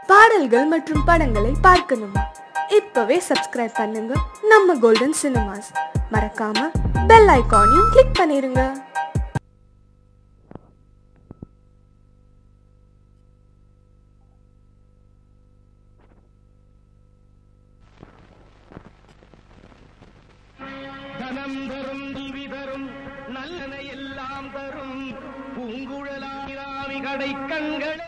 பாடல்கள் மற்றும் படங்களை பார்க்கணுமா இப்பவே சப்ஸ்கிரைப் பண்ணுங்க நம்ம கோல்டன் சினிமாஸ் மறக்காம பெல் ஐகானையும் கிளிக் பண்ணிருங்க தனம் தரும் திவி தரும் நல்லன எல்லாம் தரும் பூங்குழலாமி கடை கண்களே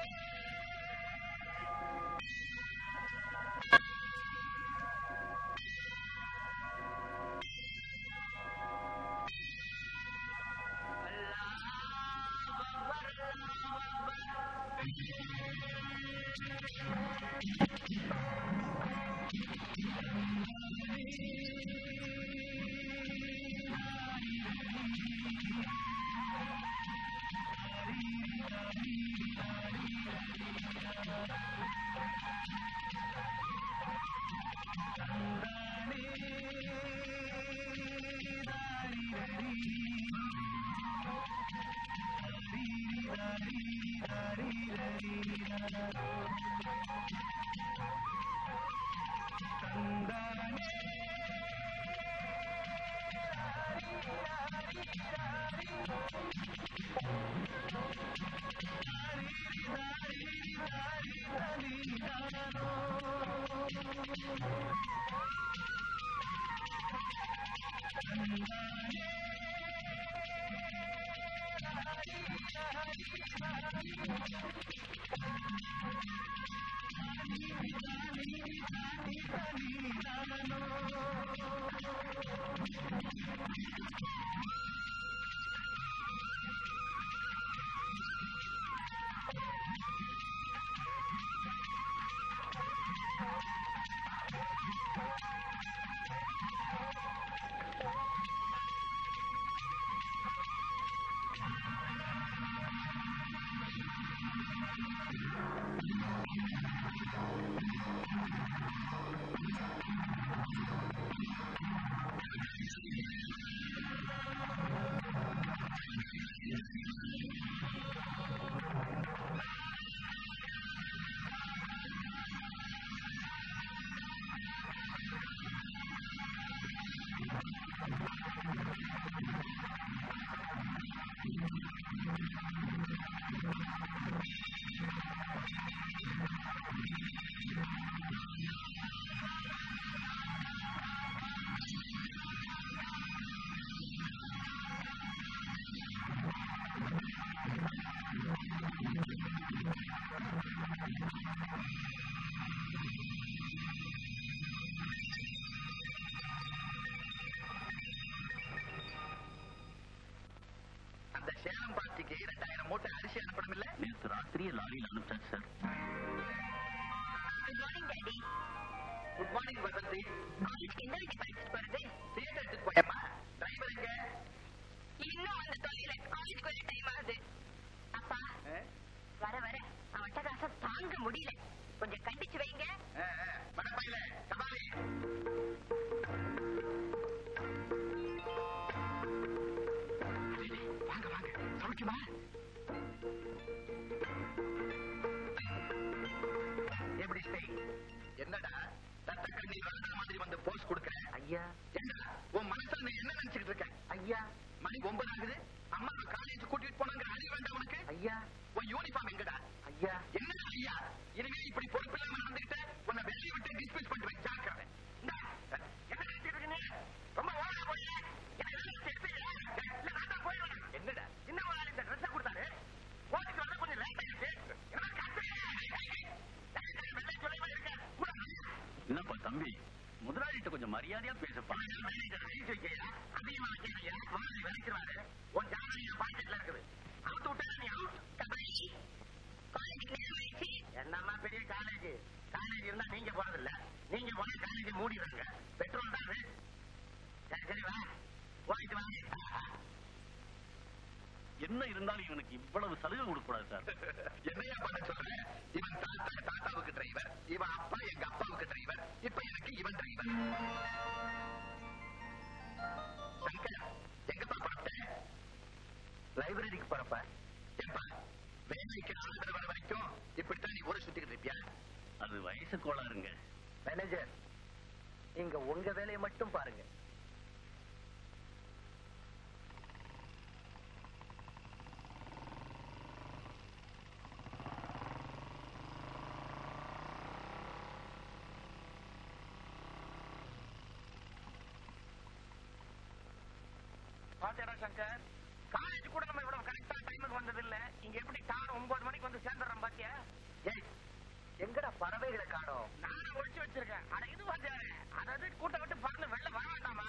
அந்த சேலம் பார்ட்டிக்கு ரெண்டாயிரம் மூட்டை அரிசி அனுப்பணும் இல்ல நேற்று ராத்திரியே லாரியில் அனுப்பிச்சாச்சு sir good morning daddy good morning Vasanthi காலேஜ்க்கு எந்த வண்டி படிச்சுட்டு போறது தியேட்டர் எடுத்துட்டு போயம்மா டிரைவர் எங்க இன்னும் அந்த தொழில காலேஜ்க்கு வர டைம் ஆகுது அப்பா வர வர அவன் அட்டகாசம் தாங்க முடியல கொஞ்சம் கண்டிச்சு வைங்க மடப்பையில கபாலி வாங்க வாங்க சமைக்குமா எப்படி ஸ்டே என்னடா தட்ட கண்ணி வளர்ந்த மாதிரி வந்து போஸ் கொடுக்குறேன் ஐயா என்னடா உன் மனசுல நீ என்ன நினைச்சுக்கிட்டு இருக்க ஐயா மணி ஒன்பது ஆகுது அம்மா காலேஜ் கூட்டிட்டு போனாங்க அறிவு வேண்டாம் உனக்கு ஐயா உன் யூனிஃபார்ம் எங்கடா ஐயா என்ன ஐயா இனிமே இப்படி பொறுப்பு இல்லாம நடந்துகிட்ட உன்னை வெளியே விட்டு டிஸ்மிஸ் பண்ணுவேன் ஜாக்கிரதை இந்தா, என்ன நினைச்சிட்டு இருக்கீங்க ரொம்ப ஓவரா போய் என்னடா சின்ன முதலாளி இந்த ட்ரெஸ் கொடுத்தாரு போட்டுக்கு வர கொஞ்சம் லேட் ஆயிடுச்சு என்ன கத்து? வெள்ளை சுலைமா இருக்க கூட என்னப்பா தம்பி முதலாளிகிட்ட கொஞ்சம் மரியாதையா பேசப்பா மேனேஜர் வெயிட் வைக்கையா அதிகமா வைக்கையா முதலாளி விளைச்சிருவாரு உன் ஜாதகம் என் பாக்கெட்ல இருக்குது அவுத்து விட்டா நீ அவுட் கபாலி காலேஜ்க்கு நேரம் ஆயிடுச்சு என்னம்மா பெரிய காலேஜ் காலேஜ் இருந்தா நீங்க போறது இல்ல நீங்க போனா காலேஜ் மூடிடுறாங்க பெட்ரோல் தான் அது. சரி சரி வா போயிட்டு வாங்க என்ன இருந்தாலும் இவனுக்கு இவ்வளவு சலுகை கொடுக்க கூடாது சார் என்னையா பண்ண சொல்றேன் இவன் தாத்தா தாத்தாவுக்கு டிரைவர் இவன் அப்பா எங்க அப்பாவுக்கு டிரைவர் இப்ப எனக்கு இவன் டிரைவர் சங்கர் எங்கப்பா பார்த்தேன் லைப்ரரிக்கு போறப்ப எப்பா வேலைக்கு ஆளுநர் வர வரைக்கும் இப்படித்தான் நீ ஊரை சுத்திக்கிட்டு இருப்பியா வயசு கோளாறுங்க மேனேஜர் நீங்க உங்க வேலையை மட்டும் பாருங்க பாத்தியாடா சங்கர் காலேஜ் கூட நம்ம இவ்வளவு கரெக்டா டைமுக்கு வந்தது இல்ல இங்க எப்படி டார் ஒன்பது மணிக்கு வந்து சேர்ந்துடுறோம் பாத்தியா ஏய் எங்கடா பறவைகளை காணோம் நானும் ஒழிச்சு வச்சிருக்கேன் அட இது வாத்தியாரே அதாவது கூட்ட விட்டு பறந்து வெளில வர வேண்டாமா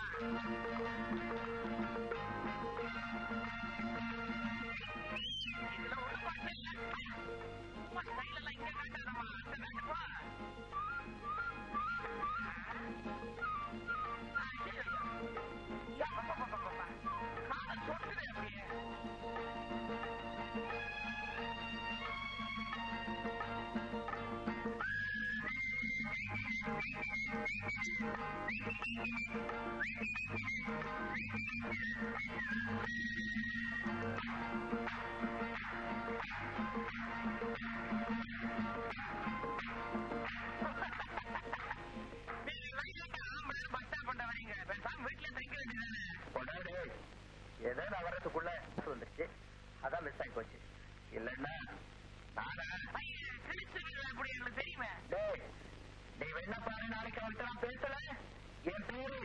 இதுல ஒரு பாட்டு இல்ல சும்மா ஸ்டைல் எல்லாம் இங்க காட்டாதம்மா அந்த காட்டுப்பா காலை சொட்டுது அப்படியே உடனே ஏதோ நான் வர்றதுக்குள்ள வந்துருச்சு அதான் மிஸ் ஆகி போச்சு இல்லன்னா நானா டேய் நீ வேணா பாரு நாளைக்கு அவன்கிட்ட நான் பேசல என் பேரு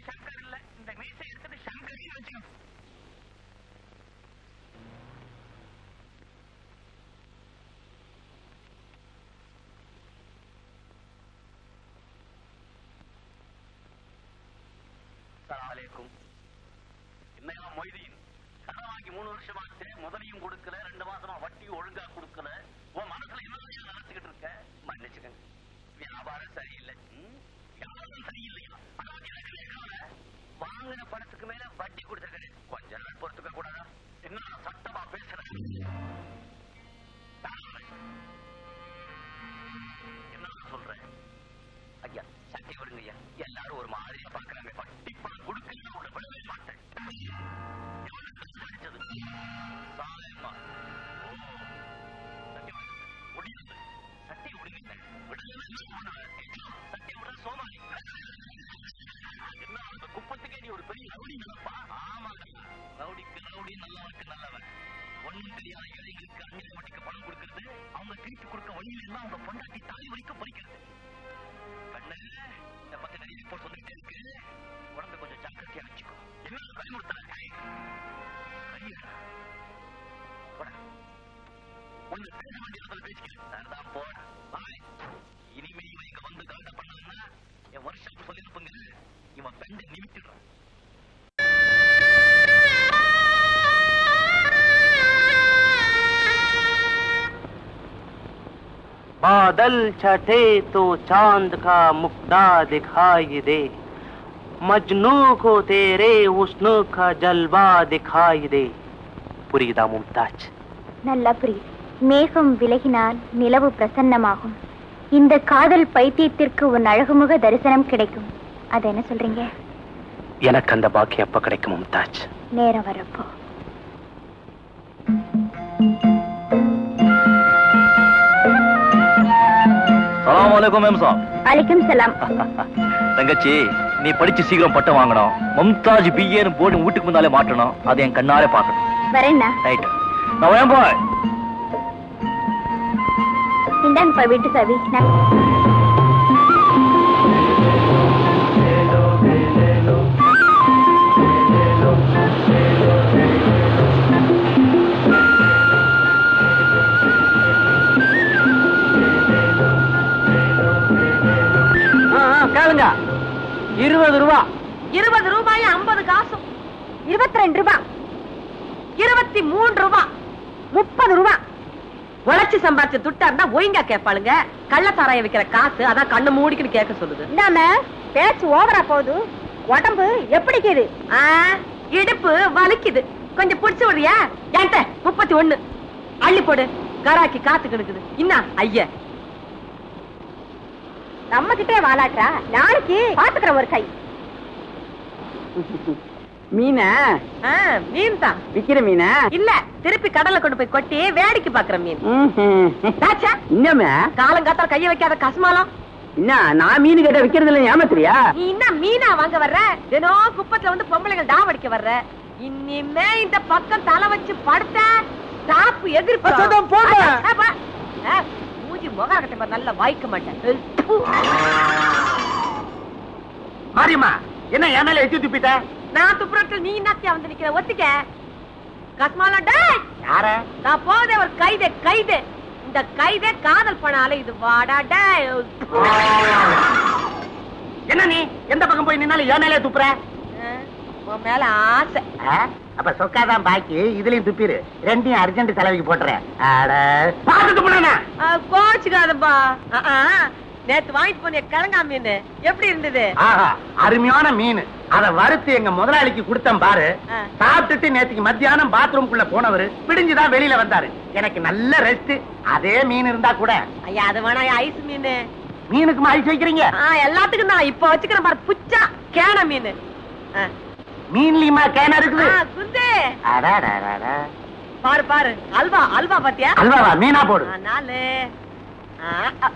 அலைக்கும் என்னையா மொய்தீன் கடன் வாங்கி மூணு வருஷம் ஆச்சு முதலையும் கொடுக்கல ரெண்டு மாசமா வட்டியும் ஒழுங்கா கொடுக்கல உன் மனசுல என்ன நினைச்சுக்கிட்டு இருக்க மன்னிச்சுக்கங்க வியாபாரம் சரியில்லை ம்? வியாபாரம் சரியில்லையா அதாவது எனக்கு கவலை. வாங்கின பணத்துக்கு மேல வட்டி கொடுத்துருக்கேன் கொஞ்ச நாள் பொறுத்துக்க கூடாதா என்ன சட்டமா பேசுறேன் என்ன சொல்றேன் ஐயா சட்டை விடுங்க ஐயா எல்லாரும் ஒரு மாதிரியா பாக்குறாங்க வட்டி பணம் கொடுக்கல உள்ள விடவே மாட்டேன் எவனுக்கு கிடைச்சது சாலையம்மா ஓ சட்டை விடுங்க முடியாது சட்டை விடுங்க விடவே என்ன பண்ணுவேன் சட்டை விட சோமாரி என்ன அந்த குப்பத்துக்கே நீ ஒரு பெரிய ரவுடி நினைப்பா ஆமாங்க ரவுடிக்கு ரவுடி நல்லவனுக்கு நல்லவன் ஒண்ணும் தெரியாத ஏழைகளுக்கு அந்நிய வட்டிக்கு பணம் கொடுக்கறது அவங்க திருப்பி கொடுக்க வழியில் இருந்தா அவங்க பொண்டாட்டி தாலி வரைக்கும் பறிக்கிறது கண்ணு இதை பத்தி நிறைய ரிப்போர்ட் வந்துட்டே இருக்கு உடம்பு கொஞ்சம் ஜாக்கிரதையா வச்சுக்கோ என்ன பயமுறுத்தல கையடா ஒண்ணு பேச வேண்டிய இடத்துல பேசிக்கிறேன் நான் தான் போறேன் பாய் இனிமே இவன் இங்க வந்து கலந்த பண்ணான்னா என் வருஷம் சொல்லி அனுப்புங்க இவன் பெண்டை நிமித்திடுறான் बादल छठे तो चांद का मुक्ता दिखाई दे मजनू को तेरे उस्न का जलवा दिखाई दे புரியுதா மும்தாஜ் நல்லா புரியுது மேகம் விலகினால் நிலவு பிரசன்னமாகும் இந்த காதல் பைத்தியத்திற்கு உன் அழகுமுக தரிசனம் கிடைக்கும் அது என்ன சொல்றீங்க எனக்கு அந்த பாக்கியம் எப்ப கிடைக்கும் மும்தாஜ் நேரம் வரப்போ சலாம் வலைக்கும் மேம் சாப் அலைக்கும் சலாம் தங்கச்சி நீ படிச்சு சீக்கிரம் பட்டம் வாங்கணும் மும்தாஜ் பிஏன்னு போர்டு வீட்டுக்கு முன்னாலே மாட்டணும் அதை என் கண்ணாலே பார்க்கணும் வரேன்னா ரைட் நான் வரேன் பாய் இந்தாங்கப்பா வீட்டு சாவி நான் கேளுங்க இருபது ரூபா இருபது ரூபாய் ஐம்பது காசும் இருபத்தி ரெண்டு ரூபாய் இருபத்தி மூன்று ரூபாய் முப்பது ரூபாய் உழைச்சு சம்பாதிச்ச துட்டா இருந்தா ஒழுங்கா கேட்பாளுங்க கள்ளச்சாராயம் விக்கிற காசு அதான் கண்ணு மூடிக்கின்னு கேட்க சொல்லுது இந்தாம பேச்சு ஓவரா போகுது உடம்பு எப்படிக்குது ஆ, இடுப்பு வலிக்குது கொஞ்சம் புடிச்சு விடுறியா என்கிட்ட முப்பத்தி ஒண்ணு அள்ளி போடு கராக்கி காத்து கிடக்குது இன்னா ஐயா நம்ம கிட்டே வாலாட்டா நாளைக்கு பாத்துக்கிற ஒரு கை மீன ஆ, மீன் தான் விக்கிற மீன இல்ல திருப்பி கடல்ல கொண்டு போய் கொட்டி வேடிக்கை பாக்குற மீன் தாச்சா இன்னமே காலங்காத்தால கைய வைக்காத கஸ்மாலம் என்ன நான் மீன் கேட்ட விக்கிறது இல்ல ஏமாத்துறியா நீ என்ன மீனா வாங்க வர்ற தினம் குப்பத்துல வந்து பொம்பளைகள் டாம் அடிக்க வர்ற இனிமே இந்த பக்கம் தலை வச்சு படுத்த சாப்பு எதிர்ப்பு அதான் போங்க. மூஞ்சி முகம் கட்ட பாரு, நல்லா வாய்க்க மாட்டேன் மாரியம்மா என்ன என் மேல எத்தி துப்பிட்ட நான் துப்புரத்தில் நீ என்னத்தியா வந்து நிக்கிற ஒத்திக்க கஸ்மாலா டேய் யார நான் போதே ஒரு கைதே கைதே இந்த கைதே காதல் பண்ணாலே இது வாடா டேய் என்ன நீ எந்த பக்கம் போய் நின்னாலும் என் மேலே துப்புற அஹ், உன் மேல ஆசை ஆ? அப்ப சொக்காதான் பாக்கி இதுலயும் துப்பிரு ரெண்டையும் அர்ஜென்ட் செலவுக்கு போட்டுறேன் அட பாத்து துப்புனா அஹ், கோச்சுக்காதப்பா அஹ், அஹ். நேத்து வாங்கிட்டு போனிய கிழங்கா மீன் எப்படி இருந்தது ஆஹா அருமையான மீன் அத வறுத்து எங்க முதலாளிக்கு கொடுத்தேன் பாரு ஆ. சாப்பிட்டுட்டு நேத்துக்கு மத்தியானம் பாத்ரூம்குள்ள போனவரு விடிஞ்சுதான் வெளியில வந்தாரு எனக்கு நல்ல ரெஸ்ட் அதே மீன் இருந்தா கூட ஐயா அது வேணா ஐஸ் மீன் மீனுக்கு ஐஸ் வைக்கிறீங்க ஆ, எல்லாத்துக்கும் தான் இப்ப வச்சுக்கிறேன் பாரு புச்சா கேன மீன் ஆ. மீன்லயுமா கேன இருக்குது ஆ, குந்து அடாடாடாடா. பாரு பாரு அல்வா அல்வா பாத்தியா அல்வாவா மீனா போடு ஆ, நாலு ஆ, ஆ.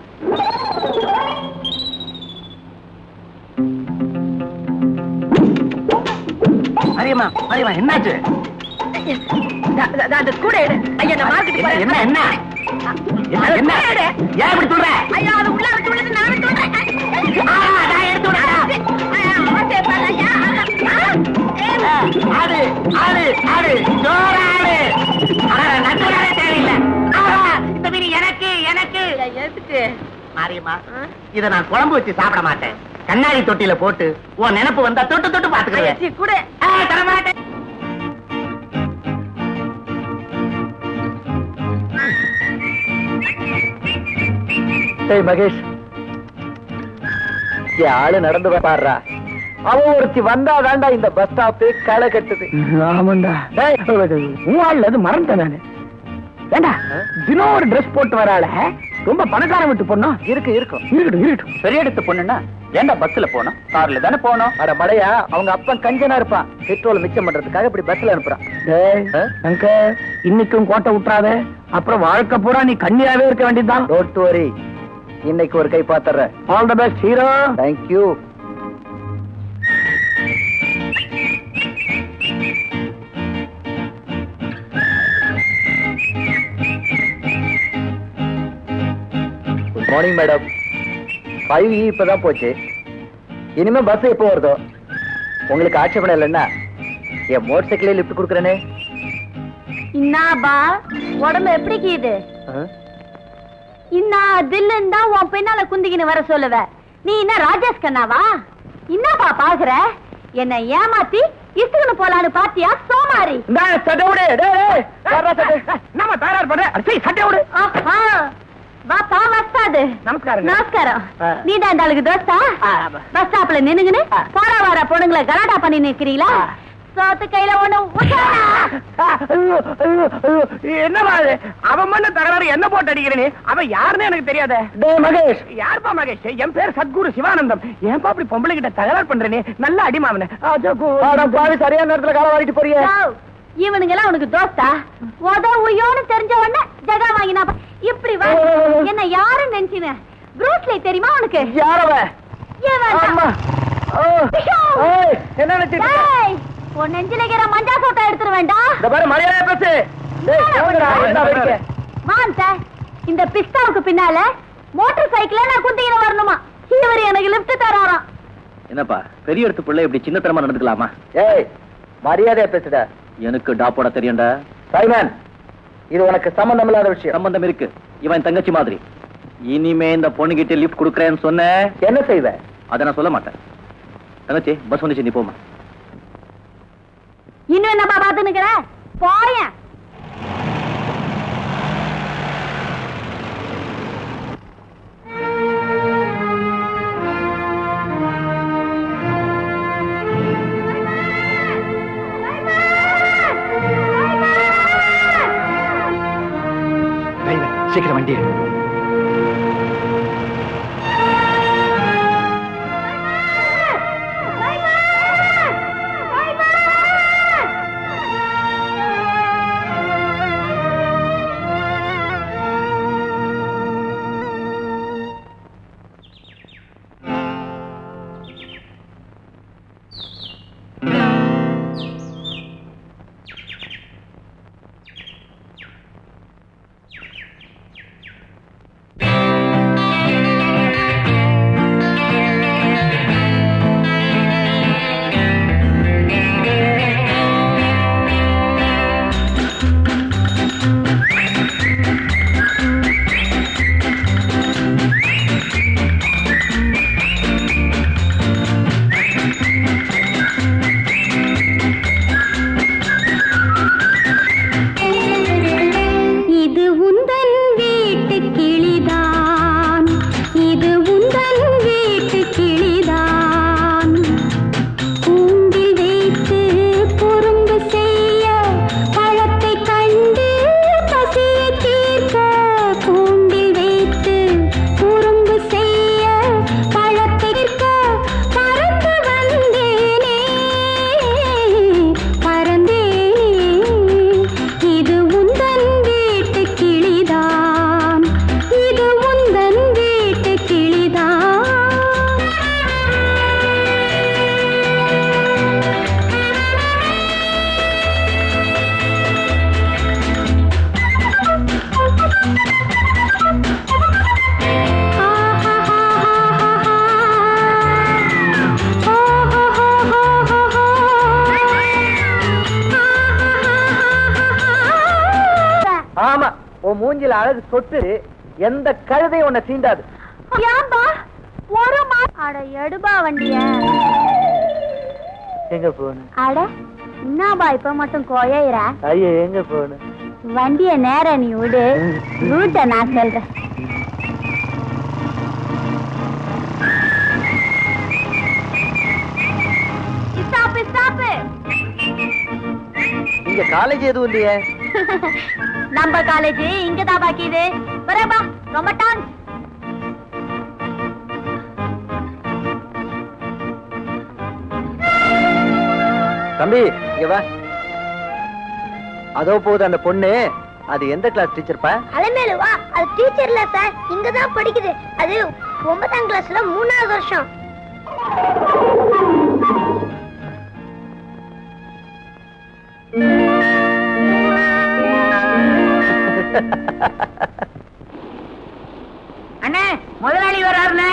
மரியம்மா மரியம்மா என்னாச்சு த- த- த- அந்த கூட எடு ஐயா நான் மார்க்கெட்டுக்கு என்ன போறேன் என்ன என்ன என்ன என்ன கூட எடு. ஏன் இப்படி சொல்ற ஐயா அது உள்ள வச்சு உள்ளது நான் எடுத்து விடுறேன். ஆ, நான் எடுத்து விடுறேன். ஐயா, அவசியம் பாரு, ஐயா. ஆ, ஏய், ஆ, ஆடு ஆடு ஆடு ஜோர ஆடு ஆனா, நட்டுவிடவே தேவையில்லை ஆஹா, இந்த மீன் எனக்கு எனக்கு ஐயா, எதுக்கு மாரியம்மா ஆ? இத நான் குழம்பு வச்சு சாப்பிட மாட்டேன் கண்ணாடி தொட்டில போட்டு உன் நினைப்பு வந்தா தொட்டு தொட்டு ஐயா, பாத்துக்கிறேன் சீ, கூட தர மாட்டேன் டேய் மகேஷ் என் ஆளு நடந்து பாடுறா அவன் ஒருத்தி வந்தா தாண்டா இந்த பஸ் ஸ்டாப் களை கட்டுது ஆமாண்டா உன் ஆள்ல அது மறந்துட்டேன் நானு ஏண்டா தினம் ஒரு ட்ரெஸ் போட்டு வராள ரொம்ப பணக்கார விட்டு பொண்ணா இருக்கு இருக்கும் இருக்கட்டும் இருக்கட்டும் பெரிய எடுத்து பொண்ணுன்னா ஏண்டா பஸ்ல போனோம் கார்ல தானே போனோம் அட மடையா அவங்க அப்பன் கஞ்சனா இருப்பான் பெட்ரோல் மிச்சம் பண்றதுக்காக இப்படி பஸ்ல அனுப்புறான் அங்க இன்னைக்கும் கோட்டை விட்டுறாத அப்புறம் வாழ்க்கை பூரா நீ கண்ணியாவே இருக்க வேண்டியதுதான் டோன்ட் வரி இன்னைக்கு ஒரு கை பாத்துறேன் all the best hero thank you good morning madam five இ இப்பதான் போச்சு இனிமே பஸ் எப்போ வருதோ உங்களுக்கு ஆட்சேபணம் இல்லைன்னா என் மோட்டர் சைக்கிளே லிஃப்ட் கொடுக்குறேனே இன்னாபா உடம்பு எப்படி கீது இன்னா தில்லுன்னு தான் உன் பின்னால குந்திக்கின்னு வர சொல்லுவ நீ என்ன ராஜேஷ் கண்ணாவா என்னப்பா பாக்குற என்ன ஏமாத்தி இசுக்குன்னு போலான்னு பாத்தியா சோமாரி சட்டை விடு டேய், டேய், யார்றா சட்டை? நம்ம தயார் பண்ற அடச்சை சட்டை விடு ஆஹா. வாப்பா வஸ்தாது நமஸ்காரங்க. நமஸ்காரம் ஆ. நீ தான் இந்த ஆளுக்கு தோஸ்தா ஆ. பஸ் ஸ்டாப்ல நின்னுங்கன்னு ஆ. போற வர பொண்ணுங்களை கலாட்டா பண்ணி நிக்கிறீங்களா ஆ. சோத்து கையில ஒண்ணு உஷாரா. ஐயோ, ஐயோ, ஐயோ, என்னம்மா இது? அவன் பண்ண தகராறு என்ன போட்டு அடிக்கிறேன் அவன் யாருன்னு எனக்கு தெரியாத டேய் மகேஷ் யாருப்பா மகேஷ் என் பேர் சத்குரு சிவானந்தம் ஏன்பா அப்படி பொம்பளை கிட்ட தகராறு பண்றேனே நல்ல அடிமா அவனை பாவி சரியான நேரத்துல கால வாங்கிட்டு போறிய யோவ், இவனுங்க எல்லாம் உனக்கு தோஸ்தா உத உயோன்னு தெரிஞ்ச உடனே ஜகா வாங்கினா இப்படி வா என்ன யாருன்னு நினைச்சின ப்ரூஸ்லி தெரியுமா உனக்கு யாரவ ஏன் வேண்டாம்? ஆமா ஓ. ஏய், என்ன நினைச்சிட்டு இருக்க? டேய், உன் நெஞ்சில இருக்கிற மஞ்சா சோட்டை எடுத்துட வேண்டாம் இந்த பாரு மரியாதை பேசு டேய், எவன்டா, என்ன வேடிக்கை? மான் சார் இந்த பிஸ்தாவுக்கு பின்னால மோட்டார் சைக்கிள்ல நான் குந்திக்கிற வரணுமா இவர் எனக்கு லிஃப்ட் தராராம் என்னப்பா பெரிய இடத்து பிள்ளை இப்படி சின்னத்தனமா நடந்துக்கலாமா ஏய் மரியாதையா பேசுடா எனக்கு டாப்போட தெரியும்டா சைமன் இது உனக்கு சம்பந்தம் இல்லாத விஷயம் சம்பந்தம் இருக்கு இவன் தங்கச்சி மாதிரி இனிமே இந்த பொண்ணுகிட்ட லிஃப்ட் குடுக்கறேன்னு சொன்ன என்ன செய்வ அதை நான் சொல்ல மாட்டேன் தங்கச்சி பஸ் வந்துச்சு நீ போமா இன்னும் என்னப்பா பார்த்து நிக்கிற போயேன் சீக்கிரம் வண்டி உன் மூஞ்சில அழகு சொட்டு எந்த கழுதையும் உன்னை சீண்டாது ஏன்பா ஒரு மா அட எடுபா வண்டிய எங்க போன அட என்னப்பா இப்ப மட்டும் கோயிற ஐயா எங்க போன வண்டிய நேர நீ விடு ரூட்ட நான் சொல்றேன் ஸ்டாப் ஸ்டாப் இங்க காலேஜ் எதுவும் இல்லையே நம்ம காலேஜ் இங்கதான் பாக்கிது வரேப்பா ரொம்ப டான்ஸ் தம்பி இங்க வா அதோ போகுது அந்த பொண்ணு அது எந்த கிளாஸ் டீச்சர்ப்பா அலமேலு வா அது டீச்சர்ல சார் இங்க தான் படிக்குது அது ஒன்பதாம் கிளாஸ்ல மூணாவது வருஷம் அண்ணே முதலாளி வராருண்ணே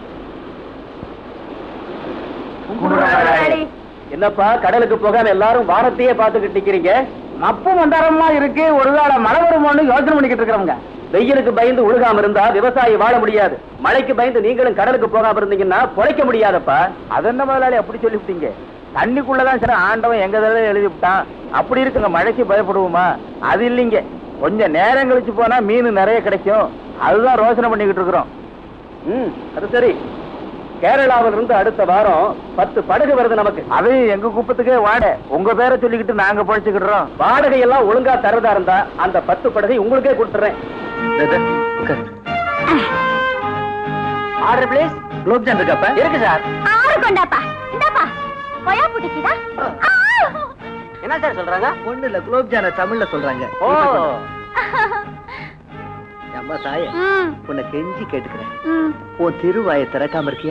முதலாளி என்னப்பா கடலுக்கு போகாம எல்லாரும் வாரத்தையே பாத்துக்கிட்டு நிக்கிறீங்க மப்பு மந்தாரமா இருக்கு ஒருவேளை மழை வருமோன்னு யோசனை பண்ணிக்கிட்டு இருக்கிறவங்க வெயிலுக்கு பயந்து உழுகாம இருந்தா விவசாயி வாழ முடியாது மழைக்கு பயந்து நீங்களும் கடலுக்கு போகாம இருந்தீங்கன்னா பொழைக்க முடியாதப்பா அது என்ன முதலாளி அப்படி சொல்லிவிட்டீங்க தண்ணிக்குள்ளதான் சில ஆண்டவன் எங்க தடவை எழுதி விட்டான் அப்படி இருக்குங்க மழைக்கு பயப்படுவோமா அது இல்லைங்க கொஞ்சம் நேரம் கழிச்சு போனா மீன் நிறைய கிடைக்கும் அதுதான் ரோசனை பண்ணிக்கிட்டு இருக்கிறோம் ம் அது சரி கேரளாவில இருந்து அடுத்த வாரம் பத்து படகு வருது நமக்கு அது எங்க குப்பத்துக்கே வாட உங்க பேரை சொல்லிக்கிட்டு நாங்க பொழைச்சுக்கிடுறோம் வாடகை எல்லாம் ஒழுங்கா தரதா இருந்தா அந்த பத்து படகை உங்களுக்கே கொடுத்துறேன் ஆர்டர் பிளீஸ் குலோப் ஜான் இருக்கப்ப இருக்கு சார் ஆறு கொண்டாப்பா இந்தாப்பா கொயா புடிக்குதா என்ன சார் சொல்றாங்க ஒண்ணு இல்ல குலோப் ஜான தமிழ்ல சொல்றாங்க ஓ அம்மா தாய ம் உன்னை கெஞ்சி கேட்டுக்கிறேன் ம் உன் திருவாயை திறக்காம இருக்கியா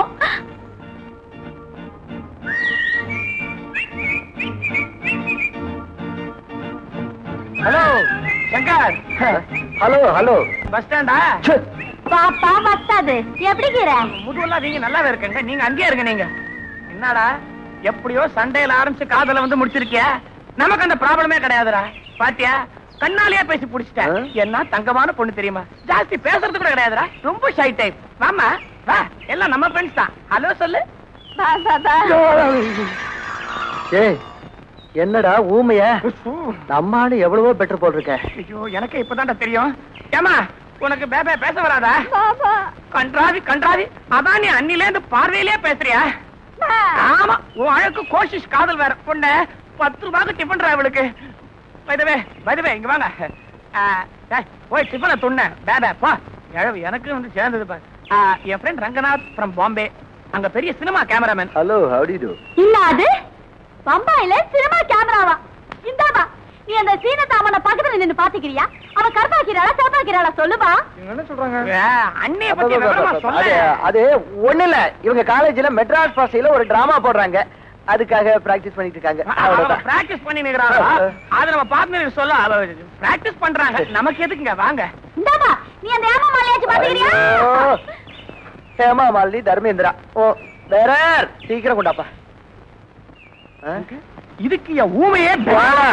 hello Shankar hello hello bus ஸ்டாண்டா பாப்பா வத்தாது எப்படிக்கிற முதுவெல்லாம் நீங்க நல்லாவே இருக்கங்க நீங்க அங்கேயே இருங்க நீங்க என்னடா எப்படியோ சண்டையில ஆரம்பிச்சு காதல வந்து முடிச்சிருக்கிய நமக்கு அந்த ப்ராப்ளமே கிடையாதுடா பாத்தியா கண்ணாலேயே பேசி புடிச்சிட்டேன் ஆ? என்ன தங்கமான பொண்ணு தெரியுமா ஜாஸ்தி பேசுறது கூட கிடையாதுடா ரொம்ப ஷை டைப் வாமா வா எல்லாம் நம்ம ஃப்ரெண்ட்ஸ் தான் ஹலோ சொல்லு ஏய் என்னடா ஊமைய நம்ம ஆளு எவ்வளவோ பெட்டர் போல் இருக்க ஐயோ எனக்கு இப்பதான்டா தெரியும் ஏமா உனக்கு பேபே பேச வராதா கன்றாவி கன்றாவி அதான் நீ அன்னில இருந்து பார்வையிலே பேசுறியா ஆமா உன் அழகு கோஷிஷ் காதல் வேற பொண்ணு பத்து ரூபாய்க்கு டிஃபன் அவளுக்கு வைதவே வைதவே இங்க வாங்க ஆ, டேய், போய் டிஃபனை துண்ண பேபே போ எழவு எனக்கு வந்து சேர்ந்தது பாரு ஆ, என் ஃப்ரெண்ட் ரங்கநாத் ஃப்ரம் பாம்பே அங்க பெரிய cinema cameraman hello howdy do இல்ல அது பம்பாயில சினிமா கேமராவா இந்தாப்பா நீ அந்த சீன தாமன பக்கத்துல நின்னு பாத்துக்கிறியா அவ கருப்பாக்கிறாளா சிவப்பாக்கிறாளா சொல்லுப்பா அண்ணிய பத்தி விவரமா அது சொல்ல அது ஒண்ணு இல்ல இவங்க காலேஜ்ல மெட்ராஸ் பாசையில ஒரு டிராமா போடுறாங்க அதுக்காக பிராக்டிஸ் பண்ணிட்டு இருக்காங்க அவ்வளவுதான் பிராக்டிஸ் பண்ணி நிக்கிறாங்க அது நம்ம பார்ட்னர் சொல்ல பிராக்டிஸ் பண்றாங்க நமக்கு எதுக்குங்க வாங்க இந்தாப்பா நீ அந்த ஏமா மாலையாச்சு பாத்துக்கிறியா ஐயோ. ஹேமா மாலினி தர்மேந்திரா ஓ வேற சீக்கிரம் கொண்டாப்பா ஆ? இதுக்கு என் ஊமையே வாடா.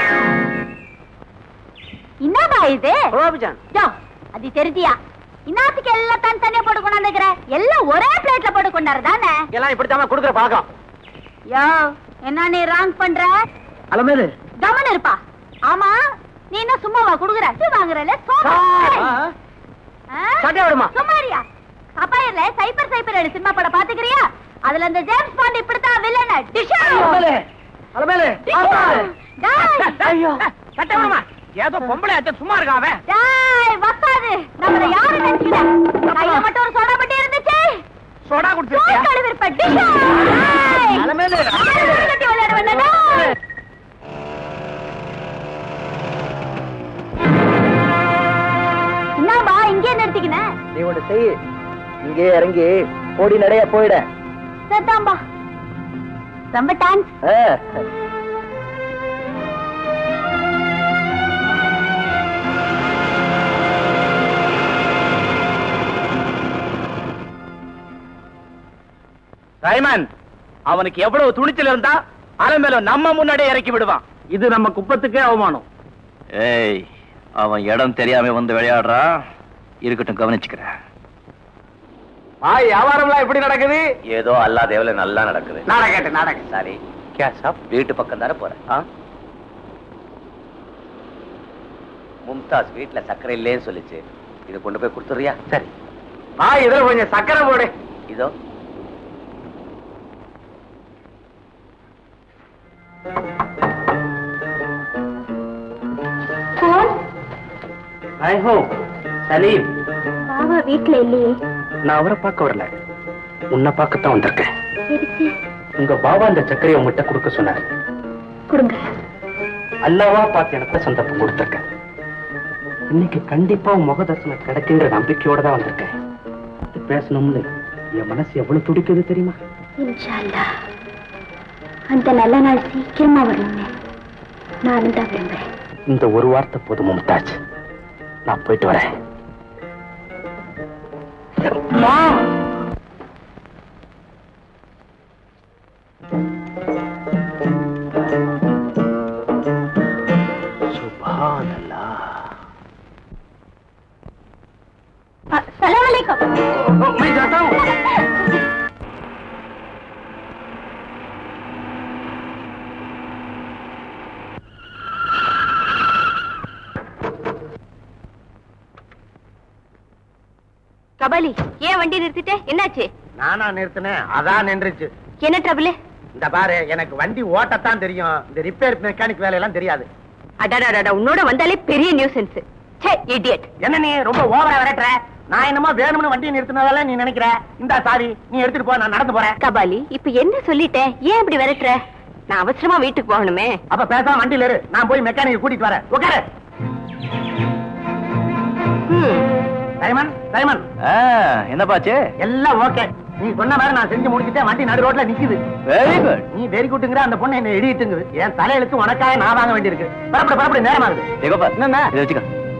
என்னப்பா இது ரோபிஜான் யோ, அது தெரிஞ்சியா இன்னத்துக்கு எல்லாம் தனி தனியா போட்டு கொண்டாந்துக்கிற எல்லாம் ஒரே பிளேட்ல போட்டு கொண்டாரு தானே எல்லாம் இப்படித்தாம கொடுக்குற பழக்கம் யோ என்ன நீ ராங் பண்ற அலமேலு கவனம் இருப்பா ஆமா நீ என்ன சும்மாவா குடுக்குற நீ வாங்குறல சட்டையா விடுமா சும்மாரியா அப்பாயிரல சைபர் சைபர் ஏழு சினிமா படம் பாத்துக்கிறியா அதுல இந்த ஜேம்ஸ் பாண்ட் இப்படித்தான் வில்லன டிஷா அலமேலு அலமேலு ஐயோ சட்டை விடுமா ஏதோ பொம்பளை ஆச்சா சும்மா இருக்காவே டேய் வக்காது நம்மள யாரு நினைச்சுக்கிட்ட கையில மட்டும் ஒரு சோடா பட்டி இருந்துச்சு சோடா குடுத்துருக்கியா தோல் கழுவிருப்ப டிஷா டேய். அலமேலு, ஆளு கட்டி விளையாட வேண்டாம் டேய். என்னப்பா இங்கே நிறுத்திக்கின நீ ஒண்ணு செய் இங்கே இறங்கி கோடி நடைய போயிட சரிதான்பா ரொம்ப தேங்க்ஸ் ஆ. ரைமன் அவனுக்கு எவ்வளவு துணிச்சல் இருந்தா அலை மேல நம்ம முன்னாடியே இறக்கி விடுவான் இது நம்ம குப்பத்துக்கே அவமானம் ஏய் அவன் இடம் தெரியாம வந்து விளையாடுறான் இருக்கட்டும் கவனிச்சுக்கிறேன் ஆ வியாபாரம்லாம் எப்படி நடக்குது ஏதோ அல்லா தேவல நல்லா நடக்குது நடக்கட்டு நடக்கு சரி கே சாப் வீட்டு பக்கம் தானே போறேன் ஆ? மும்தாஸ் வீட்டுல சர்க்கரை இல்லேன்னு சொல்லிச்சு இதை கொண்டு போய் கொடுத்துறியா சரி ஆ இதுல கொஞ்சம் சக்கரை போடு இதோ ஐ ஹோ சலீம் பாபா வீட்டுல இல்லையே நான் அவரை பார்க்க வரல உன்னை பார்க்கத்தான் வந்திருக்கேன் எதுக்கு உங்க பாபா இந்த சர்க்கரையை உங்ககிட்ட கொடுக்க சொன்னாரு கொடுங்க அல்லாவா பார்த்து எனக்கு சந்தர்ப்பம் கொடுத்துருக்கேன் இன்னைக்கு கண்டிப்பா உன் முகதர்சனம் கிடைக்குங்கிற நம்பிக்கையோட தான் வந்திருக்கேன் இது பேசணும்னு என் மனசு எவ்வளவு துடிக்குது தெரியுமா இன்ஷா அல்லாஹ். அந்த நல்ல நாள் சீக்கிரமா வரணும்னு நானும் தான் விரும்புறேன் இந்த ஒரு வார்த்தை போதும் மும்தாஜ் நான் போயிட்டு வரேன் சுபானல்லாஹ் சலாம் அலைக்கும் கபாலி ஏன் வண்டி நிறுத்திட்ட என்னாச்சு நானா நிறுத்தினேன் அதான் நின்றுச்சு என்ன ட்ரபிள் இந்த பாரு எனக்கு வண்டி ஓட்டத்தான் தெரியும் இந்த ரிப்பேர் மெக்கானிக் வேலையெல்லாம் தெரியாது அடாடாடா உன்னோட வந்தாலே பெரிய நியூசன்ஸ் ச்சே இடியட் என்ன நீ ரொம்ப ஓவரா விரட்டுற நான் என்னமோ வேணும்னு வண்டியை நிறுத்தினதால நீ நினைக்கிற இந்த சாவி நீ எடுத்துட்டு போ நான் நடந்து போறேன் கபாலி இப்ப என்ன சொல்லிட்டேன் ஏன் இப்படி விரட்டுற நான் அவசரமா வீட்டுக்கு போகணுமே அப்ப பேசாம வண்டியில இரு நான் போய் மெக்கானிக் கூட்டிட்டு வரேன் உட்காரு ம். டைமன் டைமன் என்னப்பாச்சு எல்லாம் ஓகே நீ சொன்ன மாதிரி நான் செஞ்சு முடிச்சிட்டேன் வண்டி நடு ரோட்ல நிக்குது வெரி குட் நீ வெரி குட்டுங்கிற அந்த பொண்ணு என்ன எழுதிட்டுங்குது என் தலையெழுத்து உனக்காக நான் வாங்க வேண்டியிருக்கு பரப்பட பரப்பட நேரமாகுது ஏகப்பா என்னண்ணா? இதை வச்சுக்க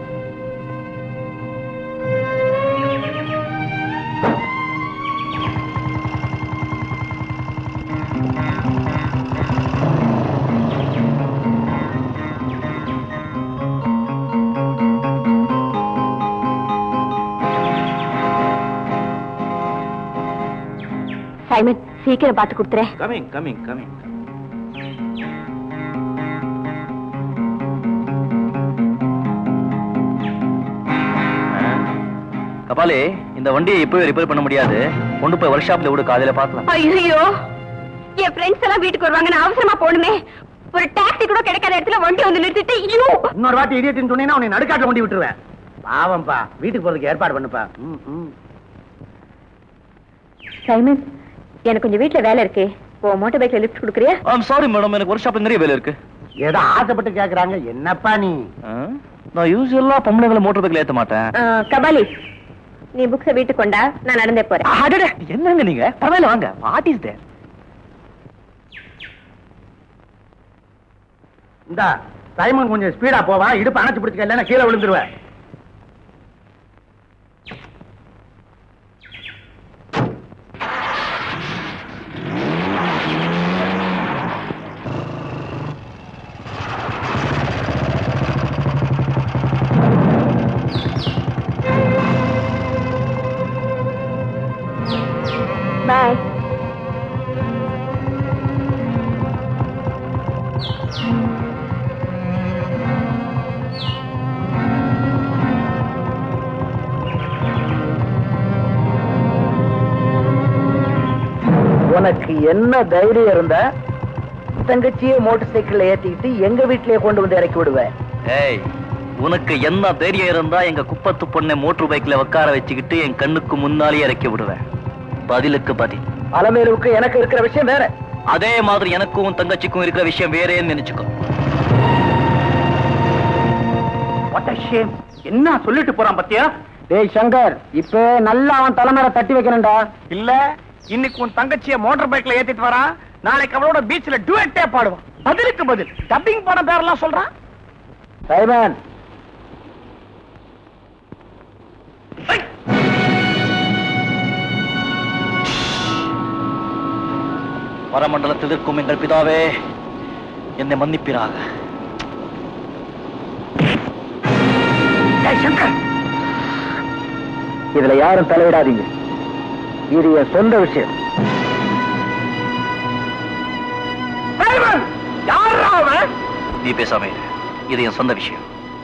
சைமன் சீக்கிரம் பார்த்து கொடுத்துறேன் கமிங் கமிங் கமிங் கபாலி இந்த வண்டியை இப்பவே ரிப்பேர் பண்ண முடியாது கொண்டு போய் ஒர்க் ஷாப்ல விடு காலையில பார்க்கலாம் ஐயோ என் ஃப்ரெண்ட்ஸ் எல்லாம் வீட்டுக்கு வருவாங்க நான் அவசரமா போகணுமே ஒரு டாக்ஸி கூட கிடைக்காத இடத்துல வண்டி வந்து நிறுத்திட்டு ஐயோ இன்னொரு வாட்டி இடியட்னு சொன்னீங்கன்னா உன்னை நடுக்காட்டுல கொண்டு விட்டுருவேன் பாவம்பா வீட்டுக்கு போறதுக்கு ஏற்பாடு பண்ணுப்பா ம், ம். சைமன் எனக்கு கொஞ்சம் வீட்டுல வேலை இருக்கு ஓ மோட்டார் பைக்ல லிஃப்ட் கொடுக்குறியா ஐம் சாரி மேடம் எனக்கு ஒர்க் ஷாப்ல நிறைய வேலை இருக்கு ஏதோ ஆசைப்பட்டு கேக்குறாங்க என்னப்பா நீ ஆ? நான் யூஸ்வலா பொம்பளைங்களை மோட்டர் பைக்ல ஏத்த மாட்டேன் ஆ, கபாலி நீ புக்ஸ வீட்டுக்கு கொண்டா நான் நடந்தே போறேன் அடடே, என்னங்க நீங்க பரவாயில்ல வாங்க வாட் இஸ் தேர் இந்த சைமன் கொஞ்சம் ஸ்பீடா போவான் இடுப்பு அணைச்சு பிடிச்சிக்க இல்லைன்னா கீழே விழுந்துருவேன் பாய் உனக்கு என்ன தைரியம் இருந்தா தங்கச்சியே மோட்டார் சைக்கிள்ல ஏத்திக்கிட்டு எங்க வீட்லயே கொண்டு வந்து இறக்கி விடுவேன் ஏய் உனக்கு என்ன தைரியம் இருந்தா எங்க குப்பத்து பொண்ணை மோட்டர் பைக்ல உட்கார வச்சுக்கிட்டு என் கண்ணுக்கு முன்னாலே இறக்கி விடுவேன் பதிலுக்கு பதில் அலமேலுக்கு எனக்கு இருக்கிற விஷயம் வேற அதே மாதிரி எனக்கும் உன் தங்கச்சிக்கும் இருக்கிற விஷயம் வேறேன்னு நினைச்சுக்கோ What a shame. என்ன சொல்லிட்டு போறான் பத்தியா டேய் சங்கர் இப்ப நல்லா அவன் தலைமையில தட்டி வைக்கணும்டா இல்ல இன்னைக்கு உன் தங்கச்சிய மோட்டார் பைக்ல ஏத்திட்டு வரான் நாளைக்கு அவளோட பீச்ல டுவெட்டே பாடுவான் பதிலுக்கு பதில் டப்பிங் படம் பேரெல்லாம் சொல்றான் சைமன் பரமண்டலத்தில் இருக்கும் எங்கள் பிதாவே என்னை மன்னிப்பிறாக சங்கர் இதுல யாரும் தலையிடாதீங்க இது என் சொந்த விஷயம் யாரா அவன் நீ பேசாம இரு. இது என் சொந்த விஷயம்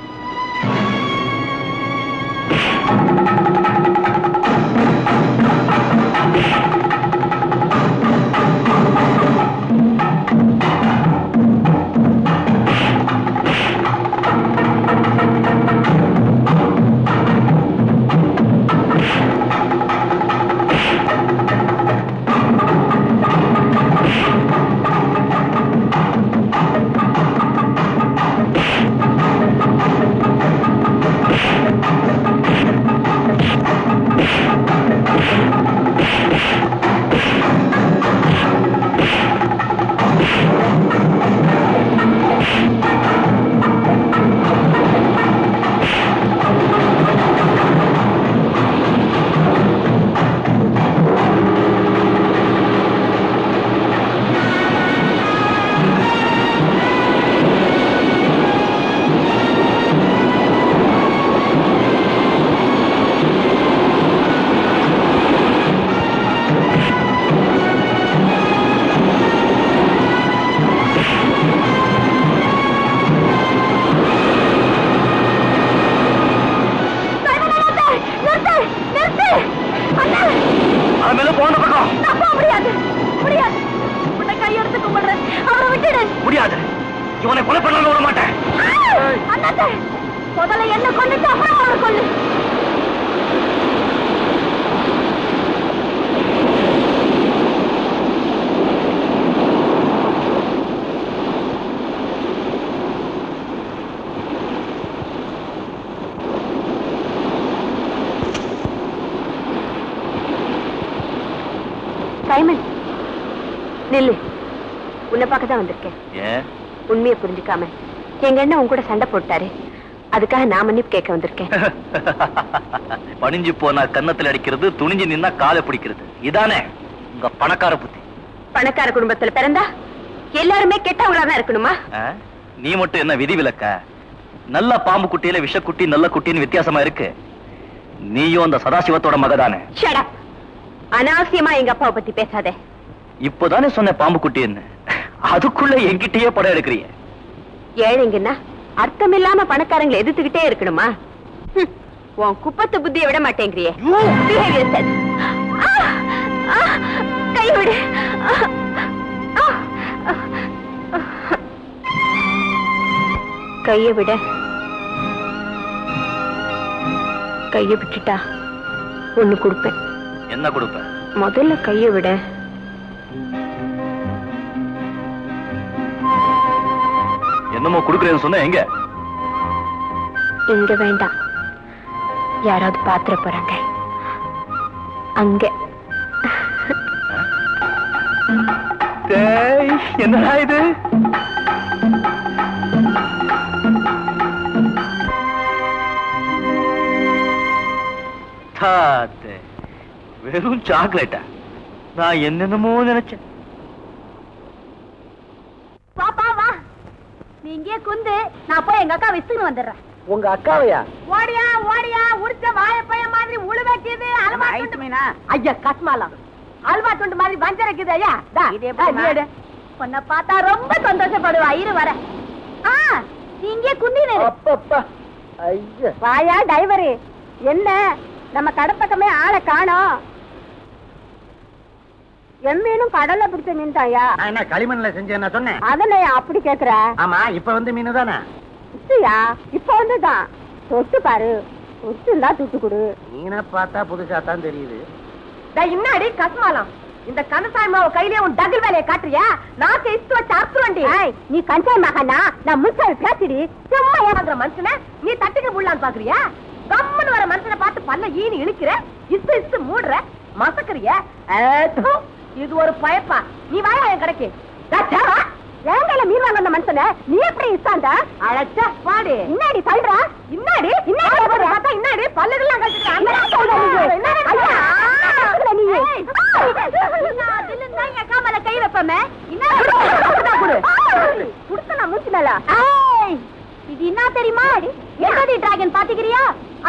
நிறுத்து நிறுத்து அண்ணா அவன் மேல போன பக்கம் நான் போக முடியாது முடியாது உன்னை கையெடுத்து கும்பிடுறேன் அவரை விட்டுடு முடியாது இவனை கொலை பண்ணாம விட மாட்டேன் அண்ணாத்த முதல்ல என்ன கொண்டுட்டு அப்புறம் அவரை கொல்லு சைமன் நில்லு உன்னை பார்க்க தான் வந்திருக்கேன் ஏன் உண்மையை புரிஞ்சுக்காம எங்க அண்ணன் உன் கூட சண்டை போட்டாரு அதுக்காக நான் மன்னிப்பு கேட்க வந்திருக்கேன் பணிஞ்சு போனா கன்னத்துல அடிக்கிறது துணிஞ்சு நின்னா காலை பிடிக்கிறது இதானே உங்க பணக்கார புத்தி பணக்கார குடும்பத்துல பிறந்தா எல்லாருமே கெட்டவங்களா தான் இருக்கணுமா ஆ? நீ மட்டும் என்ன விதி விலக்க நல்ல பாம்பு குட்டியில விஷக்குட்டி நல்ல குட்டின்னு வித்தியாசமா இருக்கு நீயும் அந்த சதாசிவத்தோட மகதானே Shut up. அனாவசியமா எங்க அப்பாவை பத்தி பேசாதே இப்போதானே சொன்ன பாம்பு குட்டின்னு அதுக்குள்ள என்கிட்டயே படம் எடுக்கிறிய ஏழைங்கன்னா அர்த்தம் இல்லாம பணக்காரங்களை எதிர்த்துக்கிட்டே இருக்கணுமா ஹம், உன் குப்பத்து புத்தியை விட மாட்டேங்கிறியே Behave yourself. ஆ, ஆ, கை விடு ஆ, ஆ, ஆ, ஆ. கைய விட கைய விட்டுட்டா ஒண்ணு கொடுப்பேன் என்ன கொடுப்ப முதல்ல கைய விட என்னமோ கொடுக்குறேன்னு சொன்ன எங்க இங்க வேண்டாம் யாராவது பாத்திர போறாங்க அங்க டேய், என்னடா இது தாத்தே, வெறும் சாக்லேட்டா நான் என்னென்னமோ நினைச்சேன் பாப்பா வா நீ இங்கே குந்து நான் போய் எங்க அக்கா விசுன்னு வந்துடுறேன் உங்க அக்காவையா ஓடியா ஓடியா உரிச்ச வாழைப்பைய மாதிரி உழு வைக்கிது அல்வா துண்டு ஐயா கஸ்மாலாம் அல்வா துண்டு மாதிரி வஞ்சரைக்குது ஐயா தா, தா, நீ எடு. உன்னை பார்த்தா ரொம்ப சந்தோஷப்படுவா இரு வர ஆ நீ இங்கே குந்தினு அப்பப்பா ஐயா வாயா டைவரு என்ன நம்ம கடப்பக்கமே ஆளை காணோம் எம்மீனும் கடல்ல பிடிச்ச மீன் தாயா நான் என்ன களிமண்ல செஞ்சேன் நான் சொன்னேன் அதனை அப்படி கேக்குற ஆமா இப்ப வந்து மீன் தானே இச்சுயா இப்ப வந்துதான் தொட்டு பாரு தொட்டுந்தா துட்டு கொடு மீனை பார்த்தா புதுசா தான் தெரியுது இன்னாடி கஸ்மாலம் இந்த கனசாய் மாவு கையிலே உன் டகில் வேலையை காட்டுறியா நான் இஸ்து வச்சு அறுத்துவண்டி நீ கஞ்சாய் மகனா நான் முச்சாவி பேசிடி சும்மா ஏமாந்துற மனுஷன நீ தட்டுக்கு புள்ளான்னு பாக்குறியா கம்முன்னு வர மனுஷனை பார்த்து பல்ல ஈனி இழுக்கிற இஸ்து இஸ்து மூடுற மசக்கறிய இது ஒரு பயப்பா நீ வாயா என் கடைக்கு ஏங்கையில மீன் வாங்க வந்த மனுஷன நீ எப்படி இஸ்தாண்டா அழைச்ச வாடி இன்னாடி தள்ளுற இன்னாடி இன்னாடி பார்த்தா இன்னாடி பல்லுகள்லாம் கழிச்சுட்டு கை வைப்பமே இது என்ன தெரியுமா எங்கடி டிராகன் பாத்துக்கிறியா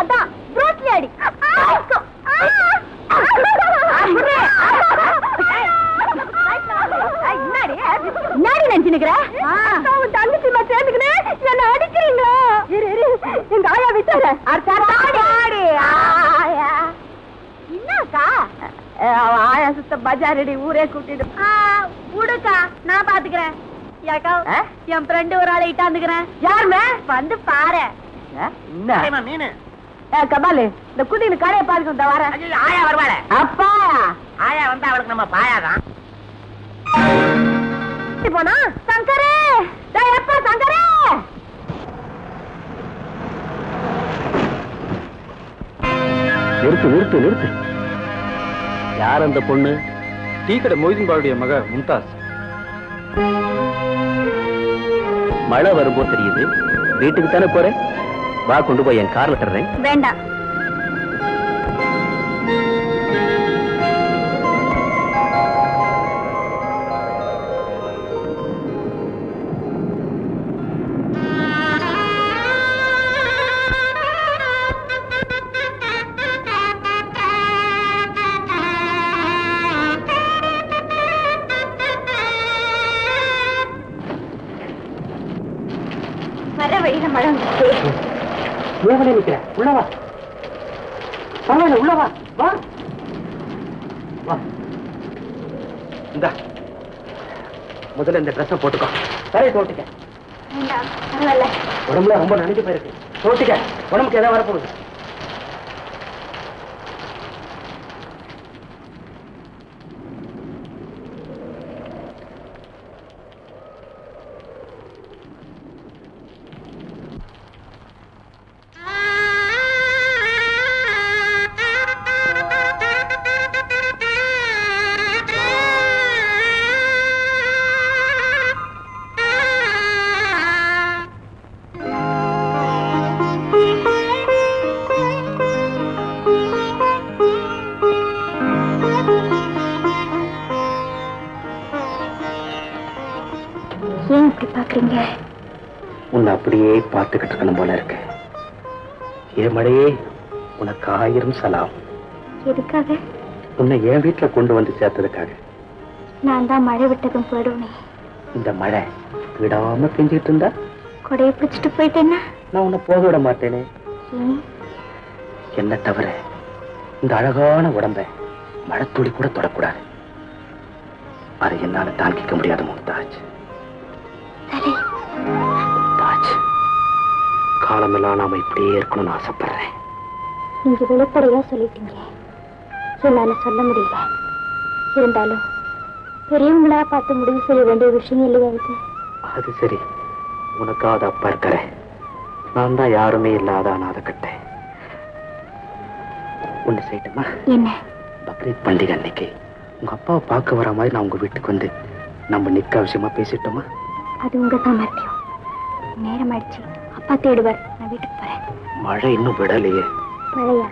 நிக்கிற உன் தங்கச்சி நான் சேர்ந்துக்கினேன் என்ன அடிக்கிறீங்க இரு இரு எங்க ஆயா விட்டாரு ஆடி ஆயா என்னக்கா ஆயா சுத்த பஜாரடி ஊரே கூட்டிட்டு விடுக்கா நான் பாத்துக்கிறேன் ஏக்கா என் ஃப்ரெண்டு ஒரு ஆளை இட்டாந்துக்கிறேன் யாருமே வந்து பாரு என்ன மீன் கபாலு இந்த குட்டியில கடையை பாருங்க இந்த வர ஐயோ, ஆயா வருவாளே அப்பா ஆயா வந்தா அவளுக்கு நம்ம பாயாதான் போனா சங்கரே டேய் எப்பா சங்கரே நிறுத்து நிறுத்து நிறுத்து யார் அந்த பொண்ணு டீ கடை மொய்தீன் பாவுடைய மக மும்தாஸ் மழை வரும்போது தெரியுது வீட்டுக்கு தானே போறேன் வா கொண்டு போய் என் கார்ல தர்றேன் வேண்டாம் வர வழியில மழை வந்துச்சு உள்ளவனே நிக்கிற உள்ளவா பரவாயில்ல உள்ளவா வா வா இந்த முதல்ல இந்த ட்ரெஸ்ஸை போட்டுக்கோ சரி தோட்டிக்க வேண்டாம் பரவாயில்ல உடம்புல ரொம்ப நனைஞ்சு போயிருக்கு தோட்டிக்க உடம்புக்கு ஏதாவது வரப்போகுது ஏன் இப்படி பாக்குறீங்க உன்னை அப்படியே பார்த்துக்கிட்டு இருக்கணும் போல இருக்கு ஏ மழையே உனக்கு ஆயிரம் சலாம் எதுக்காக உன்னை என் வீட்டுல கொண்டு வந்து சேர்த்ததுக்காக நான் தான் மழை விட்டதும் போயிடுவேன் இந்த மழை விடாம பெஞ்சிட்டு இருந்தா கொடையை பிடிச்சிட்டு போயிட்டேன்னா நான் உன்னை போக விட மாட்டேனே ஏன் என்ன தவிர இந்த அழகான உடம்ப மழைத்துளி கூட தொடக்கூடாது அதை என்னால தாங்கிக்க முடியாது மும்தாஜ் சரி மும்தாஜ் காலமெல்லாம் நாம இப்படியே இருக்கணும்னு ஆசைப்படுறேன் நீங்க வெளிப்படையா சொல்லிட்டீங்க என்னால சொல்ல முடியல இருந்தாலும் பெரியவங்களா பார்த்து முடிவு செய்ய வேண்டிய விஷயம் இல்லையா இது அது சரி உனக்காவது அப்பா இருக்கிற நான் தான் யாருமே இல்லாத அனாத கட்டேன் ஒண்ணு செய்யட்டுமா என்ன பக்ரீத் பண்டிகை அன்னைக்கு உங்க அப்பாவை பார்க்க வர மாதிரி நான் உங்க வீட்டுக்கு வந்து நம்ம நிக்க விஷயமா பேசிட்டோமா அது உங்க சாமர்த்தியம் நேரம் ஆயிடுச்சு அப்பா தேடுவார் நான் வீட்டுக்கு போறேன் மழை இன்னும் விடலையே மழையா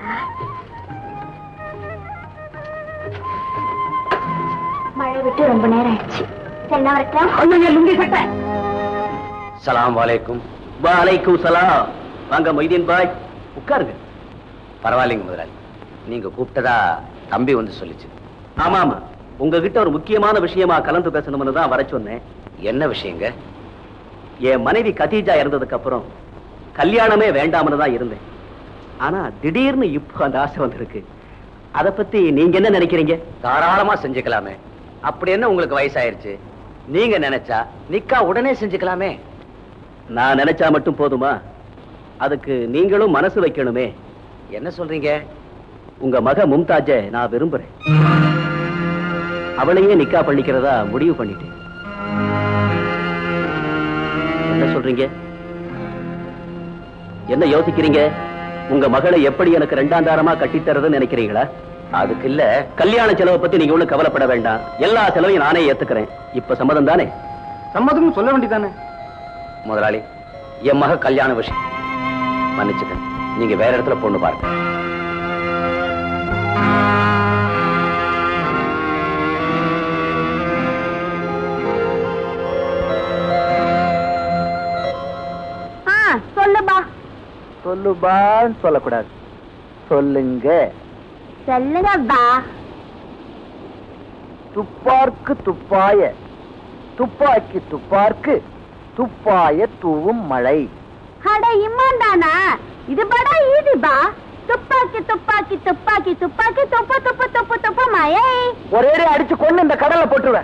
மழை விட்டு ரொம்ப நேரம் ஆயிடுச்சு சரி நான் வரட்டா சலாம் வாலைக்கும் வாலைக்கும் சலாம் வாங்க மொய்தீன் பாய் உட்காருங்க பரவாயில்லைங்க முதலாளி நீங்க கூப்பிட்டதா தம்பி வந்து சொல்லிச்சு ஆமா ஆமா உங்ககிட்ட ஒரு முக்கியமான விஷயமா கலந்து பேசணும்னு தான் வர சொன்னேன் என்ன விஷயங்க என் மனைவி கதீஜா இறந்ததுக்கு அப்புறம் கல்யாணமே வேண்டாம்னு தான் இருந்தேன் ஆனா திடீர்னு இப்போ அந்த ஆசை வந்திருக்கு அத பத்தி நீங்க என்ன நினைக்கிறீங்க தாராளமா செஞ்சுக்கலாமே அப்படி என்ன உங்களுக்கு வயசாயிருச்சு நீங்க நினைச்சா நிக்கா உடனே செஞ்சுக்கலாமே நான் நினைச்சா மட்டும் போதுமா அதுக்கு நீங்களும் மனசு வைக்கணுமே என்ன சொல்றீங்க உங்க மக மும்தாஜ நான் விரும்புறேன் அவளையே நிக்கா பண்ணிக்கிறதா முடிவு பண்ணிட்டேன் என்ன சொல்றீங்க என்ன யோசிக்கிறீங்க உங்க மகளை எப்படி எனக்கு ரெண்டாம் தாரமா கட்டித்தரதுன்னு நினைக்கிறீங்களா அதுக்கு இல்ல கல்யாண செலவை பத்தி நீங்க ஒண்ணும் கவலைப்பட வேண்டாம் எல்லா செலவையும் நானே ஏத்துக்கிறேன் இப்ப சம்மதம் தானே சம்மதம்னு சொல்ல வேண்டியதானே முதலாளி என் மக கல்யாண விஷயம் மன்னிச்சுக்க நீங்க வேற இடத்துல பொண்ணு பாருங்க ஆ சொல்லுப்பா சொல்லுபான்னு சொல்லக்கூடாது சொல்லுங்க சொல்லுங்கப்பா துப்பார்க்கு துப்பாய துப்பாக்கி துப்பார்க்கு துப்பாய தூவும் மழை அட இம்மாந்தானா இது படா ஈதி பா துப்பாக்கி துப்பாக்கி துப்பாக்கி துப்பாக்கி துப்பு துப்பு துப்பு துப்பு மழை ஒரே அடிச்சு கொண்டு இந்த கடல்ல போட்டுருவேன்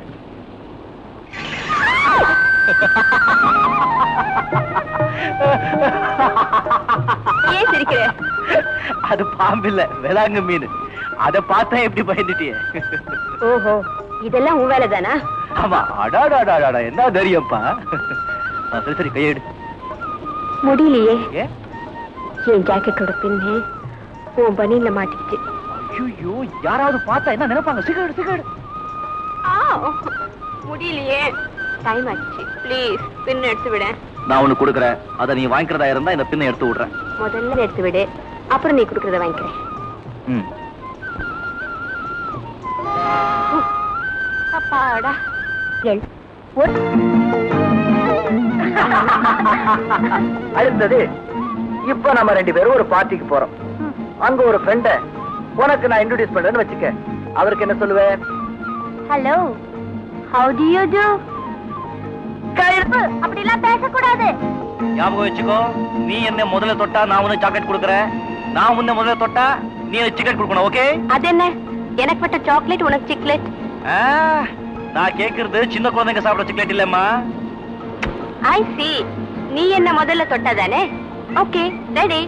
ஏன் சிரிக்கிற அது பாம்பு இல்ல வேளாங்கு மீன் அத பார்த்தா எப்படி பயந்துட்டிய ஓஹோ இதெல்லாம் உன் வேலை தானா ஆமா அடாடாடாடா என்ன தைரியம்ப்பா ஆ, சரி சரி கையெடு முடியலையே ஏன் என் ஜாக்கெட்டோட பின்னு உன் பனியில மாட்டிக்கிச்சு ஐயோ யாராவது பார்த்தா என்ன நினைப்பாங்க சிகரெட் சிகரெட் முடியலையே டைம் ஆச்சு ப்ளீஸ் பின் எடுத்து விட நான் உனக்கு கொடுக்குறேன் அதை நீ வாங்கிக்கிறதா இருந்தா இந்த பின்னை எடுத்து விடுறேன் முதல்ல எடுத்து விடு அப்புறம் நீ கொடுக்கறத வாங்கிக்கிறேன் ம் அப்பாடா எள். அடுத்தது இப்ப நம்ம ரெண்டு பேரும் ஒரு பார்ட்டிக்கு போறோம் அங்க ஒரு ஃப்ரெண்ட உனக்கு நான் இன்ட்ரோடியூஸ் பண்றேன்னு வச்சுக்க அவருக்கு என்ன சொல்லுவேன் hello how do you do கழுப்பு அப்படிலாம் பேசக்கூடாது ஞாபகம் வச்சுக்கோ நீ என்ன முதல்ல தொட்டா நான் உனக்கு சாக்லேட் கொடுக்குறேன் நான் உன்னை முதல்ல தொட்டா நீ எனக்கு சிக்கன் கொடுக்கணும் ஓகே அது என்ன எனக்கு பட்ட சாக்லேட் உனக்கு சிக்லேட் நான் கேக்குறது சின்ன குழந்தைங்க சாப்பிட சிக்கலேட் இல்லம்மா ஐ சி நீ என்ன முதல்ல தொட்டதானே ஓகே ரெடி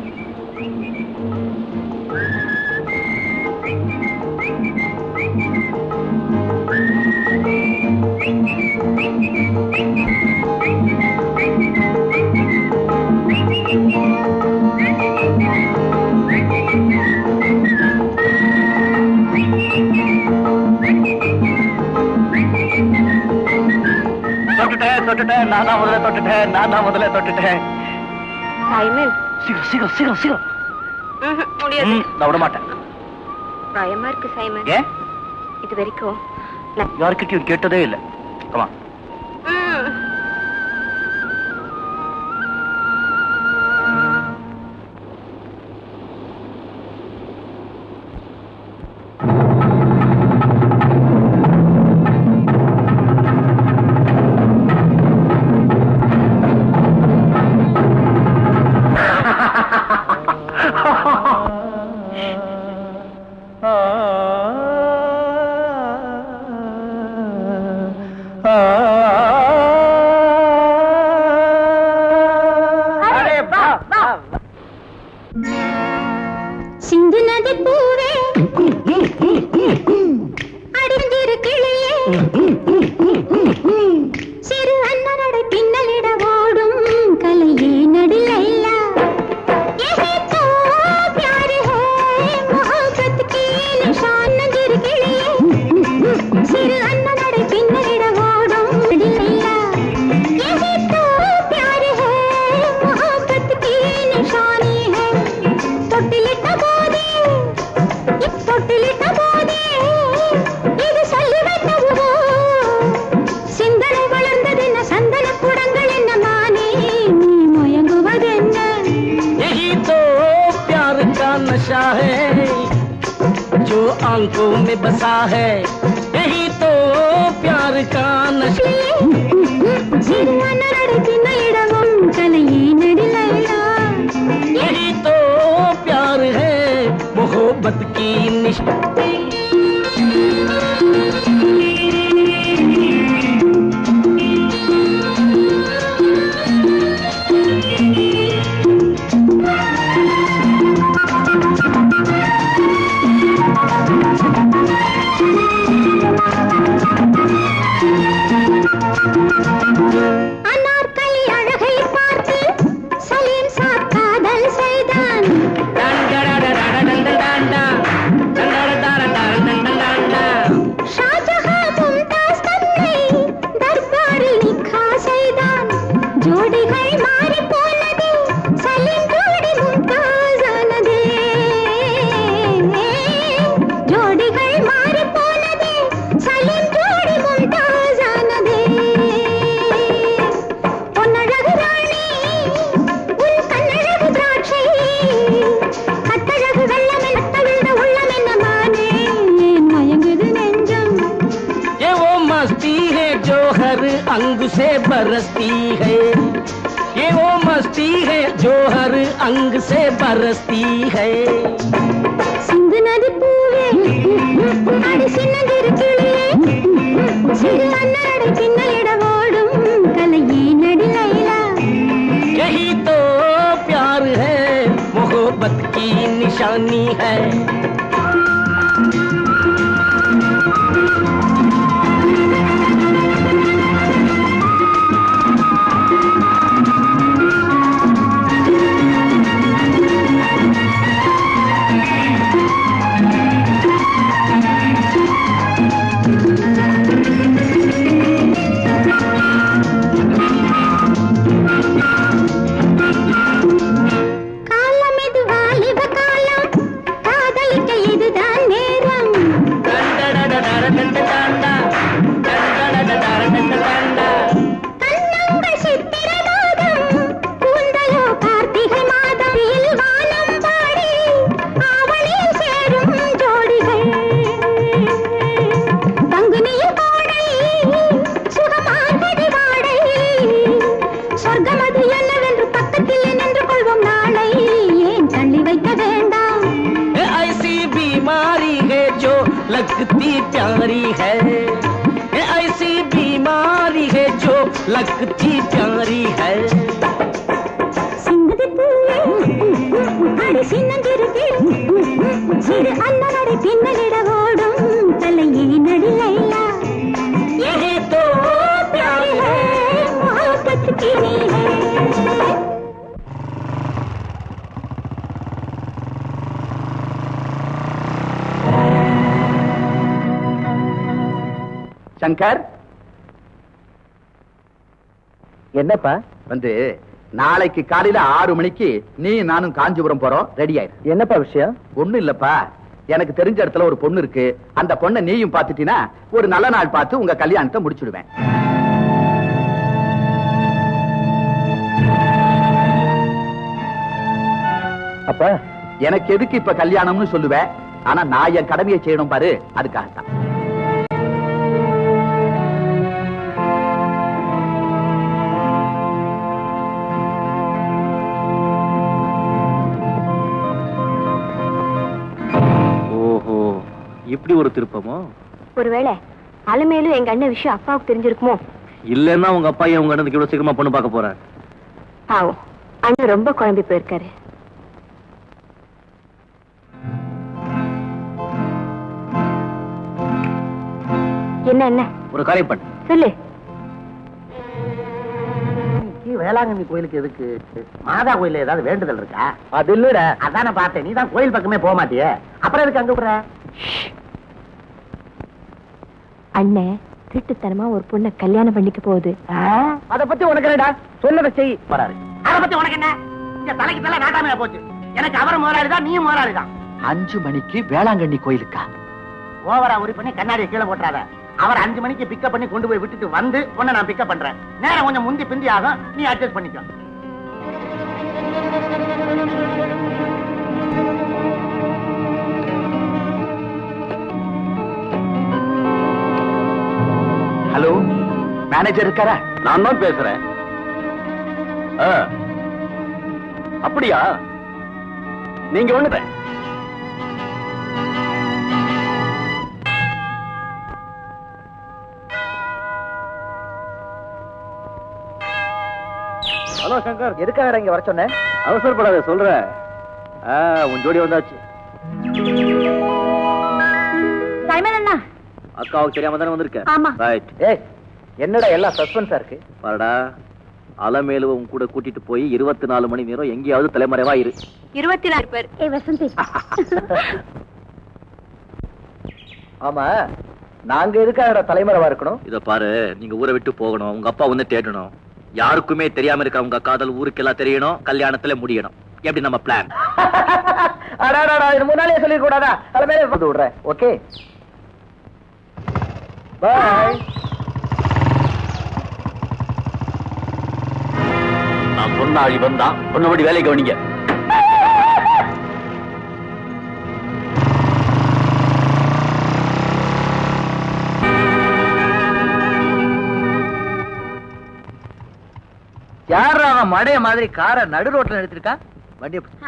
தொட்டுட்டேன் தொட்டுட்டேன் நான் தான் முதல்ல தொட்டுட்டேன் நான் தான் முதல்ல தொட்டுட்டேன் சைமன் சீக்கிரம் சீக்கிரம் சீக்கிரம் சீக்கிரம் ம்ஹும், முடியாது ம், நான் விட மாட்டேன் பயமா இருக்கு சைமன் ஏன் இது வரைக்கும் நான் யாருக்கிட்டையும் கேட்டதே இல்ல கமா ம். சிந்து நதி பூவே அடிஞ்சிரு கிளியே சிறு அண்ணனடை பின்னலிட ஓடும் கலையே நடிலைலா यही तो प्यार है मोहब्बत की निशान नजर கிளியே சிறு அண்ணனடை பின்னலிட ஓடும் நடிலைலா यही तो प्यार है मोहब्बत की निशानी है தொட்டிலிட்ட போதே தொட்டிலிட்ட போதே இது சொல்லுவென்னவோ சிந்தனை வளர்ந்ததென்ன சந்தன குடங்கள் என்ன மானே நீ முயங்குவதென்ன यही तो प्यार का नशा है जो आंखों में बसा है यही तो प्यार का नशा சிறுவனரடை பின்ன இடமும் கலையே நடிலைலா यही तो प्यार है मोहब्बत की निशा Thank अंग से बरसती है ये वो मस्ती है जो हर अंग से बरसती है சிந்து நதி பூவே அடி சின்னஞ்சிறு கிளியே சிறு அன்னரடை பின்னலிட ஓடும் கலையே நடி லைலா यही तो प्यार है मोहब्बत की निशानी है காலம் இது வாலிப காலம் காதலிக்க இதுதான் நேரம் கண்ணங்கள் சித்திர மாதம் கூந்தலோ கார்த்திகை மாதம் வெயில் வானம் பாடி ஆவணியில் சேரும் ஜோடிகள் பங்குனியில் கோடை சுகமானது வாடை சொர்க்கம் அது என்னவென்று பக்கத்தில் நின்று கொள்வோம் நாளை ஏன் தள்ளி வைக்க வேண்டாம் ये ऐसी बीमारी है जो लगती प्यारी है ये ऐसी बीमारी है जो लगती प्यारी है சிங்கதி பூவே அடி சின்னஞ்சிறுகி சிறு அன்னனடை பின்னலிட ஓடும் தலையே நடி லைலா यही तो प्यार है मोहब्बत की नी है சங்கர் என்னப்பா வந்து நாளைக்கு காலையில ஆறு மணிக்கு நீ நானும் காஞ்சிபுரம் போறோம் ரெடி ஆயிரு என்னப்பா விஷயம் ஒண்ணும் இல்லப்பா எனக்கு தெரிஞ்ச இடத்துல ஒரு பொண்ணு இருக்கு அந்த பொண்ணை நீயும் பாத்துட்டீனா ஒரு நல்ல நாள் பார்த்து உங்க கல்யாணத்தை முடிச்சிடுவேன் அப்பா எனக்கு எதுக்கு இப்ப கல்யாணம்னு சொல்லுவேன் ஆனா நான் என் கடமையை செய்யணும் பாரு அதுக்காகத்தான் ஓஹோ இப்படி ஒரு திருப்பமோ ஒருவேளை அலமேலும் எங்க அண்ணன் விஷயம் அப்பாவுக்கு தெரிஞ்சிருக்குமோ இல்லன்னா உங்க அப்பா ஏன் உங்க அண்ணனுக்கு இவ்வளவு சீக்கிரமா பொண்ணு பார்க்க போறேன் பாவம் அண்ணன் ரொம்ப குழம்பி போயிருக்காரு என்ன என்ன ஒரு காரியம் பண்ணு சொல்லு வேளாங்கண்ணி கோயிலுக்கு எதுக்கு மாதா கோயில்ல ஏதாவது வேண்டுதல் இருக்கா அது இல்லடா அதான பார்த்தேன் நீ தான் கோயில் பக்கமே போக மாட்டியே அப்புறம் எதுக்கு அங்க விடுற அண்ணன் திருட்டுத்தனமா ஒரு பொண்ணை கல்யாணம் பண்ணிக்க போகுது அத பத்தி உனக்கு என்னடா சொன்னதை செய் வராரு அத பத்தி உனக்கு என்ன இங்க தலைக்கு தலை நாட்டாமையா போச்சு எனக்கு அவர் முதலாளி தான் நீயும் முதலாளி தான் அஞ்சு மணிக்கு வேளாங்கண்ணி கோயிலுக்கா ஓவரா உரி பண்ணி கண்ணாடியை கீழே போட்டுறாத அவர் அஞ்சு மணிக்கு பிக்கப் பண்ணி கொண்டு போய் விட்டுட்டு வந்து உன்னை நான் பிக்கப் பண்றேன் நேரம் கொஞ்சம் முந்தி பிந்தி ஆகும் நீ அட்ஜஸ்ட் பண்ணிக்கோ ஹலோ மேனேஜர் இருக்காரா நான் தான் பேசுறேன் ஆ. அப்படியா நீங்க ஒண்ணுத ஹலோ சங்கர் எதுக்காக இங்க வர சொன்னேன் அவசரப்படாத சொல்றேன் ஆ, உன் ஜோடி வந்தாச்சு சைமன் அண்ணா அக்காவுக்கு தெரியாம தானே வந்திருக்க ஆமா. ரைட் ஏய் என்னடா எல்லாம் சஸ்பென்ஸா இருக்கு பாருடா அலமேலு உன் கூட கூட்டிட்டு போய் இருபத்தி நாலு மணி நேரம் எங்கேயாவது தலைமறைவா இரு இருபத்தி நாலு பேர் ஏ வசந்தி ஆமா நாங்க எதுக்காக தலைமறைவா இருக்கணும் இத பாரு நீங்க ஊரை விட்டு போகணும் உங்க அப்பா வந்து தேடணும் யாருக்குமே தெரியாம இருக்கிற உங்க காதல் ஊருக்கெல்லாம் தெரியணும் கல்யாணத்துல முடியணும் எப்படி நம்ம பிளான் அடாடாடா இது முன்னாலே சொல்லிருக்க கூடாதா தலைமையில வந்து விடுறேன் ஓகே பாய் நான் சொன்ன ஆள் இவன் தான் சொன்னபடி வேலை கவனிங்க யார் அவன் மடைய மாதிரி காரை நடு ரோட்ல நிறுத்திருக்கா வண்டியை பிடி.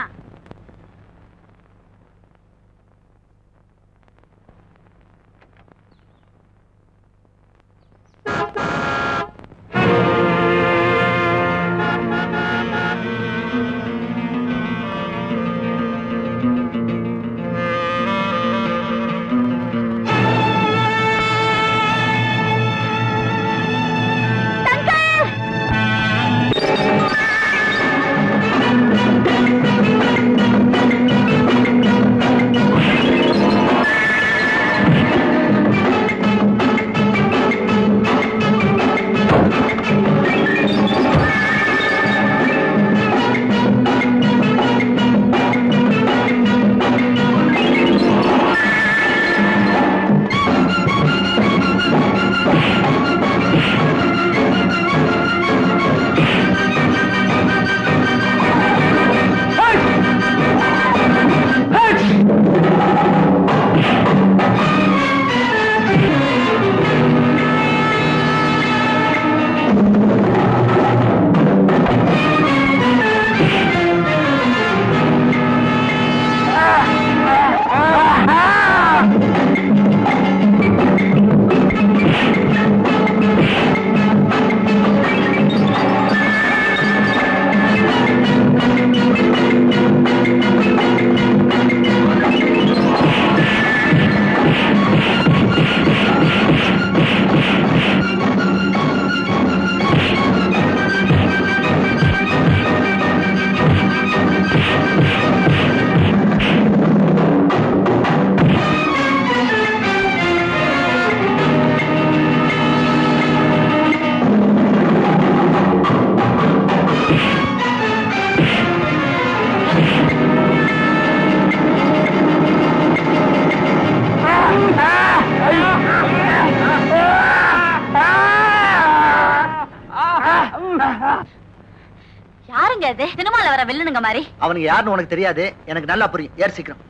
யாருங்க இது சினிமால வர வில்லனுங்க மாதிரி அவனுக்கு யாருன்னு உனக்கு தெரியாது எனக்கு நல்லா புரியும் ஏறு சீக்கிரம்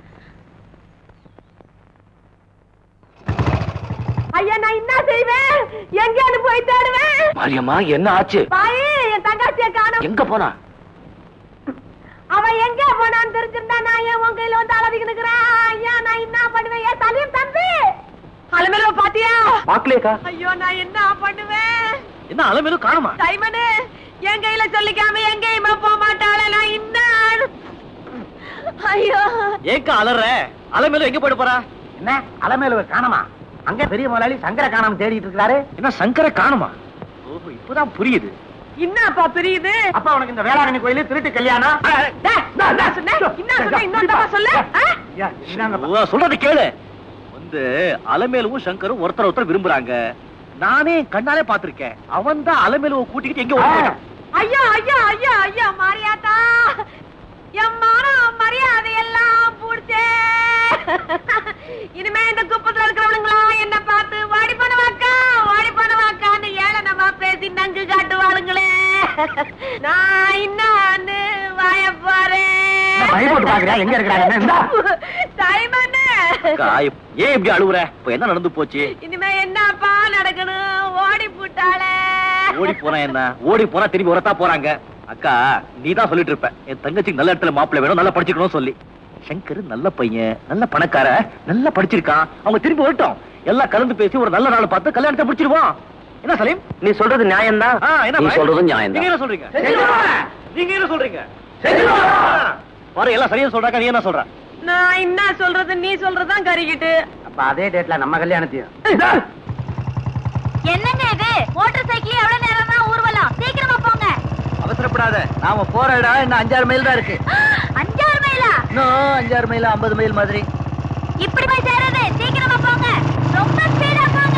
ஐயா நான் என்ன செய்வேன் எங்கேயாவது போய் தேடுவேன் மாரியம்மா என்ன ஆச்சு பாயி என் தங்காச்சிய காணும் எங்க போனா அவன் எங்க போனான்னு தெரிஞ்சிருந்தா நான் ஏன் உன் கையில வந்து அழவிக்கு நிக்கிறேன் ஐயா நான் என்ன பண்ணுவேன் ஏன் தலையும் தம்பி அலமேல பாத்தியா பாக்கலையக்கா ஐயோ நான் என்ன பண்ணுவேன் என்ன அலமேலும் காணுமா டைமனு என் கையில சொல்லிக்காம எங்கேயுமே போக மாட்டாளே நான் என்ன ஐயோ ஏக்கா அலற அலமேலும் எங்க போயிட்டு போறா என்ன அலமேலுவை காணமா அங்க பெரிய முதலாளி சங்கர காணாம தேடிட்டு இருக்காரு என்ன சங்கர காணுமா ஓஹோ இப்பதான் புரியுது என்னப்பா பிரியுது அப்ப உனக்கு இந்த வேளாங்கண்ணி கோயிலு திருட்டு கல்யாணம் டேய், நான் என்ன சொன்னேன்? என்ன சொன்னேன்? இன்னொரு தடவை சொல்லு. ஆ? ஐயா, இந்தாங்கப்பா. ஓ, சொல்றது கேளு வந்து அலமேலுவும் சங்கரும் ஒருத்தர் ஒருத்தர் விரும்புறாங்க நானே கண்ணாலே பாத்திருக்கேன் அவன் தான் அலமேலுவை கூட்டிக்கிட்டு எங்க ஓடிட்டான் ஐயா ஐயா ஐயா ஐயா மாரியாத்தா என் மானம் மரியாதை எல்லாம் பூடிச்சே இனிமே இந்த குப்பத்துல இருக்கிறவனுங்களா என்ன பார்த்து வாடி பண்ணுவாக்கா வாடி பண்ணுவாக்கான்னு ஏளனமா பேசி நங்கு காட்டுவாளுங்களே நான் இன்னான்னு வாய பாரு என்ன பை போட்டு பாக்குறியா? எங்க இருக்கிறாங்க? இந்தா. டைமன்னு அக்கா, இப்ப ஏன் இப்படி அழுவுற இப்ப என்ன நடந்து போச்சு இனிமே என்னப்பா நடக்கணும் ஓடி போட்டாளே ஓடி போனா என்ன ஓடி போனா திரும்பி உரத்தா போறாங்க அக்கா நீ தான் சொல்லிட்டு இருப்ப என் தங்கச்சிக்கு நல்ல இடத்துல மாப்பிள்ளை வேணும் நல்லா படிச்சுக்கணும் சொல்லி சங்கர் நல்ல பையன் நல்ல பணக்கார நல்லா படிச்சிருக்கான் அவங்க திரும்பி வரட்டும் எல்லாம் கலந்து பேசி ஒரு நல்ல நாள் பார்த்து கல்யாணத்தை முடிச்சிருவோம் என்ன சலீம் நீ சொல்றது நியாயம் தான் ஆ, என்ன நீ பாய்? சொல்றதும் நியாயம் நீங்க தான் என்ன சொல்றீங்க நீங்க என்ன சொல்றீங்க பாரு எல்லாம் சரியா சொல்றாங்க நீ என்ன சொல்ற நான் என்ன சொல்றது நீ சொல்றதுதான் கறிக்கிட்டு அப்ப அதே டேட்ல நம்ம கல்யாணத்தையும் என்னங்க இது மோட்டார் சைக்கிள் எவ்வளவு நேரம் தான் ஊர்வலம் சீக்கிரமா போங்க அவசரப்படாத நாம போற இடம் இன்னும் அஞ்சாறு மைல் தான் இருக்கு அஞ்சாறு மைலா இன்னும் அஞ்சாறு மைல் ஐம்பது மைல் மாதிரி இப்படி போய் சேராது சீக்கிரமா போங்க ரொம்ப ஸ்பீடா போங்க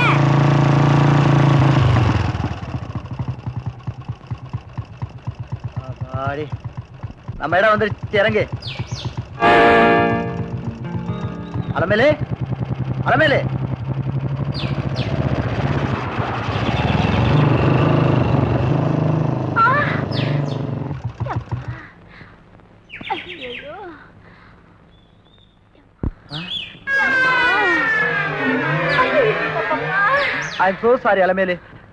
ஆடி. நம்ம இடம் வந்துருச்சு இறங்கு Alamelu Alamelu I'm so sorry Alamelu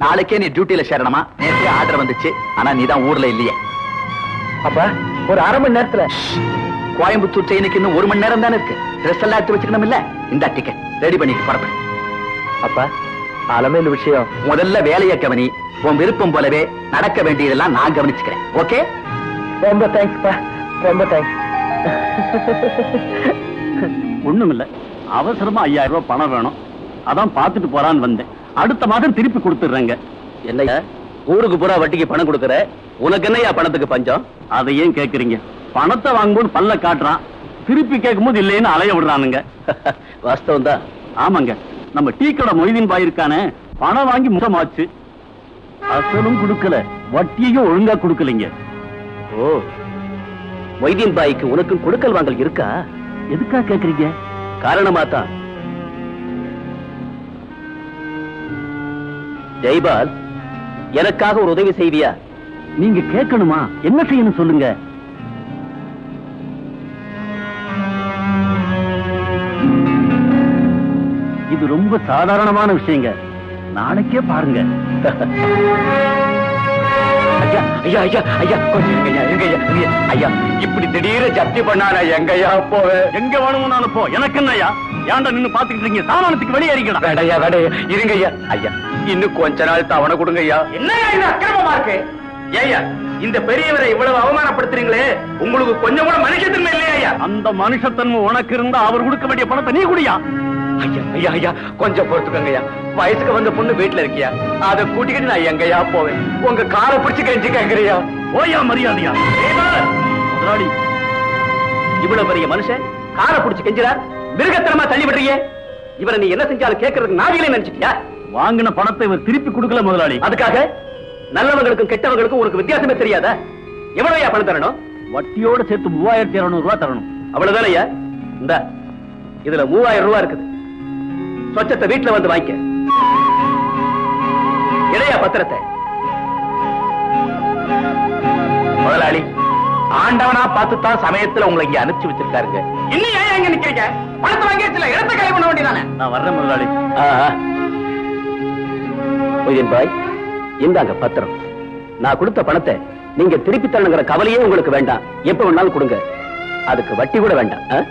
நாளைக்கே நீ டியூட்டில சேரணுமா நேற்றே ஆர்டர் வந்துச்சு ஆனா நீ தான் ஊர்ல இல்லையே அப்ப ஒரு அரை மணி நேரத்துல கோயம்புத்தூர் ட்ரெயினுக்கு இன்னும் ஒரு மணி நேரம் தானே இருக்கு ட்ரெஸ் எல்லாம் எடுத்து வச்சுக்கணும் இல்ல இந்த டிக்கெட் ரெடி பண்ணிட்டு புறப்படு அப்ப அலமேல் விஷயம் முதல்ல வேலையை கவனி உன் விருப்பம் போலவே நடக்க வேண்டியதெல்லாம் நான் கவனிச்சுக்கிறேன் ஓகே ரொம்ப தேங்க்ஸ்ப்பா ரொம்ப தேங்க்ஸ் ஒண்ணுமில்ல அவசரமா ஐயாயிரம் ரூபாய் பணம் வேணும் அதான் பார்த்துட்டு போறான்னு வந்தேன் அடுத்த மாதம் திருப்பி கொடுத்துடுறேங்க என்னையா ஊருக்கு பூரா வட்டிக்கு பணம் கொடுக்கற உனக்கு என்னையா பணத்துக்கு பஞ்சம் அதை ஏன் கேக்குறீங்க பணத்தை வாங்கும்போது பல்ல காட்டுறான் திருப்பி கேட்கும்போது இல்லைன்னு அலைய விடுறானுங்க வாஸ்தவம் தான் ஆமாங்க நம்ம டீ கடை மொய்தீன் பாய் இருக்கானே பணம் வாங்கி முகமாச்சு அசலும் கொடுக்கல வட்டியையும் ஒழுங்கா கொடுக்கலைங்க ஓ மொய்தீன் பாய்க்கு உனக்கும் கொடுக்கல் வாங்கல் இருக்கா எதுக்கா கேக்குறீங்க காரணமா தான் ஜெய்பால் எனக்காக ஒரு உதவி செய்வியா நீங்க கேட்கணுமா என்ன செய்யணும் சொல்லுங்க இது ரொம்ப சாதாரணமான விஷயங்க நாளைக்கே பாருங்க ஐயா ஐயா ஐயா ஐயா கொஞ்சம் இருங்கய்யா இருங்கய்யா இருங்கய்யா. ஐயா இப்படி திடீர்னு ஜப்தி பண்ணானா எங்கய்யா போவேன் எங்க வேணும்னாலும் போ எனக்கு என்னய்யா ஏன்டா நின்னு பாத்துக்கிட்டு இருக்கீங்க சாமானத்துக்கு வெளியே அறிக்கடா வேடையா வேடையா இருங்கய்யா ஐயா இன்னும் கொஞ்ச நாள் தவணை கொடுங்க ஐயா என்னையா இது அக்கிரமமா இருக்கு ஏய்யா இந்த பெரியவரை இவ்வளவு அவமானப்படுத்துறீங்களே உங்களுக்கு கொஞ்சம் கூட மனுஷத்தன்மை இல்லையா ஐயா அந்த மனுஷத்தன்மை உனக்கு இருந்தா அவர் கொடுக்க வேண்டிய பணத்தை நீ குடியா ஐயா ஐயா ஐயா கொஞ்சம் பொறுத்துக்கங்கய்யா வயசுக்கு வந்த பொண்ணு வீட்டுல இருக்கியா அதை கூட்டிக்கிட்டு நான் எங்கய்யா போவேன் உங்க காரை பிடிச்சு கெஞ்சி கேக்குறியா ஓயா மரியாதையா முதலாளி இவ்வளவு பெரிய மனுஷன் காரை பிடிச்சு கெஞ்சுறார் மிருகத்தனமா தள்ளி விடுறியே இவரை நீ என்ன செஞ்சாலும் கேட்கறதுக்கு நாவிலே நினைச்சிட்டியா வாங்கின பணத்தை இவர் திருப்பி கொடுக்கல முதலாளி அதுக்காக நல்லவங்களுக்கும் கெட்டவங்களுக்கும் உனக்கு வித்தியாசமே தெரியாதா எவ்வளவுயா பணம் தரணும் வட்டியோட சேர்த்து மூவாயிரத்தி இருநூறு ரூபாய் தரணும் அவ்வளவுதானய்யா இந்த இதுல மூவாயிரம் ரூபாய் இருக்குது சொச்சத்தை வீட்டுல வந்து வாங்கிக்க இடையா பத்திரத்தை முதலாளி ஆண்டவனா பார்த்து தான் சமயத்துல உங்களை இங்க அனுப்பிச்சு வச்சிருக்காருங்க இன்னும் ஏன் இங்க நிக்கிறீங்க பணத்தை வாங்கியாச்சுல இடத்தை கலை பண்ண வேண்டியதானே நான் வர்றேன் முதலாளி மொய்தீன் பாய் இந்தாங்க பத்திரம் நான் கொடுத்த பணத்தை நீங்க திருப்பி தரணுங்கிற கவலையே உங்களுக்கு வேண்டாம் எப்ப வேணாலும் கொடுங்க அதுக்கு வட்டி கூட வேண்டாம் ஆ?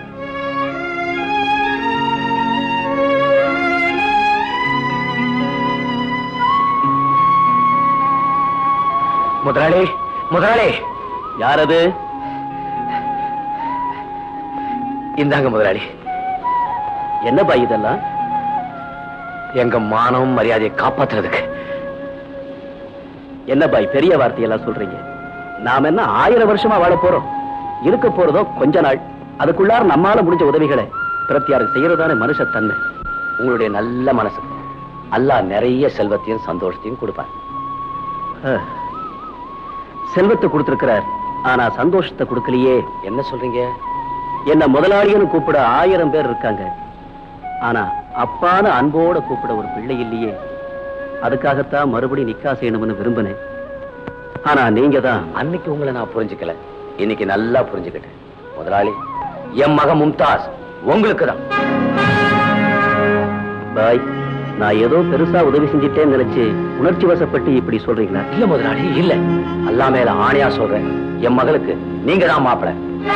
முதலாளி முதலாளி யார் அது இந்தாங்க முதலாளி என்ன பாய் இதெல்லாம் எங்க மானம் மரியாதையை காப்பாத்துறதுக்கு என்ன பாய் பெரிய வார்த்தையெல்லாம் சொல்றீங்க நாம என்ன ஆயிரம் வருஷமா வாழ போறோம் இருக்க போறதோ கொஞ்ச நாள் அதுக்குள்ளார நம்மால முடிஞ்ச உதவிகளை பிரத்தியாருக்கு செய்யறதான மனுஷத்தன்மை உங்களுடைய நல்ல மனசு அல்லாஹ் நிறைய செல்வத்தையும் சந்தோஷத்தையும் கொடுப்பார் அஹ். செல்வத்தை கொடுத்திருக்கிறார் ஆனா சந்தோஷத்தை கொடுக்கலையே என்ன சொல்றீங்க என்ன முதலாளின்னு கூப்பிட ஆயிரம் பேர் இருக்காங்க ஆனா அப்பான அன்போட கூப்பிட ஒரு பிள்ளை இல்லையே அதுக்காகத்தான் மறுபடி நிக்கா செய்யணும்னு விரும்பினேன் ஆனா நீங்க தான் அன்னைக்கு உங்களை நான் புரிஞ்சுக்கல இன்னைக்கு நல்லா புரிஞ்சுக்கிட்டேன் முதலாளி என் மக மும்தாஸ் உங்களுக்கு தான் பாய் நான் ஏதோ பெருசா உதவி செஞ்சிட்டேன்னு நினைச்சு உணர்ச்சி வசப்பட்டு இப்படி சொல்றீங்களா இல்ல முதலாளி இல்ல அல்லா மேல ஆணையா சொல்றேன் என் மகளுக்கு நீங்க தான் மாப்பிள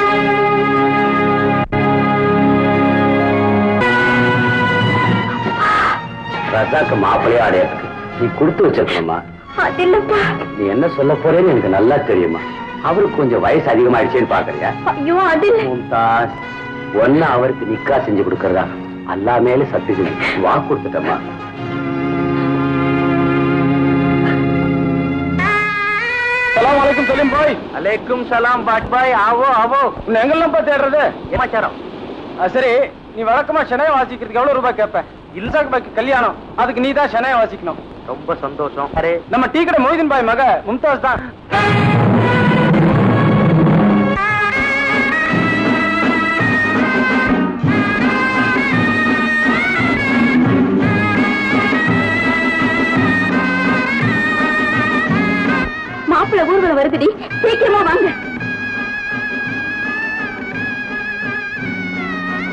ரசாக்கு மாப்பிளையே அடையறதுக்கு நீ கொடுத்து வச்சிருக்கணுமா அது இல்லப்பா நீ என்ன சொல்ல போறேன்னு எனக்கு நல்லா தெரியுமா அவருக்கு கொஞ்சம் வயசு அதிகமாயிடுச்சேன்னு பாக்குறியா ஐயோ அது இல்ல மும்தாஸ் ஒன்னு அவருக்கு நிக்கா செஞ்சு கொடுக்கறதா அல்லா மேல சத்தியம் வா கொடுத்துட்டமா சலாம் வலைக்கும் சலீம் பாய் அலைக்கும் சலாம் பாட் பாய் ஆவோ ஆவோ உன்னை எங்கெல்லாம் போய் தேடுறது ஏமாச்சாரம் ஆ, சரி நீ வழக்கமா சென்னை வாசிக்கிறதுக்கு எவ்வளவு ரூபாய் கேட்ப இல்சாக் பாய்க்கு கல்யாணம் அதுக்கு நீ தான் சென்னை வாசிக்கணும் ரொம்ப சந்தோஷம் அரே நம்ம டீ கடை மொய்தீன் பாய் மக மும்தாஸ் தான் மாப்பிள்ளை ஊர்வலம் வருதுடி சீக்கிரமா வாங்க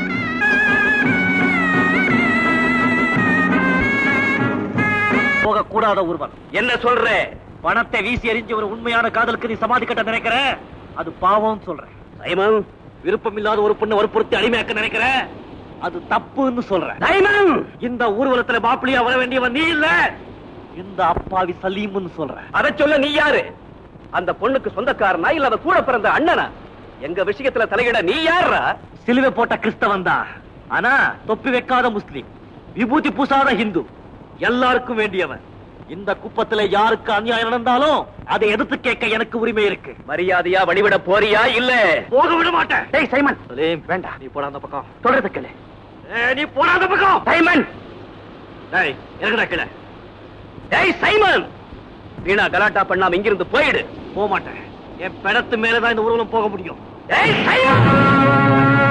போக கூடாத ஒருவன் என்ன சொல்ற பணத்தை வீசி எறிஞ்ச ஒரு உண்மையான காதலுக்கு நீ சமாதி கட்ட நினைக்கிற அது பாவம் சொல்றேன் சைமன் விருப்பம் இல்லாத ஒரு பொண்ணை வற்புறுத்தி அடிமையாக்க நினைக்கிற அது தப்புன்னு சொல்றேன் டைமன் இந்த ஊர்வலத்துல மாப்பிள்ளையா வர வேண்டியவன் நீ இல்ல இந்த அப்பாவி சலீம்னு சொல்றேன் அதை சொல்ல நீ யாரு அந்த பொண்ணுக்கு சொந்தக்காரனா இல்ல அவ கூட பிறந்த அண்ணனா எங்க விஷயத்துல தலையிட நீ யாரா சிலுவை போட்ட கிறிஸ்தவன் தான் ஆனா தொப்பி வைக்காத முஸ்லிம் விபூதி பூசாத ஹிந்து எல்லாருக்கும் வேண்டியவன் இந்த குப்பத்துல யாருக்கு அநியாயம் நடந்தாலும் அதை எதிர்த்து கேட்க எனக்கு உரிமை இருக்கு மரியாதையா வழிவிட போறியா இல்ல போக விட மாட்டேன் டேய் சைமன் சலீம் வேண்டாம் நீ போடா அந்த பக்கம் தொடர்ந்து கேளு ஏய், நீ போடா அந்த பக்கம் சைமன் டேய் இறங்குடா கீழே டேய் சைமன் வீணா கலாட்டா பண்ணாம இங்கிருந்து போயிடு போக மாட்டேன் என் பிணத்து மேலதான் இந்த ஊர்வலம் போக முடியும் டேய் சைமன்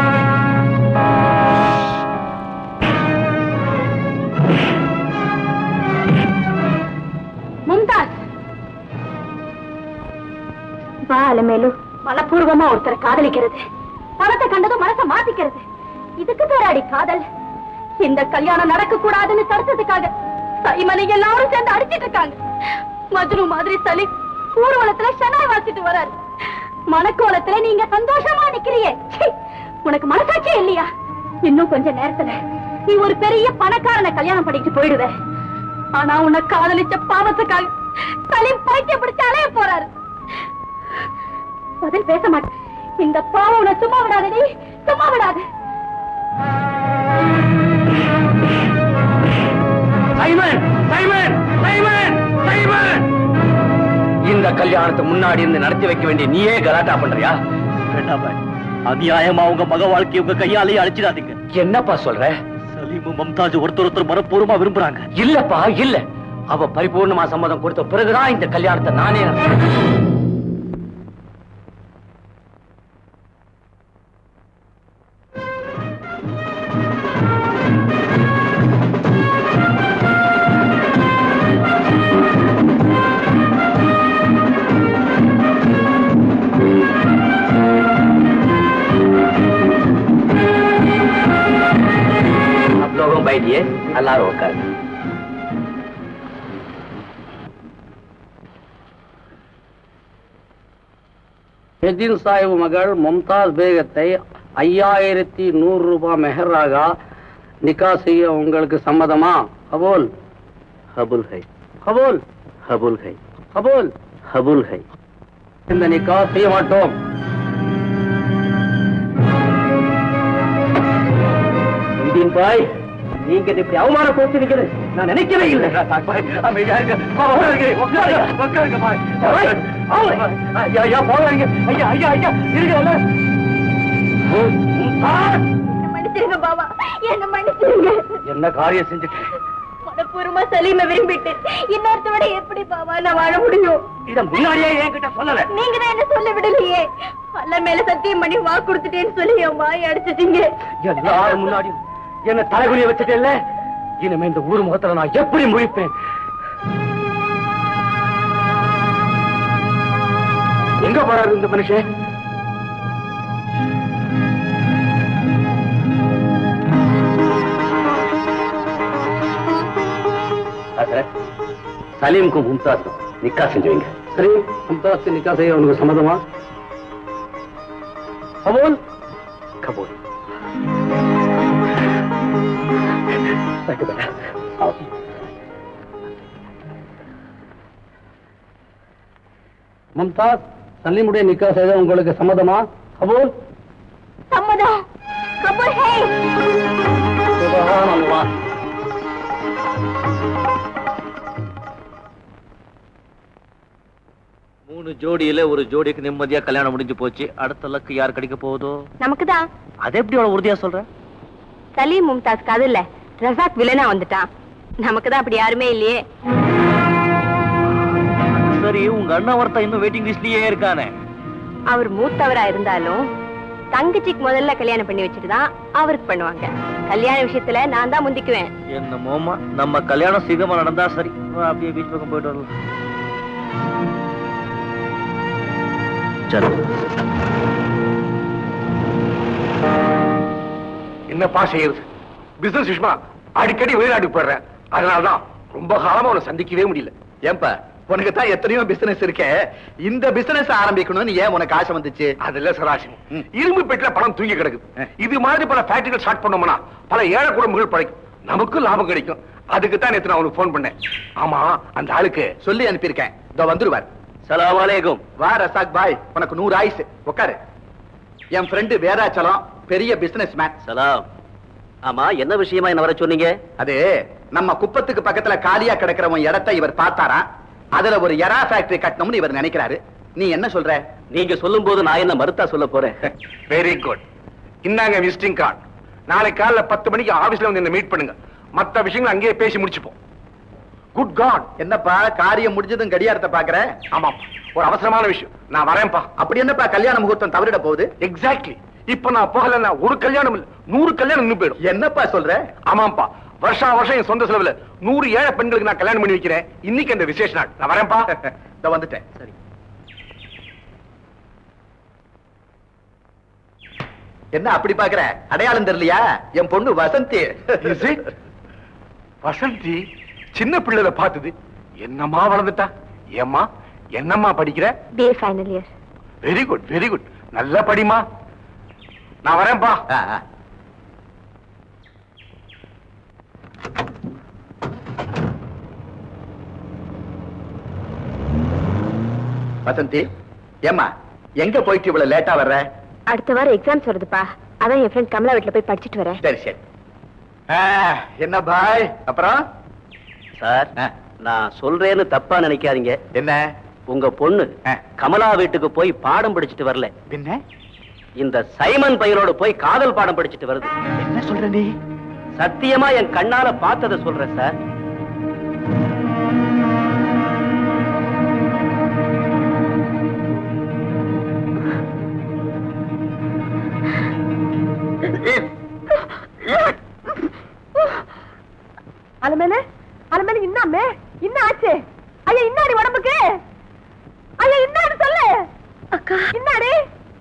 மும்தாஸ் வா அலமேலு மனப்பூர்வமா ஒருத்தரை காதலிக்கிறது பணத்தை கண்டதும் மனசை மாத்திக்கிறது இதுக்கு பேராடி காதல் இந்த கல்யாணம் நடக்க கூடாதுன்னு தடுத்ததுக்காக சைமனை எல்லாரும் சேர்ந்து அடிச்சிட்டு இருக்காங்க மஜ்னு மாதிரி சலி ஊர்வலத்துல ஷனாய் வாசிட்டு வராரு மனக்கோலத்துல நீங்க சந்தோஷமா நிக்கிறியே சீ, உனக்கு மனசாட்சியே இல்லையா இன்னும் கொஞ்ச நேரத்துல நீ ஒரு பெரிய பணக்காரனை கல்யாணம் பண்ணிட்டு போயிடுவ ஆனா உன்னை காதலிச்ச பாவத்துக்காக சலீம் பைத்தியம் பிடிச்சு அலைய போறாரு பதில் பேச மாட்டேன் இந்த பாவம் உன்னை சும்மா விடாதடி சும்மா விடாது சைமன் சைமன் சைமன் சைமன் இந்த கல்யாணத்தை முன்னாடி இருந்து நடத்தி வைக்க வேண்டிய நீயே கலாட்டா பண்றியா வேண்டாம் பாய். அநியாயமா உங்க மக வாழ்க்கையை உங்க கையாலேயே அழிச்சிடாதீங்க என்னப்பா சொல்ற சலீமும் மம்தாஜ் ஒருத்தர் ஒருத்தர் மனப்பூர்வமா விரும்புறாங்க இல்லப்பா இல்ல அவ பரிபூர்ணமா சம்மதம் கொடுத்த பிறகுதான் இந்த கல்யாணத்தை நானே நடத்துவேன். आप लोगों बैठिए अल्लाह रोकर எதின் சாஹிப் மகள் மும்தாஸ் பேகத்தை ஐயாயிரத்தி நூறு ரூபாய் மெஹராக நிக்கா செய்ய உங்களுக்கு சம்மதமா கபூல் ஹபுல் ஹை கபூல் ஹபுல் ஹை கபூல் ஹபுல் ஹை இந்த நிக்கா செய்ய மாட்டோம் இந்தியன் பாய் நீங்க இதை இப்படி அவமானப்படுத்திருக்கிறது நான் நினைக்கவே இல்லை அமைதியா இருங்க. உட்காருங்க, உட்காருங்க, உட்காருங்க, பாய். பாய், பாய். ஐயா, ஐயா, போகாதீங்க. ஐயா, ஐயா, ஐயா, இருக்கல. மும்தாஸ், மன்னிச்சிருங்க பாபா என்ன மன்னிச்சிருங்க என்ன காரியம் செஞ்சுட்டேன் மனப்பூர்வமா சலீமை விரும்பிட்டு இன்னொருத்தோட எப்படி பாபா நான் வாழ முடியும் இத முன்னாடியே என்கிட்ட சொல்லல நீங்க தான் என்ன சொல்ல விடலையே அல்ல மேல சத்தியம் பண்ணி வாக்கு கொடுத்துட்டேன்னு சொல்லி என் வாய் அடிச்சிட்டீங்க எல்லாரும் முன்னாடி என்ன தலைகுனிய வச்சுட்டேல்ல இனிமே இந்த ஊர் முகத்துல நான் எப்படி முழிப்பேன் எங்க போறாரு இந்த மனுஷன் சலீமுக்கும் மும்தாஸும் நிக்கா செஞ்சு வைங்க சரி மும்தாஸ் நிக்கா செய்ய உங்களுக்கு சம்மதமா கபூல் கபூல் மும்தாஸ் சலீமுடைய நிக்கா செய்ய உங்களுக்கு சம்மதமா கபூல் சம்மதம் கபூல் ஹே சுபஹானல்லாஹ் மூணு ஜோடியில ஒரு ஜோடிக்கு நிம்மதியா கல்யாணம் முடிஞ்சு போச்சு அடுத்த லக்கு யார் கிடைக்க போகுதோ நமக்கு தான் அது எப்படி அவ்வளவு உறுதியா சொல்ற சலீம் மும்தாஸ் காதல்ல ரசாக் வில்லனா வந்துட்டான் நமக்கு தான் அப்படி யாருமே இல்லையே சரி உங்க அண்ணன் ஒருத்தன் இன்னும் வெயிட்டிங் லிஸ்ட்லயே இருக்கானே அவர் மூத்தவரா இருந்தாலும் தங்கச்சிக்கு முதல்ல கல்யாணம் பண்ணி வச்சுட்டு தான் அவருக்கு பண்ணுவாங்க கல்யாண விஷயத்துல நான் தான் முந்திக்குவேன் என்னமோமா நம்ம கல்யாணம் சீக்கிரமா நடந்தா சரி வா, அப்படியே பீச் பக்கம் போயிட்டு வரலாம் சரி என்னப்பா செய்யறது பிசினஸ் விஷயமா அடிக்கடி வெளிநாட்டுக்கு போயிடுறேன் அதனாலதான் ரொம்ப காலமா உன்னை சந்திக்கவே முடியல ஏன்பா உனக்கு தான் எத்தனையோ பிசினஸ் இருக்கே இந்த பிசினஸ் ஆரம்பிக்கணும்னு ஏன் உனக்கு ஆசை வந்துச்சு அதுல சராசரி இரும்பு பெட்டில பணம் தூங்கி கிடக்குது இது மாதிரி பல ஃபேக்டரிகள் ஸ்டார்ட் பண்ணோம்னா பல ஏழை குடும்பங்கள் பழைக்கும் நமக்கும் லாபம் கிடைக்கும் அதுக்கு தான் நேத்து நான் உனக்கு ஃபோன் பண்ணேன் ஆமா அந்த ஆளுக்கு சொல்லி அனுப்பியிருக்கேன் இதோ வந்துருவார் சலாம் அலைக்கும் வா ரசாக் பாய் உனக்கு நூறு ஆயுசு உட்காரு என் ஃப்ரெண்டு வேதாச்சலம் பெரிய பிசினஸ் மேன் சலாம் ஆமா என்ன விஷயமா என்ன வர சொன்னீங்க அது நம்ம குப்பத்துக்கு பக்கத்துல காலியா கிடக்கிறவன் இடத்தை இவர் பார்த்தாராம் அதுல ஒரு எரா ஃபேக்டரி கட்டணும்னு இவர் நினைக்கிறாரு நீ என்ன சொல்ற நீங்க சொல்லும் போது நான் என்ன மறுத்தா சொல்ல போறேன் வெரி குட் இந்தாங்க விசிட்டிங் கார்டு நாளை காலைல பத்து மணிக்கு ஆபீஸ்ல வந்து என்ன மீட் பண்ணுங்க மத்த விஷயங்களை அங்கேயே பேசி முடிச்சுப்போம் குட் காட் என்னப்பா காரியம் முடிஞ்சதும் கடியாரத்தை பாக்குற ஆமாம் ஒரு அவசரமான விஷயம் நான் வரேன்ப்பா அப்படி என்னப்பா கல்யாண முகூர்த்தம் தவறிட போகுது எக்ஸாக்ட்லி இப்ப நான் போகலன்னா ஒரு கல்யாணம் இல்ல நூறு கல்யாணம் நின்னு போயிடும் என்னப்பா சொல்ற ஆமாப்பா வருஷா வருஷம் என் சொந்த செலவுல நூறு ஏழை பெண்களுக்கு நான் கல்யாணம் பண்ணி வைக்கிறேன் இன்னைக்கு அந்த விசேஷ நாள் நான் வரேன்ப்பா இதோ வந்துட்டேன் சரி என்ன அப்படி பாக்குற அடையாளம் தெரியலையா என் பொண்ணு வசந்தி Is it? வசந்தி சின்ன பிள்ளைல பார்த்தது என்னம்மா வளர்ந்துட்டா ஏம்மா என்னம்மா படிக்கிற B final year very good very good நல்லா படிமா நான் வரேன்ப்பா ஆ, ஆ. வசந்தி ஏம்மா எங்க போயிட்டு இவ்வளவு லேட்டா வர்ற அடுத்த வாரம் எக்ஸாம்ஸ் வருதுப்பா அதான் என் ஃப்ரெண்ட் கமலா வீட்ல போய் படிச்சிட்டு வரேன் சரி சரி ஆ, என்ன பாய் அப்புறம் சார் ஆ. நான் சொல்றேன்னு தப்பா நினைக்காதீங்க என்ன உங்க பொண்ணு ஆ. கமலா வீட்டுக்கு போய் பாடம் படிச்சுட்டு வரல பின்ன இந்த சைமன் பையனோட போய் காதல் பாடம் படிச்சுட்டு வருது என்ன சொல்ற நீ சத்தியமா என் கண்ணால பார்த்தத சொல்றேன் சார் அலமேலு அலமேலு இன்னாமே என்ன ஆச்சு ஐயா இன்னாடி உடம்புக்கு ஐயா இன்னாடி சொல்லு அக்கா இன்னாடி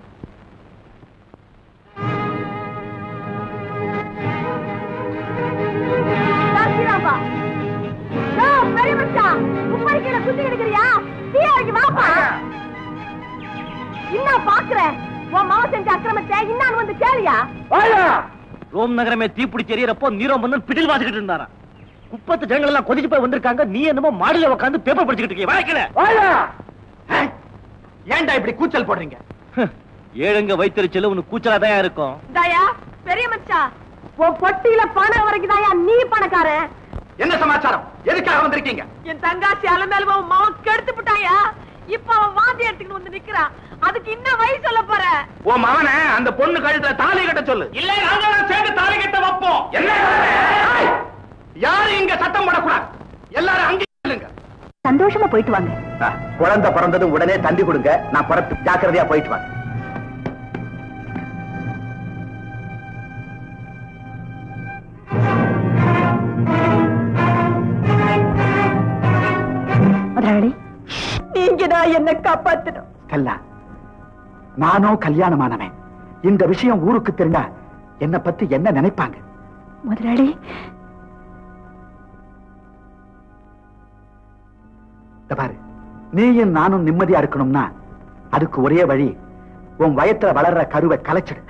சாத்திராப்பா யோ, பெரிய மச்சான், உப்பரி கீழே குத்தி கிடக்குறியா? தீ இறங்கி வாப்பா. இன்னா பாக்குறேன் உன் மாவன் செஞ்ச அக்கிரமத்தை இன்னான்னு வந்து கேளியா ரோம் நகரமே தீப்பிடிச்சு எரியறப்போ நீரோ மன்னன் பிடில் வாசிக்கிட்டு இருந்தாராம் குப்பத்து ஜனங்கள் எல்லாம் கொதிச்சு போய் வந்திருக்காங்க நீ என்னமோ மாடியில உட்காந்து பேப்பர் படிச்சுக்கிட்டு இருக்கீங்க வாய்க்கல ஏன்டா இப்படி கூச்சல் போடுறீங்க ஏழுங்க வைத்தறிச்சல் உனக்கு கூச்சலா தான் இருக்கும் தாயா பெரிய மச்சான் உன் பொட்டியில பணம் வரைக்கும் தாயா நீ பணக்காரன் என்ன சமாச்சாரம் எதுக்காக வந்திருக்கீங்க என் தங்காச்சி அலமேல உன் மாவன் கெடுத்து விட்டாயா இப்ப அவன் வாந்தி எடுத்துக்கிட்டு வந்து நிக்கிறான் அதுக்கு இன்னும் வழி சொல்ல போற உன் மகனை அந்த பொண்ணு கழுத்துல தாலி கட்ட சொல்லு இல்ல நாங்க சேர்ந்து தாலி கட்ட வைப்போம் என்ன சொல்ற? யாரும் இங்க சத்தம் போடக்கூடாது எல்லாரும் அங்கே நில்லுங்க. சந்தோஷமா போயிட்டு வாங்க ஆ, குழந்தை பிறந்ததும் உடனே தந்தி கொடுங்க நான் புறத்து ஜாக்கிரதையா போயிட்டு வாங்க முதலாளி நீங்க தான் என்ன காப்பாத்தணும் கல்லா நானும் கல்யாணமானவன் இந்த விஷயம் ஊருக்கு தெரிஞ்சா என்ன பத்தி என்ன நினைப்பாங்க முதலாளி இத பாரு நீயும் நானும் நிம்மதியா இருக்கணும்னா அதுக்கு ஒரே வழி உன் வயத்துல வளர்ற கருவை கலைச்சிடு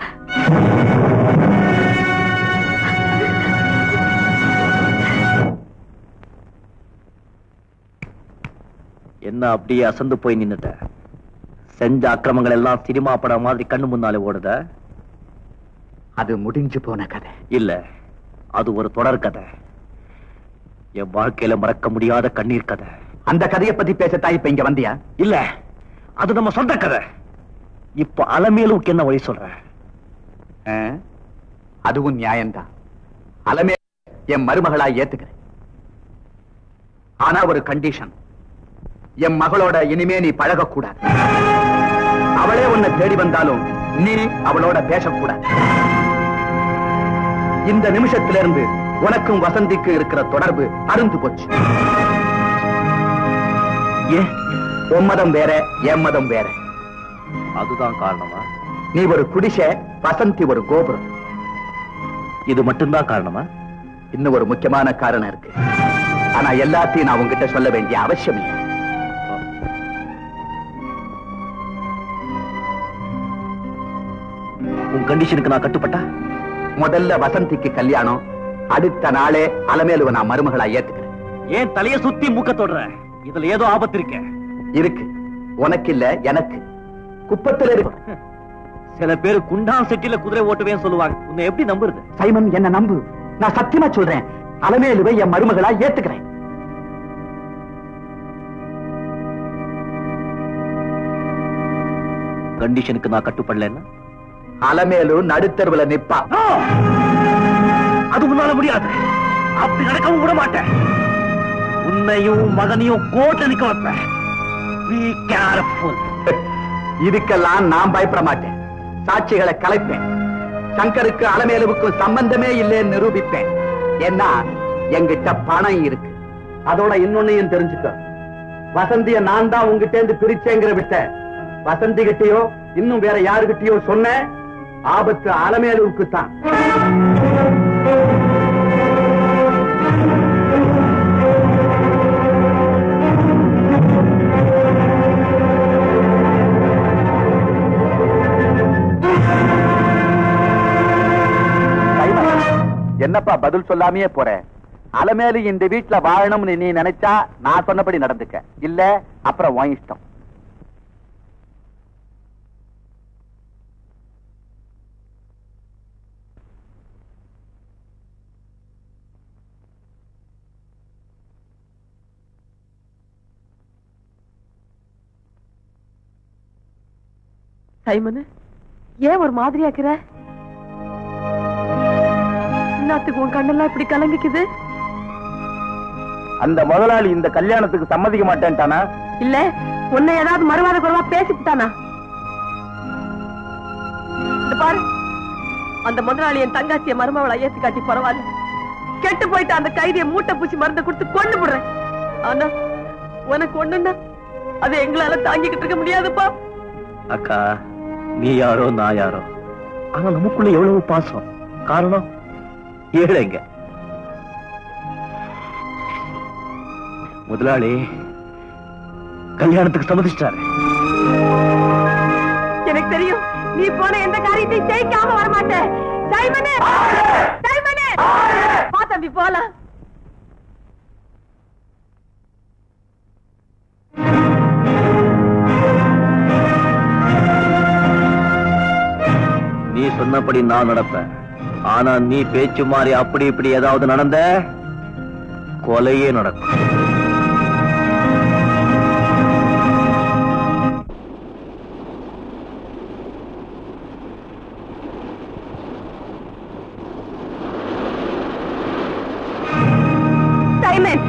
என்ன அப்படியே அசந்து போய் நின்னுட்ட செஞ்ச அக்கிரமங்கள் எல்லாம் சினிமா படம் மாதிரி கண்ணு முன்னாலே ஓடுத அது முடிஞ்சு போன கதை இல்ல அது ஒரு தொடர் கதை என் வாழ்க்கையில மறக்க முடியாத கண்ணீர் கதை அந்த கதையை பத்தி பேசத்தான் இப்ப இங்க வந்தியா இல்ல அது நம்ம சொந்த கதை இப்ப அலமேலுக்கு என்ன வழி சொல்ற ஆ? அதுவும் நியாயம்தான் அலமே என் மருமகளா ஏத்துக்கிறேன் ஆனா ஒரு கண்டிஷன் என் மகளோட இனிமே நீ பழகக்கூடாது அவளே உன்னை தேடி வந்தாலும் நீ அவளோட பேசக்கூடாது இந்த நிமிஷத்திலிருந்து உனக்கும் வசந்திக்கு இருக்கிற தொடர்பு அருந்து போச்சு ஏன் உன் மதம் வேற என் மதம் வேற அதுதான் காரணமா நீ ஒரு குடிசை வசந்தி ஒரு கோபுரம் இது மட்டும்தான் காரணமா இன்னும் ஒரு முக்கியமான காரணம் இருக்கு ஆனா எல்லாத்தையும் நான் உங்ககிட்ட சொல்ல வேண்டிய அவசியம் இல்லை உன் கண்டிஷனுக்கு நான் கட்டுப்பட்டா முதல்ல வசந்திக்கு கல்யாணம் அடுத்த நாளே அலமேலுவ நான் மருமகளா ஏத்துக்கிறேன் ஏன் தலைய சுத்தி மூக்க தொடுற இதுல ஏதோ ஆபத்து இருக்க இருக்கு உனக்கு இல்ல எனக்கு குப்பத்துல இருக்கு சில பேர் குண்டான் செட்டில குதிரை ஓட்டுவேன்னு சொல்லுவாங்க உன்னை எப்படி நம்புறது சைமன் என்ன நம்பு நான் சத்தியமா சொல்றேன் அலமேலுவை என் மருமகளா ஏத்துக்கிறேன் கண்டிஷனுக்கு நான் கட்டுப்படலன்னா அலமேலு நடுத்தருவுல நிப்பா அது உன்னால முடியாது அப்படி நடக்கவும் விட மாட்டேன் உன்னையும் மகனையும் கோட்டை நிக்க வைப்பேன் Be careful. இதுக்கெல்லாம் நான் பயப்பட மாட்டேன் சாட்சிகளை கலைப்பேன் சங்கருக்கு அலமேலுவுக்கும் சம்பந்தமே இல்லைன்னு நிரூபிப்பேன் ஏன்னா என்கிட்ட பணம் இருக்கு அதோட இன்னொன்னையும் தெரிஞ்சுக்க வசந்திய நான் தான் உங்ககிட்ட இருந்து பிரிச்சேங்கிற விட்ட வசந்தி கிட்டயோ இன்னும் வேற யாருகிட்டயோ சொன்ன ஆபத்து அலமேலுவுக்கு தான் என்னப்பா பதில் சொல்லாமையே போற அலமேலு இந்த வீட்டுல வாழணும்னு நீ நினைச்சா நான் சொன்னபடி நடந்துக்க இல்ல அப்புறம் உன் இஷ்டம் சைமனு ஏன் ஒரு மாதிரியா இருக்கிற என்னத்துக்கு உன் கண்ணெல்லாம் இப்படி கலங்கிக்குது அந்த முதலாளி இந்த கல்யாணத்துக்கு சம்மதிக்க மாட்டேன்ட்டானா இல்ல உன்னை ஏதாவது மறுவாத குறைவா பேசிட்டானா இந்த பாரு அந்த முதலாளி என் தங்காச்சிய மருமவளை ஏத்து காட்டி பரவாயில்ல கெட்டு போயிட்டு அந்த கைதியை மூட்டை பூச்சி மருந்து கொடுத்து கொண்டு விடுறேன் ஆனா உனக்கு ஒண்ணுன்னா அது எங்களால தாங்கிக்கிட்டு இருக்க முடியாதுப்பா அக்கா நீ யாரோ நான் யாரோ ஆனா நமக்குள்ள எவ்வளவு பாசம் காரணம் ஏழைங்க முதலாளி கல்யாணத்துக்கு சம்மதிச்சிட்டாரு எனக்கு தெரியும் நீ போன எந்த காரியத்தையும் ஜெயிக்காம வர மாட்டேன் சைமனே சைமனே வா தம்பி போலாம் நீ சொன்னபடி நான் நடப்பேன் ஆனா நீ பேச்சு மாறி அப்படி இப்படி ஏதாவது நடந்த கொலையே நடக்கும் சைமன்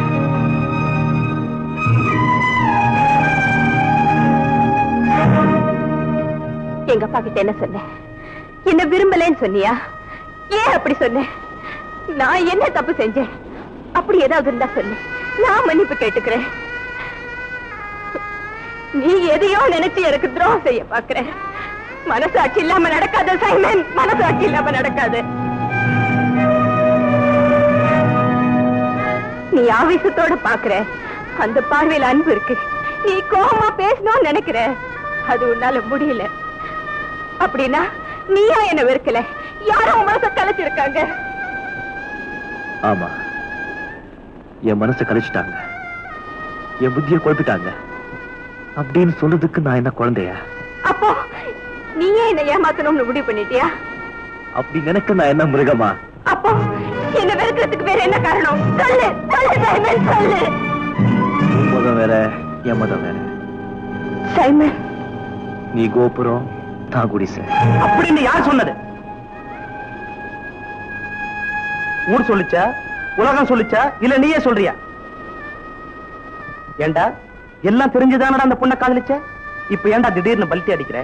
எங்க அப்பா கிட்ட என்ன சொன்ன என்ன விரும்பலன்னு சொன்னியா ஏன் அப்படி சொன்ன நான் என்ன தப்பு செஞ்சேன் அப்படி ஏதாவது இருந்தா சொல்லு நான் மன்னிப்பு கேட்டுக்கிறேன் நீ எதையோ நினைச்சு எனக்கு துரோகம் செய்ய பாக்குற மனசாட்சி இல்லாம நடக்காத சைமன் மனசாட்சி இல்லாம நடக்காது நீ ஆவேசத்தோட பாக்குற அந்த பார்வையில அன்பு இருக்கு நீ கோபமா பேசணும்னு நினைக்கிற அது உன்னால முடியல அப்படின்னா நீயா என்ன வெறுக்கல யாரும் உன் மனச கலைச்சிருக்காங்க ஆமா என் மனசை கழிச்சிட்டாங்க என் புத்தியை குழப்பிட்டாங்க அப்படின்னு சொல்றதுக்கு நான் என்ன குழந்தையா அப்போ நீயே என்ன ஏமாத்தணும்னு முடிவு பண்ணிட்டியா அப்படி நினைக்க நான் என்ன மிருகமா அப்போ என்ன வெறுக்கிறதுக்கு வேற என்ன காரணம் சொல்லு சொல்லு சைமன் சொல்லு உன் மதம் வேற என் மதம் வேற சைமன் நீ கோபுரம் நான் குடிசை அப்படின்னு யார் சொன்னது ஊர் சொல்லிச்சா உலகம் சொல்லிச்சா இல்ல நீயே சொல்றியா ஏண்டா எல்லாம் தெரிஞ்சுதானடா அந்த பொண்ணை காதலிச்ச இப்ப ஏன்டா திடீர்னு பல்ட்டி அடிக்கிற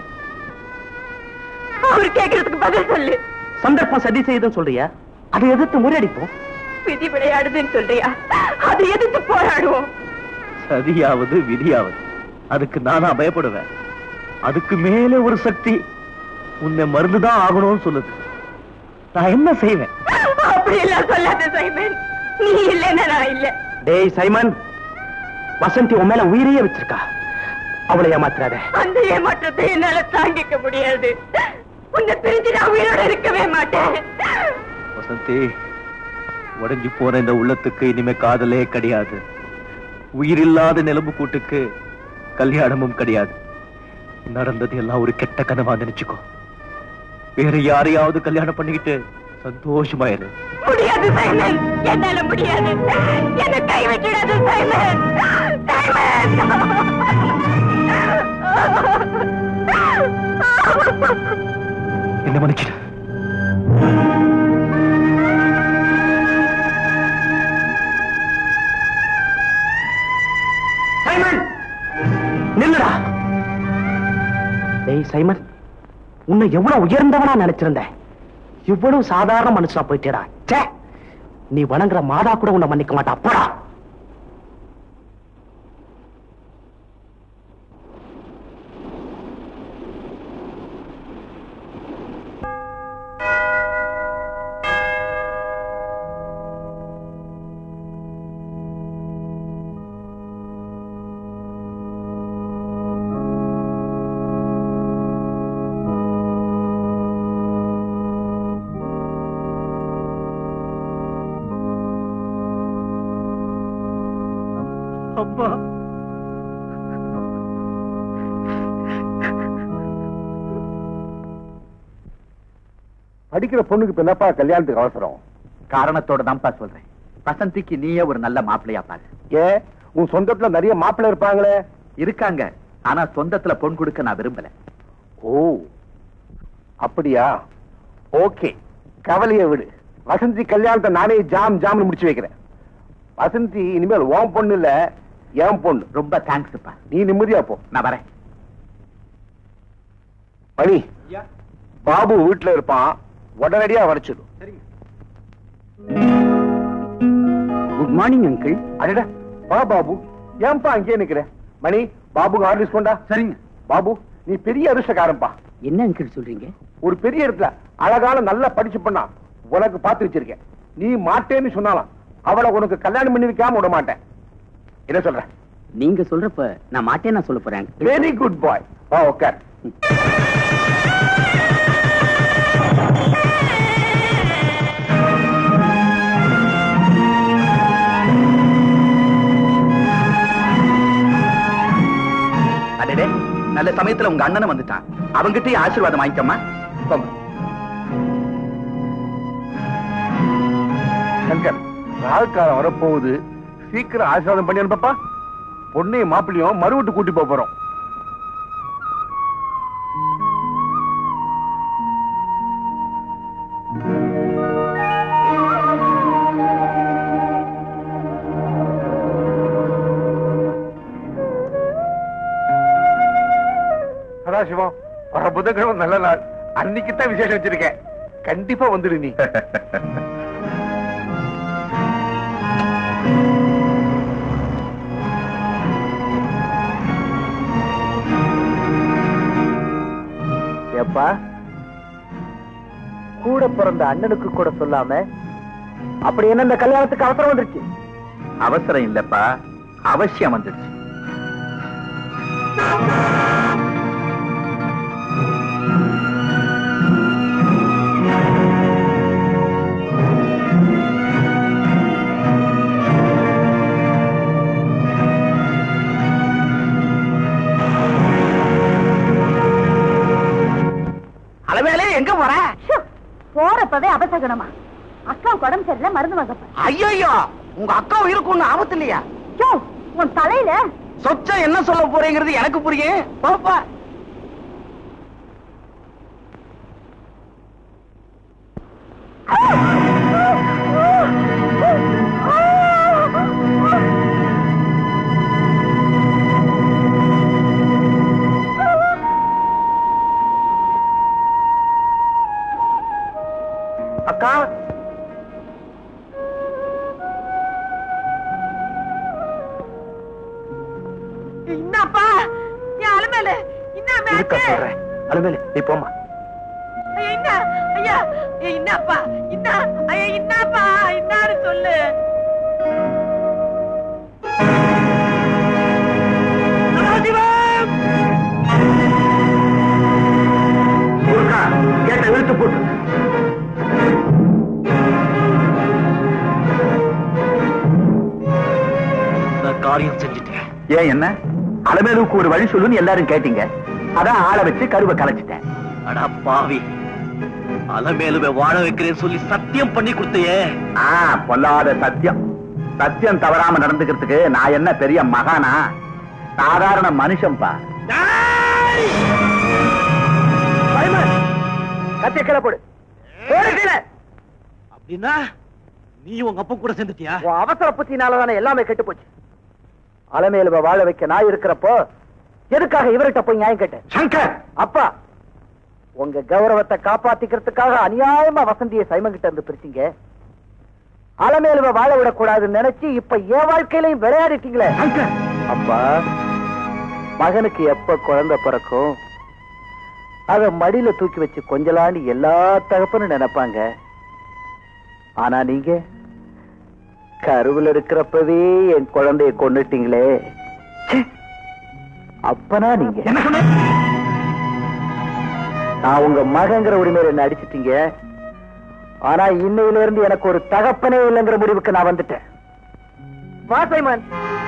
அவர் கேக்குறதுக்கு பதில் சொல்லு சந்தர்ப்பம் சதி செய்யுதுன்னு சொல்றியா அதை எதிர்த்து முறியடிப்போம் விதி விளையாடுதுன்னு சொல்றியா அதை எதிர்த்து போராடுவோம் சதியாவது விதியாவது அதுக்கு நானா பயப்படுவேன் அதுக்கு மேல ஒரு சக்தி உன்னை மருந்துதான் ஆகணும்னு சொல்லுது நான் என்ன செய்வேன் அப்படி எல்லாம் சொல்லாத சைமன் நீ இல்லைன்னா நான் இல்ல டேய் சைமன் வசந்தி உன் மேல உயிரையே வச்சிருக்கா அவளை ஏமாத்துறாத அந்த ஏமாற்றத்தை என்னால தாங்கிக்க முடியாது உன்னை பிரிஞ்சு நான் உயிரோட இருக்கவே மாட்டேன் வசந்தி உடைஞ்சு போன இந்த உள்ளத்துக்கு இனிமே காதலே கிடையாது உயிரில்லாத நிலம்பு கூட்டுக்கு கல்யாணமும் கிடையாது நடந்தது எல்லாம் ஒரு கெட்ட கனவா நினைச்சுக்கோ வேற யாரையாவது கல்யாணம் பண்ணிக்கிட்டு சந்தோஷமாயிரு முடியாது சைமன் என்னால முடியாது என்னை கைவிட்டுடாது சைமன் சைமன் என்ன மன்னிச்சிடு சைமன் நில்லுடா டேய் சைமன் உன்னை எவ்வளவு உயர்ந்தவனா நினைச்சிருந்தேன் இவ்வளவு சாதாரண மனுஷனா போயிட்டேடா ச்சே நீ வணங்குற மாதா கூட உன்னை மன்னிக்க மாட்டா போடா அம்மா படிக்கிற பொண்ணுக்கு இப்ப என்னப்பா கல்யாணத்துக்கு அவசரம் காரணத்தோட தான்ப்பா சொல்றேன் வசந்திக்கு நீயே ஒரு நல்ல மாப்பிள்ளையா பாரு ஏன் உன் சொந்தத்துல நிறைய மாப்பிள்ளை இருப்பாங்களே இருக்காங்க ஆனா சொந்தத்துல பொன் கொடுக்க நான் விரும்பல ஓ அப்படியா ஓகே கவலையை விடு வசந்தி கல்யாணத்தை நானே ஜாம் ஜாம்னு முடிச்சு வைக்கிறேன் வசந்தி இனிமேல் உன் பொண்ணு இல்ல என் பொண்ணு ரொம்ப தேங்க்ஸ்ப்பா நீ நிம்மதியா போ நான் வரேன் மணி பாபு வீட்டுல இருப்பான் உடனடியா வரைச்சிடும் குட் மார்னிங் அங்கிள் அடடா வா பாபு ஏன்பா அங்கேயே நிக்கிற மணி பாபுக்கு ஆர்டர்ஸ் கொண்டா சரிங்க பாபு நீ பெரிய அதிர்ஷ்டக்காரன்பா என்ன அங்கிள் சொல்றீங்க ஒரு பெரிய இடத்துல அழகான நல்லா படிச்சு பண்ணா உனக்கு பார்த்து வச்சிருக்கேன் நீ மாட்டேன்னு சொன்னாலாம் அவளை உனக்கு கல்யாணம் பண்ணி வைக்காம விட மாட்டேன் என்ன சொல்ற நீங்க சொல்றப்ப நான் மாட்டேன் நான் சொல்ல போறேன் வெரி குட் பாய் வா உட்கார் அடடே நல்ல சமயத்துல உங்க அண்ணனும் வந்துட்டான் அவங்கிட்டயே ஆசீர்வாதம் வாங்கிக்கம்மா போங்க சங்கர் ராகுக்காலம் வரப்போகுது சீக்கிரம் ஆசீர்வாதம் பண்ணி அனுப்பப்பா பொண்ணையும் மாப்பிள்ளையும் மறுவிட்டு கூட்டி போக போறோம் சதாசிவம் வர புதன்கிழமை நல்ல நாள் அன்னைக்கு தான் விசேஷம் வச்சிருக்கேன் கண்டிப்பா வந்துடு நீ ஏப்பா கூட பிறந்த அண்ணனுக்கு கூட சொல்லாம அப்படி என்ன இந்த கல்யாணத்துக்கு அவசரம் வந்துருச்சு அவசரம் இல்லப்பா அவசியம் வந்துடுச்சு அளவேலே எங்க போற போறப்பவே அபசகனமா அக்கா உடம்பு சரியில்லை மருந்து வாங்க போறேன். ஐயோ உங்க அக்கா உயிருக்கு ஒண்ணு ஆபத்து இல்லையா யோ, உன் தலையில சொச்ச என்ன சொல்ல போறேங்கிறது எனக்கு புரியும் பாப்பா அக்கா என்னப்பா என் அலுமேலு என்ன இருக்க மேட்ச் சொல்றேன் அலுமேலு நீ போமா ஐயா என்ன ஐயா ஐயா, என்னப்பா என்ன ஐயா என்னப்பா என்னாரு சொல்லு ஏன் என்ன அலமேலுக்கு ஒரு வழி சொல்லுன்னு எல்லாரும் கேட்டீங்க அதான் ஆளை வச்சு கருவை கலைச்சிட்டேன் அடா பாவி அலமேலுவை வாழ வைக்கிறேன்னு சொல்லி சத்தியம் பண்ணி கொடுத்தையே ஆ பொல்லாத சத்தியம் சத்தியம் தவறாம நடந்துக்கிறதுக்கு நான் என்ன பெரிய மகானா சாதாரண மனுஷன்பா கத்திய கீழே போடு போடு கீழே. அப்படின்னா நீ உங்க அப்பா கூட சேர்ந்துட்டியா உன் அவசர புத்தினாலதானே எல்லாமே கெட்டு போச்சு அலமேலுவ வாழ வைக்க நான் இருக்கிறப்போ எதுக்காக இவர்கிட்ட போய் நியாயம் கேட்டேன் சங்கர் அப்பா உங்க கௌரவத்தை காப்பாத்திக்கிறதுக்காக அநியாயமா வசந்திய சைமன் கிட்ட இருந்து பிரிச்சீங்க அலமேலுவ வாழ விடக்கூடாதுன்னு நினைச்சு இப்ப என் வாழ்க்கையிலையும் விளையாடிட்டீங்களே அப்பா மகனுக்கு எப்ப குழந்தை பிறக்கும் அத மடியில தூக்கி வச்சு கொஞ்சலான்னு எல்லா தகப்பனும் நினைப்பாங்க ஆனா நீங்க கருவுல இருக்கிறப்பவே என் குழந்தைய கொண்டுட்டீங்களே ச்சே! அப்பனா நீங்க என்ன சொன்ன நான் உங்க மகங்கிற உரிமையில என்ன அடிச்சிட்டீங்க ஆனா இன்னையில இருந்து எனக்கு ஒரு தகப்பனே இல்லைங்கிற முடிவுக்கு நான் வந்துட்டேன் வா சைமன்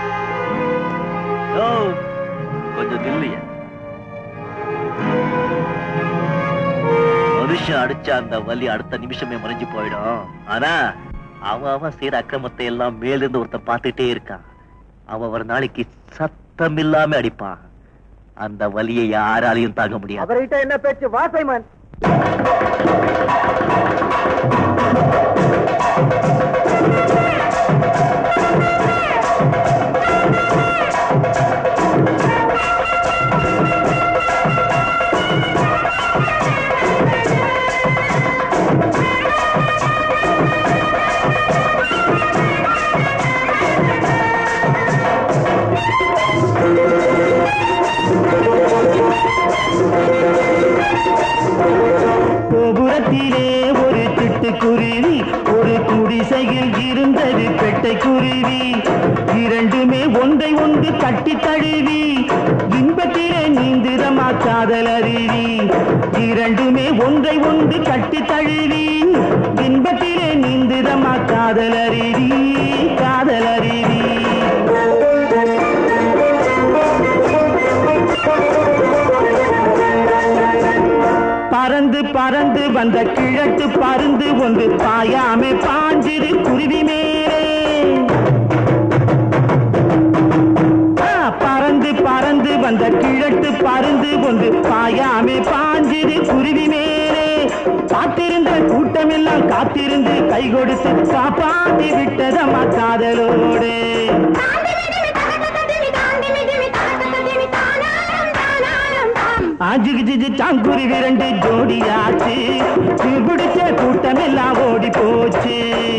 ஓ, கொஞ்சம் நில்லைய மனுஷன் அடிச்ச அந்த வலி அடுத்த நிமிஷமே மறைஞ்சு போயிடும் ஆனா அவன் அவன் செய்யற அக்கிரமத்தை எல்லாம் மேல இருந்து ஒருத்தன் பார்த்துட்டே இருக்கான் அவன் ஒரு நாளைக்கு சத்தம் இல்லாம அடிப்பான் அந்த வலியை யாராலையும் தாங்க முடியாது அவர்கிட்ட என்ன பேச்சு வா சைமன் கோபுரத்திலே ஒரு சிட்டுக்குருவி ஒரு குடிசையில் இருந்தது பெட்டை குருவி இரண்டுமே ஒன்றை ஒன்று கட்டி தழுவி இன்பத்திலே நீந்திரமா காதல் அருவி இரண்டுமே ஒன்றை ஒன்று கட்டி தழுவி இன்பத்திலே நீந்திரமா காதல் அருவி காதல் அருவி பறந்து பறந்து வந்த கிழட்டு பருந்து ஒன்று பாயாமே பாஞ்சிரு குருவி மேலே ஆ, பறந்து பறந்து வந்த கிழட்டு பருந்து ஒன்று பாயாமே பாஞ்சிரு குருவி மேலே காத்திருந்த கூட்டமெல்லாம் காத்திருந்து கை கொடுத்து காப்பாத்தி விட்டதம்மா காதலோடு ஆஜிக்கு ஜிஜி சாங்குருவி ரெண்டு ஜோடியாச்சு பிடிச்ச கூட்டம் எல்லாம் ஓடி போச்சு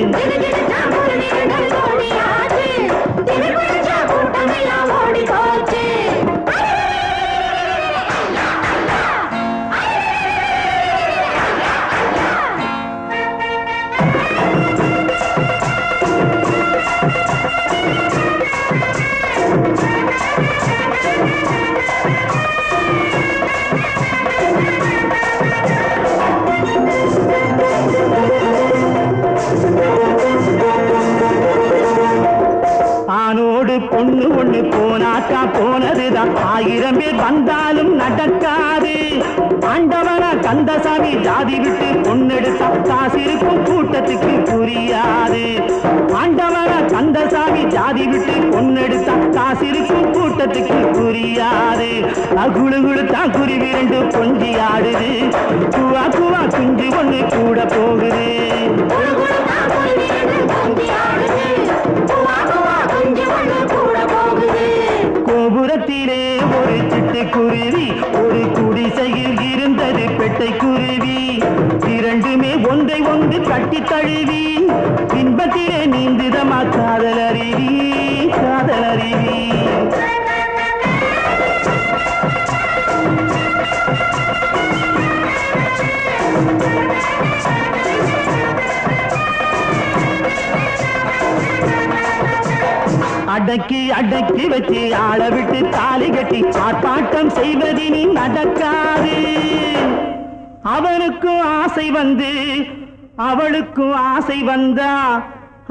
ஆணோடு பொண்ணு ஒண்ணு போனாக்கா போனதுதான் ஆயிரம் பேர் வந்தாலும் நடக்காது ஆண்டவனா கந்தசாமி ஜாதி விட்டு பொண்ணெடுத்தா காசு இருக்கும் கூட்டத்துக்கு புரியாது ஆண்டவனா கந்தசாமி ஜாதி விட்டு பொண்ணெடுத்தா காசு இருக்கும் கூட்டத்துக்கு புரியாது அகுழு குழுத்தான் குருவி ரெண்டு கொஞ்சி ஆடுது குவா குவா குஞ்சு ஒண்ணு கூட போகுது கோபுரத்திலே ஒரு சிட்டுக்குருவி ஒரு குடிசையில் இருந்தது பெட்டை குருவி இரண்டுமே ஒன்றை ஒன்று கட்டி தழுவி இன்பத்திலே நீந்துதமா காதல் அருவி காதல் அருவி அடக்கி அடக்கி வச்சு ஆள விட்டு தாலி கட்டி ஆர்ப்பாட்டம் செய்வதினி நடக்காது அவனுக்கும் ஆசை வந்து அவளுக்கும் ஆசை வந்தா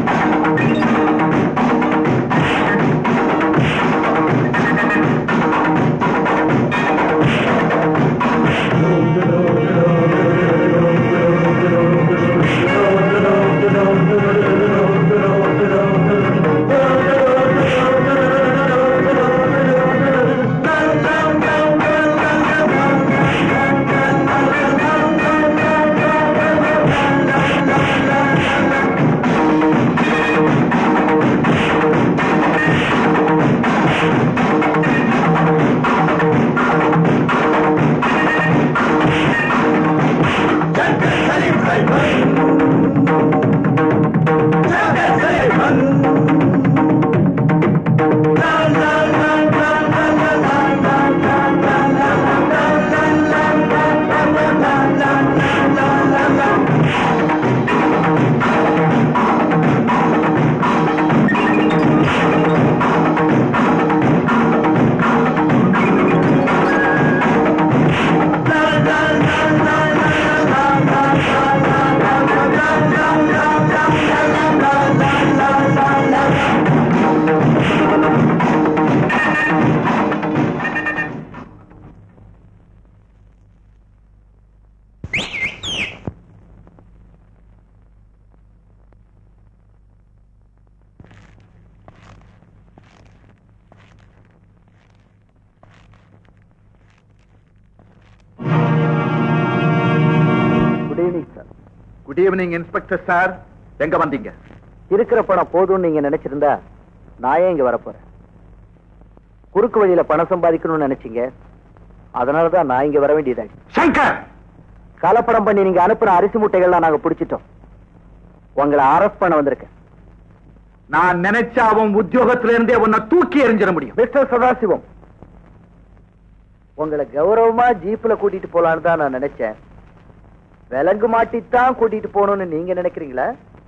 குட் ஈவினிங் இன்ஸ்பெக்டர் சார் எங்க வந்தீங்க இருக்கிற பணம் போதும்னு நீங்க நினைச்சிருந்தா நான் ஏன் இங்க வரப்போறேன் குறுக்கு வழியில பணம் சம்பாதிக்கணும்னு நினைச்சீங்க அதனாலதான் நான் இங்க வர வேண்டியதாச்சு சங்கர் கலப்படம் பண்ணி நீங்க அனுப்புன அரிசி மூட்டைகள்லாம் நாங்க பிடிச்சிட்டோம் உங்களை அரெஸ்ட் பண்ண வந்திருக்கேன் நான் நினைச்ச அவன் உத்தியோகத்துல இருந்தே உன்னை தூக்கி எறிஞ்சிட முடியும் மிஸ்டர் சதாசிவம் உங்களை கௌரவமா ஜீப்ல கூட்டிட்டு போலான்னு தான் நான் நினைச்சேன் விலங்கு மாட்டித்தான் கூட்டிட்டு போகணும்னு நீங்க நினைக்கிறீங்களா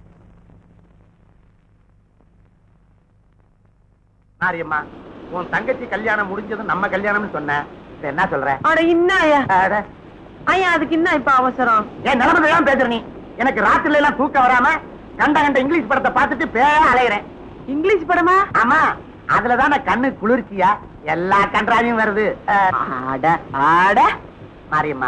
மாரியம்மா உன் தங்கச்சி கல்யாணம் முடிஞ்சதும் நம்ம கல்யாணம்னு சொன்ன இப்ப என்ன சொல்ற அட இன்னாயா அட, ஐயா அதுக்கு என்ன இப்ப அவசரம் என் நிலைமை தான் பேசுற நீ எனக்கு ராத்திரில எல்லாம் தூக்கம் வராம கண்ட கண்ட இங்கிலீஷ் படத்தை பார்த்துட்டு பேய அலையிறேன் இங்கிலீஷ் படமா ஆமா அதுலதான் நான் கண்ணு குளிர்ச்சியா எல்லா கன்றாவையும் வருது அஹ், ஆட ஆட மாரியம்மா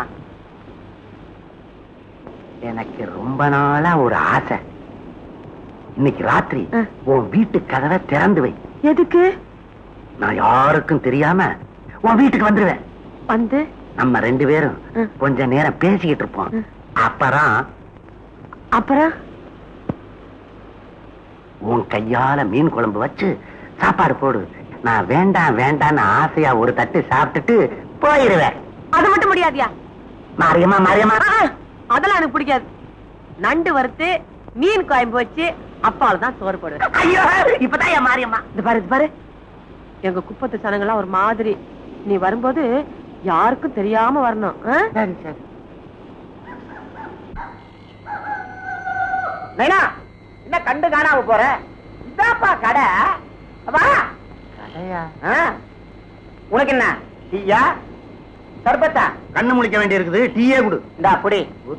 எனக்கு ரொம்ப நாளா ஒரு ஆசை இன்னைக்கு ராத்திரி உன் வீட்டு கதவை திறந்து வை எதுக்கு நான் யாருக்கும் தெரியாம உன் வீட்டுக்கு வந்துருவேன் வந்து நம்ம ரெண்டு பேரும் கொஞ்ச நேரம் பேசிக்கிட்டு இருப்போம் அப்புறம் அப்புறம் உன் கையால மீன் குழம்பு வச்சு சாப்பாடு போடு நான் வேண்டாம் வேண்டாம்னு ஆசையா ஒரு தட்டு சாப்பிட்டுட்டு போயிருவேன் அது மட்டும் முடியாதியா மாரியம்மா மாரியம்மா அதெல்லாம் எனக்கு பிடிக்காது நண்டு வறுத்து மீன் குழம்பு வச்சு அப்பால தான் சோறு போடுவேன் ஐயோ இப்பதான் என் மாரியம்மா இது பாரு இது பாரு எங்க குப்பத்து சனங்கள்லாம் ஒரு மாதிரி நீ வரும்போது யாருக்கும் தெரியாம வரணும் ஆ? சரி சரி நைனா என்ன கண்டு காணாம போற இதாப்பா கடை வா கடையா உனக்கு என்ன டீயா சர்பத்தா கண்ணு முழிக்க வேண்டி இருக்குது டீயே குடு இந்தா அப்படி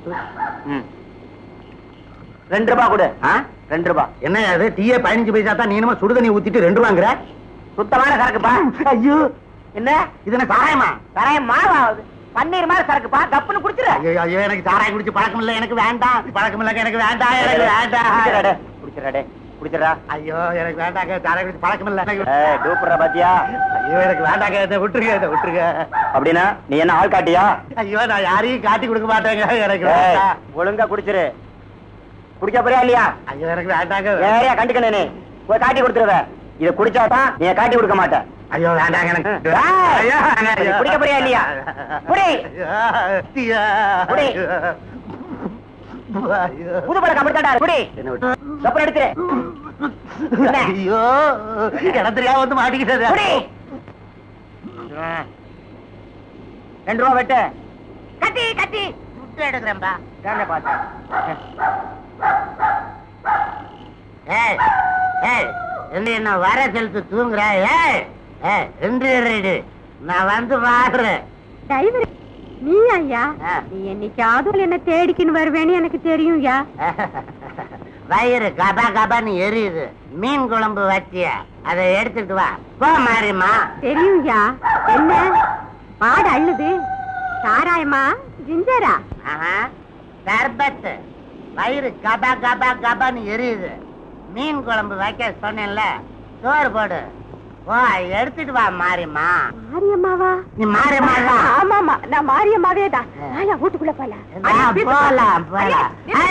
ரெண்டு ரூபா கொடு ரெண்டு ரூபா என்ன அது டீயே பதினஞ்சு பைசா தான் நீ என்னமோ சுடுதண்ணி ஊத்திட்டு ரெண்டு ரூபாங்கிற சுத்தமான சரக்குப்பா ஐயோ என்ன இது என்ன சாராயமா சாராயம் மாவாகுது பன்னீர் மாதிரி சரக்குப்பா கப்புன்னு குடிச்சிரு ஐயோ ஐயோ எனக்கு சாராயம் குடிச்சு பழக்கம் இல்ல எனக்கு வேண்டாம் பழக்கம் இல்ல எனக்கு வேண்டாம் எனக்கு வேண்டாம் குடிச்சிடாடே குடிச்சிடா ஐயோ எனக்கு வேண்டாங்க சாராயம் குடிச்சு பழக்கம் இல்ல எனக்கு டூப்புற பாத்தியா ஐயோ எனக்கு வேண்டாங்க இதை விட்டுருங்க இதை விட்டுருங்க அப்படின்னா நீ என்ன ஆள் காட்டியா ஐயோ நான் யாரையும் காட்டி கொடுக்க மாட்டேங்க எனக்கு வேண்டாம் ஒழுங்கா குடிச்சிரு குடிக்க போறியா இல்லையா ஐயோ எனக்கு வேண்டாங்க வேறையா கண்டுக்கணே போய் காட்டி கொடுத்துருவ இத குடிச்சாதான் நீ காட்டி கொடுக்க மாட்ட ஐயோ வேண்டாங்க எனக்கு ஏய், ஐயோ, நீ குடிக்க போறியா இல்லையா குடி குடி. புது பழக்கம் அப்படித்தாடா குடி அப்புறம் எடுத்துரு என்ன? ஐயோ இடம் தெரியாம வந்து மாட்டிக்கிட்டது குடி ரெண்டு ரூபா வெட்டு கட்டி கட்டி சுட்டு எடுக்கிறேன்பா தானே பார்த்தேன் ஏய் ஏய் என்ன என்ன வர செலுத்து தூங்குற ஏய் ஏய் ரெண்டு ரெண்டு நான் வந்து பாக்குறேன் டிரைவர் நீ ஐயா நீ என்னைக்காவது என்ன தேடிக்கின்னு வருவேன்னு எனக்கு தெரியும்யா வயிறு கபா கபான்னு எரியுது மீன் குழம்பு வச்சிய அதை எடுத்துட்டு வா போ மாரியம்மா தெரியும்யா என்ன பாடு அள்ளுது சாராயமா ஜிஞ்சரா ஆஹா, சர்பத்து வயிறு கபா கபா கபான்னு எரியுது மீன் குழம்பு வைக்க சொன்னேன்ல சோறு போடு ஓ எடுத்துட்டு வா மாரியம்மா மாரியம்மாவா நீ மாரியம்மா தான். ஆமாமா நான் மாரியம்மாவே தான் ஆயா வீட்டுக்குள்ள போலாம் ஆ, போலாம் போலாம்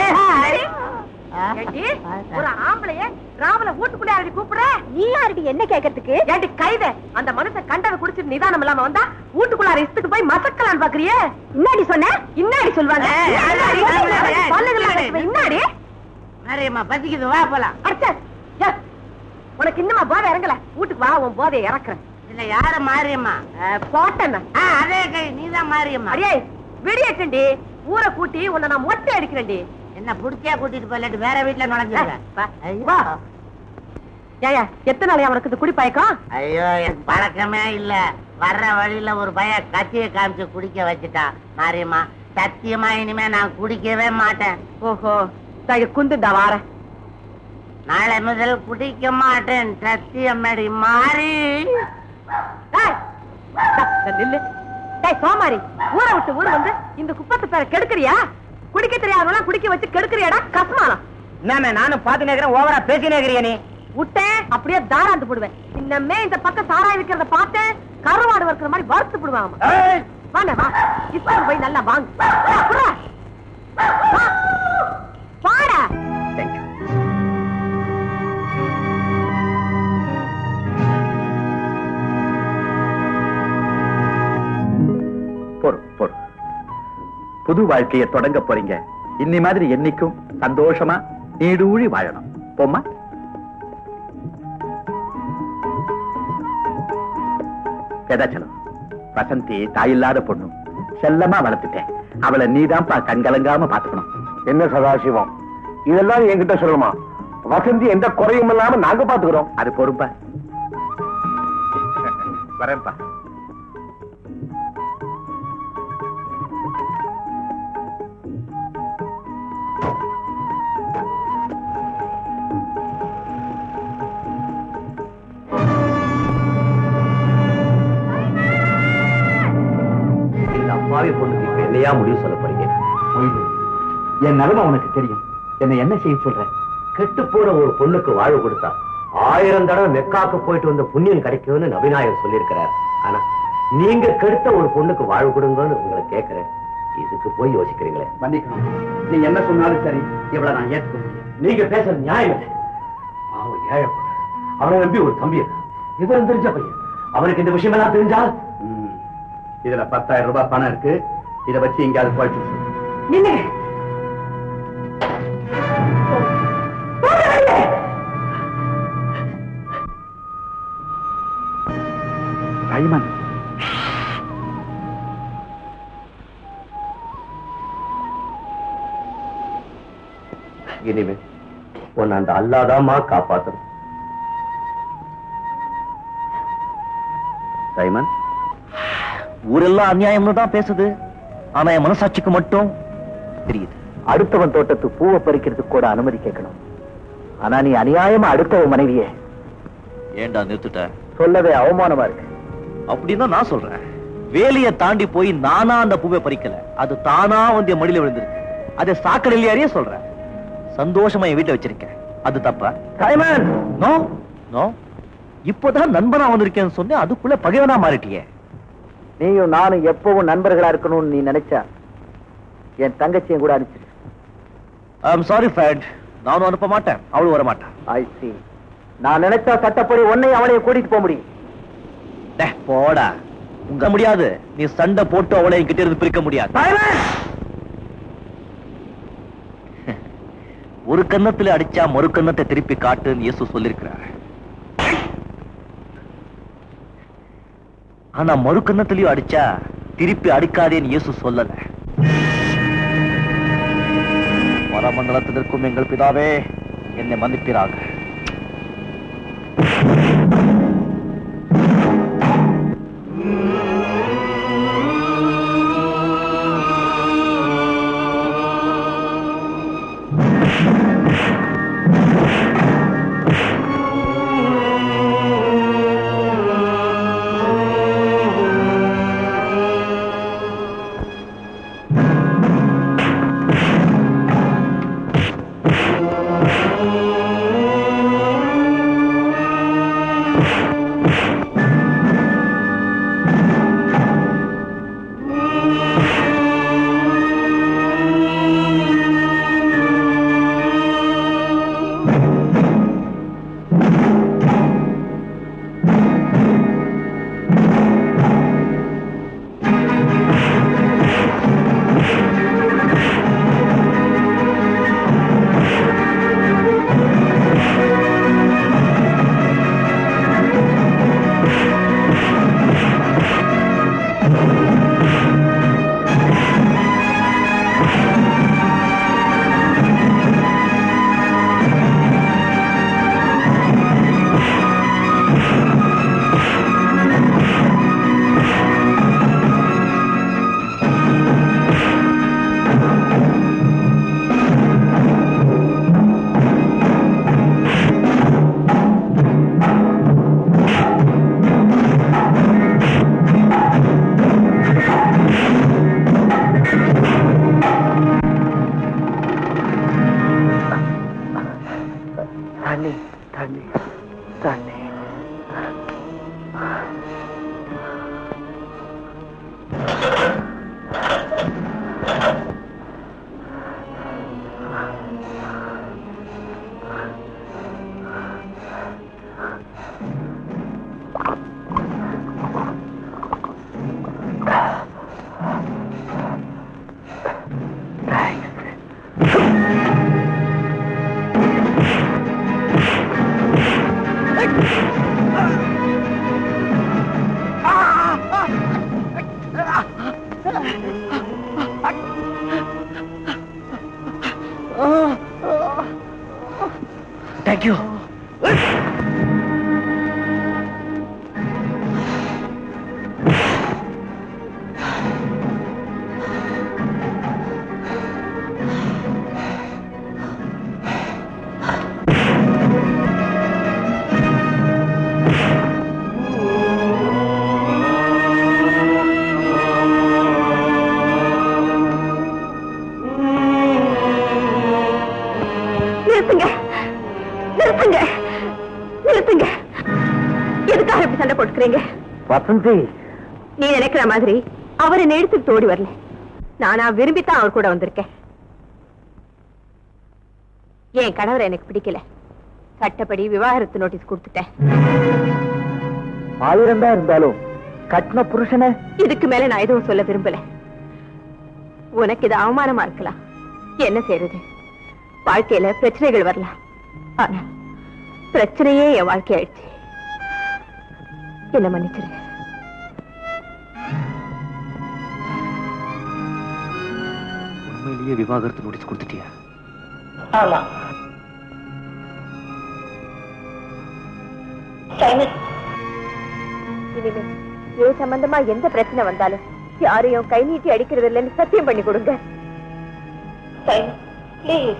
ஏண்டி, ஒரு ஆம்பளைய ராவல வீட்டுக்குள்ள யாரடி கூப்பிடுற நீ யாரடி என்ன கேக்குறதுக்கு ஏண்டி கைத அந்த மனுஷன் கண்டதை குடிச்சிட்டு நிதானம் இல்லாம வந்தா வீட்டுக்குள்ளார இஷ்டத்துக்கு போய் மசக்கலான்னு பாக்குறியே இன்னாடி சொன்ன இன்னாடி சொல்வாங்க ஏய், இன்னாடி, ஏய், ஏய், ஏய், பல்லுகள்லாம் ஏய், இருக்குமே, இன்னாடி மாரியம்மா பசிக்குது வா போலாம் அடிச்ச ஏ, உனக்கு இன்னுமா போதை இறங்கல வீட்டுக்கு வா உன் போதையை இறக்குறேன் இல்ல யாரு மாரியம்மா போட்டேன் ஆ, அதே கை நீதான் மாரியம்மா அடியே விடியச்சண்டி ஊரை கூட்டி உன்னை நான் மொட்டை அடிக்கிறேன்டி என்ன புடிச்சா கூட்டிட்டு போயிட்டு வேற வீட்டுல நுழைஞ்சிருக்க வா, வா. ஏயா எத்தனை நாளையா உனக்கு இது குடிப்பயக்கம் ஐயோ எனக்கு பழக்கமே இல்ல வர்ற வழியில ஒரு பைய கத்திய காமிச்சு குடிக்க வச்சுட்டான் மாரியம்மா சத்தியமா இனிமே நான் குடிக்கவே மாட்டேன் ஓஹோ நான் குந்துண்டா வாரேன் நாளை முதல் குடிக்க மாட்டேன் சத்தியமடி மாறி டேய், டா, டா, நில்லு டேய் சோமாரி ஊரை விட்டு ஊர் வந்து இந்த குப்பத்தை பேர கெடுக்கிறியா குடிக்க தெரியாதவங்க குடிக்க வச்சு கெடுக்கிறியாடா கஸ்மாலம் என்ன நானும் பாத்து நேக்கிறேன் ஓவரா பேசி நேக்கிறிய நீ விட்டேன் அப்படியே தாராந்து போடுவேன் இன்னமே இந்த பக்கம் சாராய் விக்கிறத பார்த்து கருவாடு வறுக்கிற மாதிரி வறுத்து போடுவாங்க வாங்க வா இஸ்லாம் போய் நல்லா வாங்க வா, குடுறா. வா. புது வாழ்க்கையை தொடங்க போறீங்க இன்னி மாதிரி என்னைக்கும் சந்தோஷமா நீடூழி வாழணும் போம்மா எதாச்சலம் வசந்தி தாயில்லாத பொண்ணு செல்லமா வளர்த்துட்டேன் அவளை நீதான்ப்பா கண்கலங்காம பாத்துக்கணும் என்ன சதாசிவம் இதெல்லாம் என்கிட்ட சொல்லணுமா வசந்தி எந்த குறையும் இல்லாம நாங்க பாத்துக்கிறோம் அது பொறுப்பா வரேன்ப்பா இந்த அப்பாவி பொண்ணுக்கு இப்ப என்னையா முடிவு சொல்ல போறீங்க மொய்து, என் நிலைமை உனக்கு தெரியும் என்ன என்ன செய்ய சொல்ற கெட்டு போன ஒரு பொண்ணுக்கு வாழ்வு கொடுத்தா ஆயிரம் தடவை மெக்காக்கு போயிட்டு வந்த புண்ணியம் கிடைக்கும்னு நபிநாயகர் சொல்லியிருக்கிறார் ஆனா நீங்க கெடுத்த ஒரு பொண்ணுக்கு வாழ்வு கொடுங்கன்னு உங்களை கேட்கிறேன் இதுக்கு போய் யோசிக்கிறீங்களே மன்னிக்கணும் நீ என்ன சொன்னாலும் சரி இவ்வளவு நான் ஏத்துக்க முடியும் நீங்க பேசுறது நியாயம் இல்லை அவன் ஏழை பொண்ணு அவனை நம்பி ஒரு தம்பி இருக்கான். விவரம் தெரிஞ்ச பையன் அவனுக்கு இந்த விஷயம் எல்லாம் தெரிஞ்சால் ம். இதுல பத்தாயிரம் ரூபாய் பணம் இருக்கு இத வச்சு எங்கேயாவது போயிட்டு வா. நில்லுங்க ரைமன் இனிமே உன்னை அந்த அல்லாதாமா காப்பாத்தணும் சைமன் ஊரெல்லாம் அநியாயம்னு தான் பேசுது ஆனா என் மனசாட்சிக்கு மட்டும் தெரியுது அடுத்தவன் தோட்டத்து பூவை பறிக்கிறதுக்கு கூட அனுமதி கேட்கணும் ஆனா நீ அநியாயமா அடுத்தவன் மனைவியே ஏண்டா நிறுத்துட்ட சொல்லவே அவமானமா இருக்கு அப்படின்னு நான் சொல்றேன் வேலையை தாண்டி போய் நானா அந்த பூவை பறிக்கல அது தானா வந்து என் மடியில விழுந்திருக்கு அதை சாக்கடையிலேயே சொல்றேன் சந்தோஷமா என் வீட்டை வச்சிருக்கேன் அது தப்பா சைமன் நோ நோ இப்போதான் நண்பனா வந்திருக்கேன்னு சொன்னேன் அதுக்குள்ள பகைவனா மாறிட்டியே நீயும் நானும் எப்பவும் நண்பர்களா இருக்கணும்னு நீ நினைச்சா என் தங்கச்சியும் கூட அனுப்பிச்சிரு ஐ எம் சாரி ஃப்ரெண்ட் நானும் அனுப்ப மாட்டேன் அவளும் வர மாட்டான் ஐ சி நான் நினைச்சா சட்டப்படி உன்னையும் அவளையும் கூட்டிட்டு போக முடியும் டேய், போடா உங்க முடியாது நீ சண்டை போட்டு அவளை என்கிட்ட இருந்து பிரிக்க முடியாது ஒரு கன்னத்துல அடிச்சா மறு கன்னத்தை திருப்பி காட்டுன்னு இயேசு சொல்லிருக்கிறார் ஆனா மறு கன்னத்திலயும் அடிச்சா திருப்பி அடிக்காதேன்னு இயேசு சொல்லல பரமண்டலத்தில் இருக்கும் எங்கள் பிதாவே என்னை மன்னிப்பீராக தண்ணி தண்ணி தண்ணி எல்லாரும் இப்படி சண்டை போட்டுக்கிறீங்க வசந்தி நீ நினைக்கிற மாதிரி அவர் என்னை எடுத்துட்டு ஓடி வரல நானா விரும்பித்தான் அவர் கூட வந்திருக்கேன் என் கணவர் எனக்கு பிடிக்கல சட்டப்படி விவாகரத்து நோட்டீஸ் கொடுத்துட்டேன் ஆயிரம் தான் இருந்தாலும் கட்டின புருஷனை இதுக்கு மேல நான் எதுவும் சொல்ல விரும்பல உனக்கு இது அவமானமா இருக்கலாம் என்ன செய்யறது வாழ்க்கையில பிரச்சனைகள் வரலாம் ஆனா பிரச்சனையே என் வாழ்க்கை ஆயிடுச்சு என்ன மன்னிச்சிரு உண்மையிலேயே விவாகரத்து நோட்டீஸ் கொடுத்துட்டியா ஆமா இனிமே இது சம்பந்தமா எந்த பிரச்சனை வந்தாலும் யாரையும் கை நீட்டி அடிக்கிறது இல்லைன்னு சத்தியம் பண்ணி கொடுங்க ப்ளீஸ்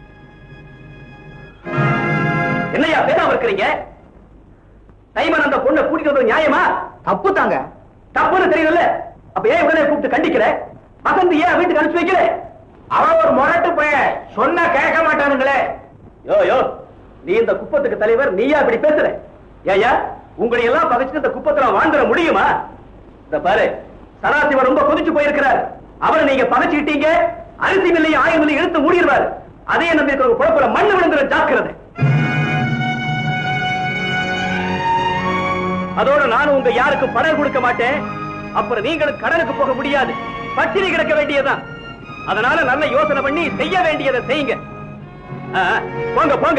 என்னையா பேசாம இருக்கிறீங்க சைமன் அந்த பொண்ணை கூட்டிட்டு வந்தது நியாயமா தப்பு தாங்க தப்புன்னு தெரியல அப்ப ஏன் உடனே கூப்பிட்டு கண்டிக்கிற வசந்தி ஏன் வீட்டுக்கு அனுப்பிச்சு வைக்கல அவன் ஒரு முரட்டு பையன் சொன்னா கேட்க மாட்டானுங்களே யோ யோ நீ இந்த குப்பத்துக்கு தலைவர் நீயா இப்படி பேசுற ஏயா உங்களை எல்லாம் பகைச்சு இந்த குப்பத்துல வாழ்ந்துட முடியுமா இந்த பாரு சராசிவன் ரொம்ப கொதிச்சு போயிருக்கிறார் அவரை நீங்க பகைச்சுக்கிட்டீங்க அரிசி மில்லையும் ஆயிரம் மில்லையும் இழுத்து மூடிடுவார் அதே நம்பி இருக்கிற குழப்பல மண்ணு விழுந்துற ஜாக்கிரதை அதோட நானும் உங்க யாருக்கும் பணம் கொடுக்க மாட்டேன் அப்புறம் நீங்களும் கடனுக்கு போக முடியாது பட்டினி கிடக்க வேண்டியதுதான் அதனால நல்ல யோசனை பண்ணி செய்ய வேண்டியதை செய்யுங்க ஆ, ஆ, போங்க போங்க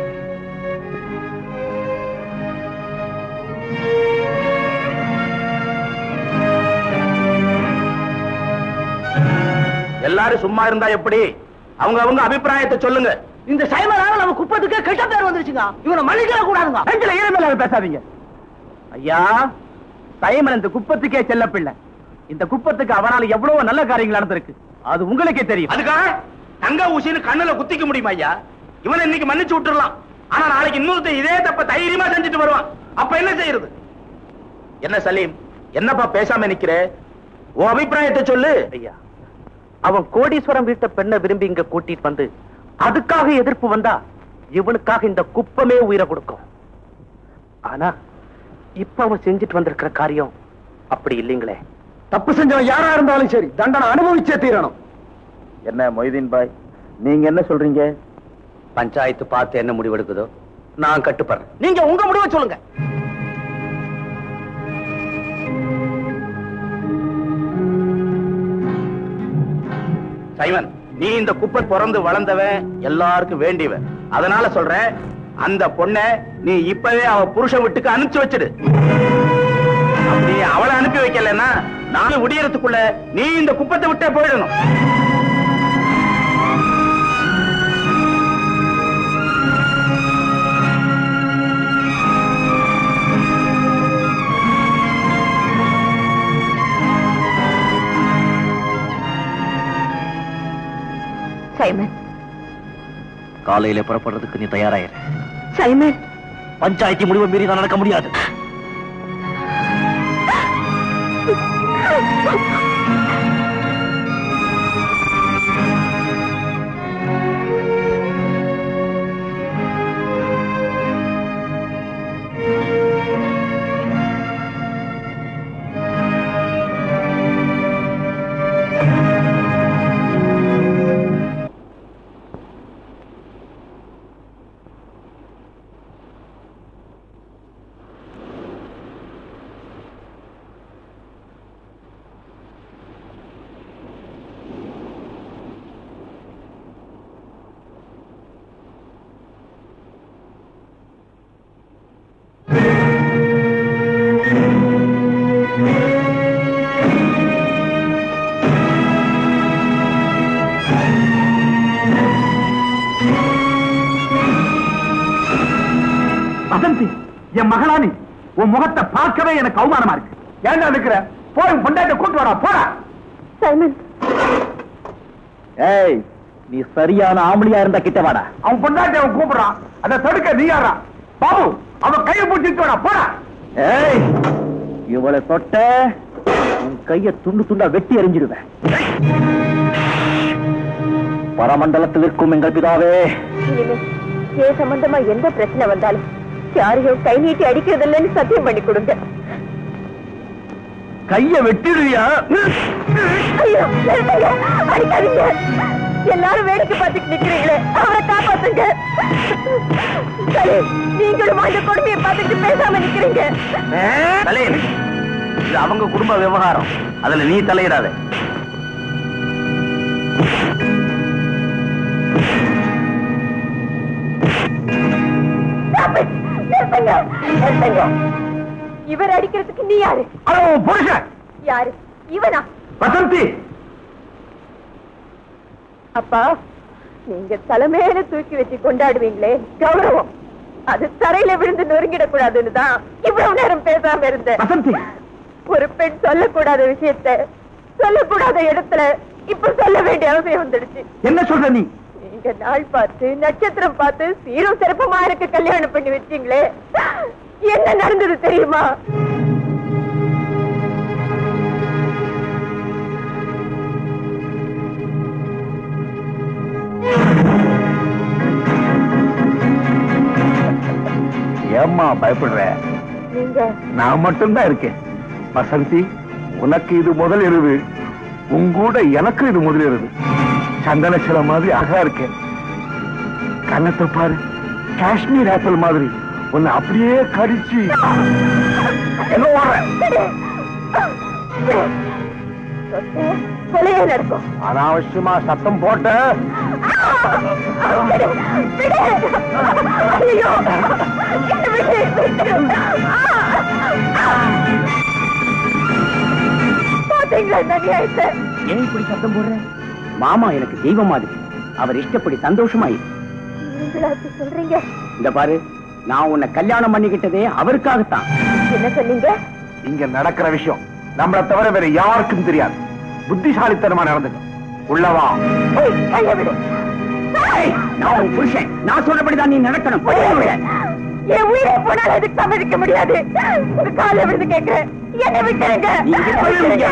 எல்லாரும் சும்மா இருந்தா எப்படி அவங்க அவங்க அபிப்பிராயத்தை சொல்லுங்க இந்த சைமனால நம்ம குப்பத்துக்கு கெட்ட பேர் வந்துருச்சுங்க இவனை மன்னிக்கவே கூடாதுங்க ரெண்டுல ஈரமேல பேசாதீங்க ஐயா சைமன் இந்த குப்பத்துக்கே செல்ல பிள்ளை இந்த குப்பத்துக்கு அவனால எவ்வளவு நல்ல காரியங்கள் நடந்திருக்கு அது உங்களுக்கே தெரியும் அதுக்காக தங்க ஊசின்னு கண்ணுல குத்திக்க முடியுமா ஐயா இவனை இன்னைக்கு மன்னிச்சு விட்டுறலாம் ஆனா நாளைக்கு இன்னொருத்தன் இதே தப்ப தைரியமா செஞ்சுட்டு வருவான் அப்ப என்ன செய்யறது என்ன சலீம் என்னப்பா பேசாம நிக்கிற உன் அபிப்பிராயத்தை சொல்லு ஐயா அவன் கோடீஸ்வரம் வீட்ட பெண்ணை விரும்பி இங்க கூட்டிட்டு வந்து அதுக்காக எதிர்ப்பு வந்தா இவனுக்காக இந்த குப்பமே உயிரை கொடுக்கும் ஆனா இப்ப அவன் செஞ்சுட்டு வந்திருக்கிற காரியம் அப்படி இல்லைங்களே தப்பு செஞ்சவன் யாரா இருந்தாலும் சரி தண்டனை அனுபவிச்சே தீரணும் என்ன மொய்தீன் பாய் நீங்க என்ன சொல்றீங்க பஞ்சாயத்து பார்த்து என்ன முடிவெடுக்குதோ நான் கட்டுப்படுறேன் நீங்க உங்க முடிவை சொல்லுங்க சைமன் நீ இந்த குப்பை பிறந்து வளர்ந்தவன் எல்லாருக்கும் வேண்டியவன் அதனால சொல்றேன் அந்த பொண்ண நீ இப்பவே அவ புருஷன் வீட்டுக்கு அனுப்பிச்சு வச்சிடு அப்படி அவளை அனுப்பி வைக்கலன்னா நானும் விடியறதுக்குள்ள நீ இந்த குப்பத்தை விட்டே போயிடணும் சைமன் காலையில புறப்படுறதுக்கு நீ தயாராயிரு சைமன் பஞ்சாயத்து முடிவை மீறி நான் நடக்க முடியாது வசந்தி என் மகளானி உன் முகத்தை பார்க்கவே எனக்கு அவமானமா இருக்கு ஏன்டா நிக்கிற போய் உன் பொண்டாட்ட கூட்டு வாடா போடா சைமன் ஏய் நீ சரியான ஆம்பளியா இருந்தா கிட்ட வாடா அவன் பொண்டாட்டி அவன் கூப்பிடுறான் அதை தடுக்க நீ யாரா பாபு அவன் கையை பிடிச்சிட்டு வாடா போடா ஏய் இவளை தொட்ட உன் கைய துண்டு துண்டா வெட்டி எறிஞ்சிடுவேன் பரமண்டலத்தில் இருக்கும் எங்கள் பிதாவே இனிமே ஏ சம்பந்தமா எந்த பிரச்சனை வந்தாலும் யாரையும் கை நீட்டி அடிக்கிறது இல்லைன்னு சத்தியம் பண்ணி கொடுங்க கைய வெட்டிடுவியா ஐயோ நிறுத்துங்க அடிக்காதீங்க எல்லாரும் வேடிக்கை பார்த்துட்டு நிக்கிறீங்களே அவரை காப்பாத்துங்க சரி நீங்களும் அந்த கொடுமையை பார்த்துட்டு பேசாம நிக்கிறீங்க தலையன் இது அவங்க குடும்ப விவகாரம் அதுல நீ தலையிடாத Stop it! நிறுத்துங்க நிறுத்துங்க இவர் அடிக்கிறதுக்கு நீ யாரு அதோ புருஷன் யாரு இவனா வசந்தி அப்பா நீங்க தலைமையில தூக்கி வச்சு கொண்டாடுவீங்களே கௌரவம் அது தரையில விழுந்து நொறுங்கிடக்கூடாதுன்னு தான் இவ்வளவு நேரம் பேசாம இருந்தேன் வசந்தி ஒரு பெண் சொல்லக்கூடாத விஷயத்த சொல்லக்கூடாத இடத்துல இப்ப சொல்ல வேண்டிய அவசியம் வந்துடுச்சு என்ன சொல்ற நீ நீங்க நாள் பார்த்து நட்சத்திரம் பார்த்து சீரும் சிறப்புமா எனக்கு கல்யாணம் பண்ணி வச்சீங்களே என்ன நடந்தது தெரியுமா ஏம்மா பயப்படுற நீங்க நான் மட்டும்தான் இருக்கேன் வசந்தி உனக்கு இது முதல் இரவு உங்கூட எனக்கு இது முதல் இரவு சந்தன சில மாதிரி அழகா இருக்கேன் கன்னத்தை பாரு காஷ்மீர் ஆப்பிள் மாதிரி உன்னை அப்படியே கடிச்சு எங்க ஓடுற கொலையே நடக்கும் அனாவசியமா சத்தம் போட்ட விடு, விடு. ஐயோ, என்னை விடு, விடு. பாத்தீங்களா இந்த அநியாயத்தை? ஏன் இப்படி சத்தம் போடுற மாமா எனக்கு தெய்வம் மாதிரி அவர் இஷ்டப்படி சந்தோஷமாயி நீங்களா அப்படி சொல்றீங்க இந்த பாரு நான் உன்னை கல்யாணம் பண்ணிக்கிட்டதே அவருக்காகத்தான் என்ன சொன்னீங்க இங்க நடக்கிற விஷயம் நம்மளை தவிர வேற யாருக்கும் தெரியாது புத்திசாலித்தனமா நடந்துக்கும் உள்ளவா ஏய், கையை விடு. ஏய், நான் உன் புருஷன் நான் சொல்றபடிதான் நீ நடக்கணும் என் உயிரை போனால் அதுக்கு சம்மதிக்க முடியாது உங்க காலை விழுந்து கேட்கிறேன் என்னை விட்டுருங்க நீங்க சொல்லுவீங்க.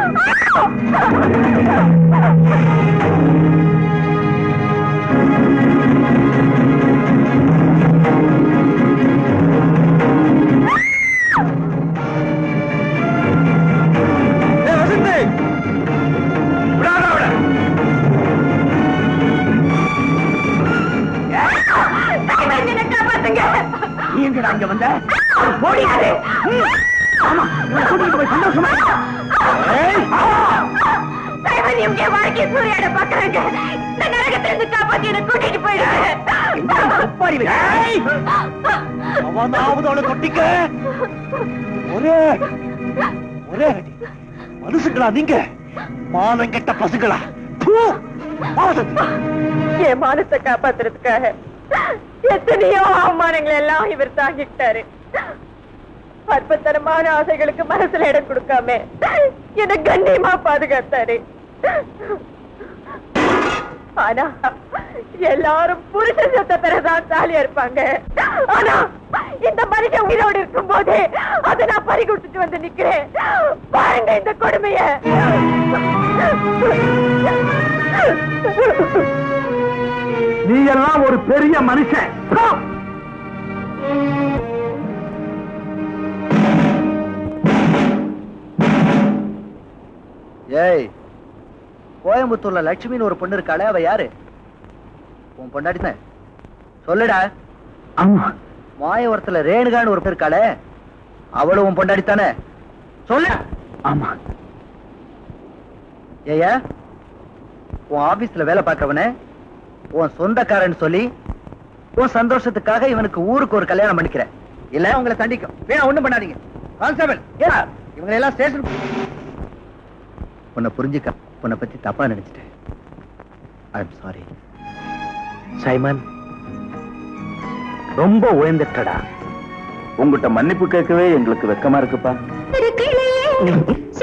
தாய்மார், என்னை காப்பாத்துங்க நீ எங்கடா இங்க வந்த போடியாரு ஆமா இவனை கூட்டிட்டு போய் சந்தோஷமா இரு. ஏய், தாய்மார், நீ உங்க வாழ்க்கையை சூறையாட பாக்குறாங்க இந்த நரகத்திலிருந்து காப்பாத்தி என்னை கூட்டிட்டு போயிடுங்க ஒப்பாரி வை. ஏய், அவனாவது அவளை கொட்டிக்க ஒரே ஒரே அடி மனுஷங்களா நீங்க மானம் கெட்ட பசுங்களா தூ, வாசத்து. என் மானத்தை காப்பாத்துறதுக்காக எத்தனையோ அவமானங்கள் எல்லாம் இவர் தாங்கிட்டாரு அற்பத்தனமான ஆசைகளுக்கு மனசுல இடம் கொடுக்காம என்ன கண்ணியமா பாதுகாத்தாரு ஆனா எல்லாரும் புருஷன் செத்த பிறகுதான் தாலியா இருப்பாங்க ஆனா இந்த மனுஷன் உயிரோடு இருக்கும் போதே அதை நான் பறி கொடுத்துட்டு வந்து நிக்கிறேன் பாருங்க இந்த கொடுமைய நீ எல்லாம் ஒரு பெரிய மனுஷன் ஏய் கோயம்புத்தூர்ல லட்சுமின்னு ஒரு பொண்ணு இருக்காளே அவ யாரு உன் பொண்டாட்டி சொல்லுடா ஆமா மாயவரத்துல ரேணுகான்னு ஒரு பொண்ணு இருக்காளே அவளும் உன் பொண்டாட்டி தானே சொல்லு ஆமா ஏயா உன் ஆபீஸ்ல வேலை பார்க்கறவன உன் சொந்தக்காரன் சொல்லி உன் சந்தோஷத்துக்காக இவனுக்கு ஊருக்கு ஒரு கல்யாணம் பண்ணிக்கிறேன் இல்ல உங்களை தண்டிக்கும் வேணா ஒண்ணும் பண்ணாதீங்க கான்ஸ்டபிள் ஏடா இவங்க எல்லாம் ஸ்டேஷன் உன்னை புரிஞ்சுக்க உன்னை பத்தி தப்பா நினைச்சிட்டேன் ஐம் சாரி சைமன் ரொம்ப உயர்ந்துட்டடா உங்ககிட்ட மன்னிப்பு கேட்கவே எங்களுக்கு வெக்கமா இருக்குப்பா சிறு கிளியே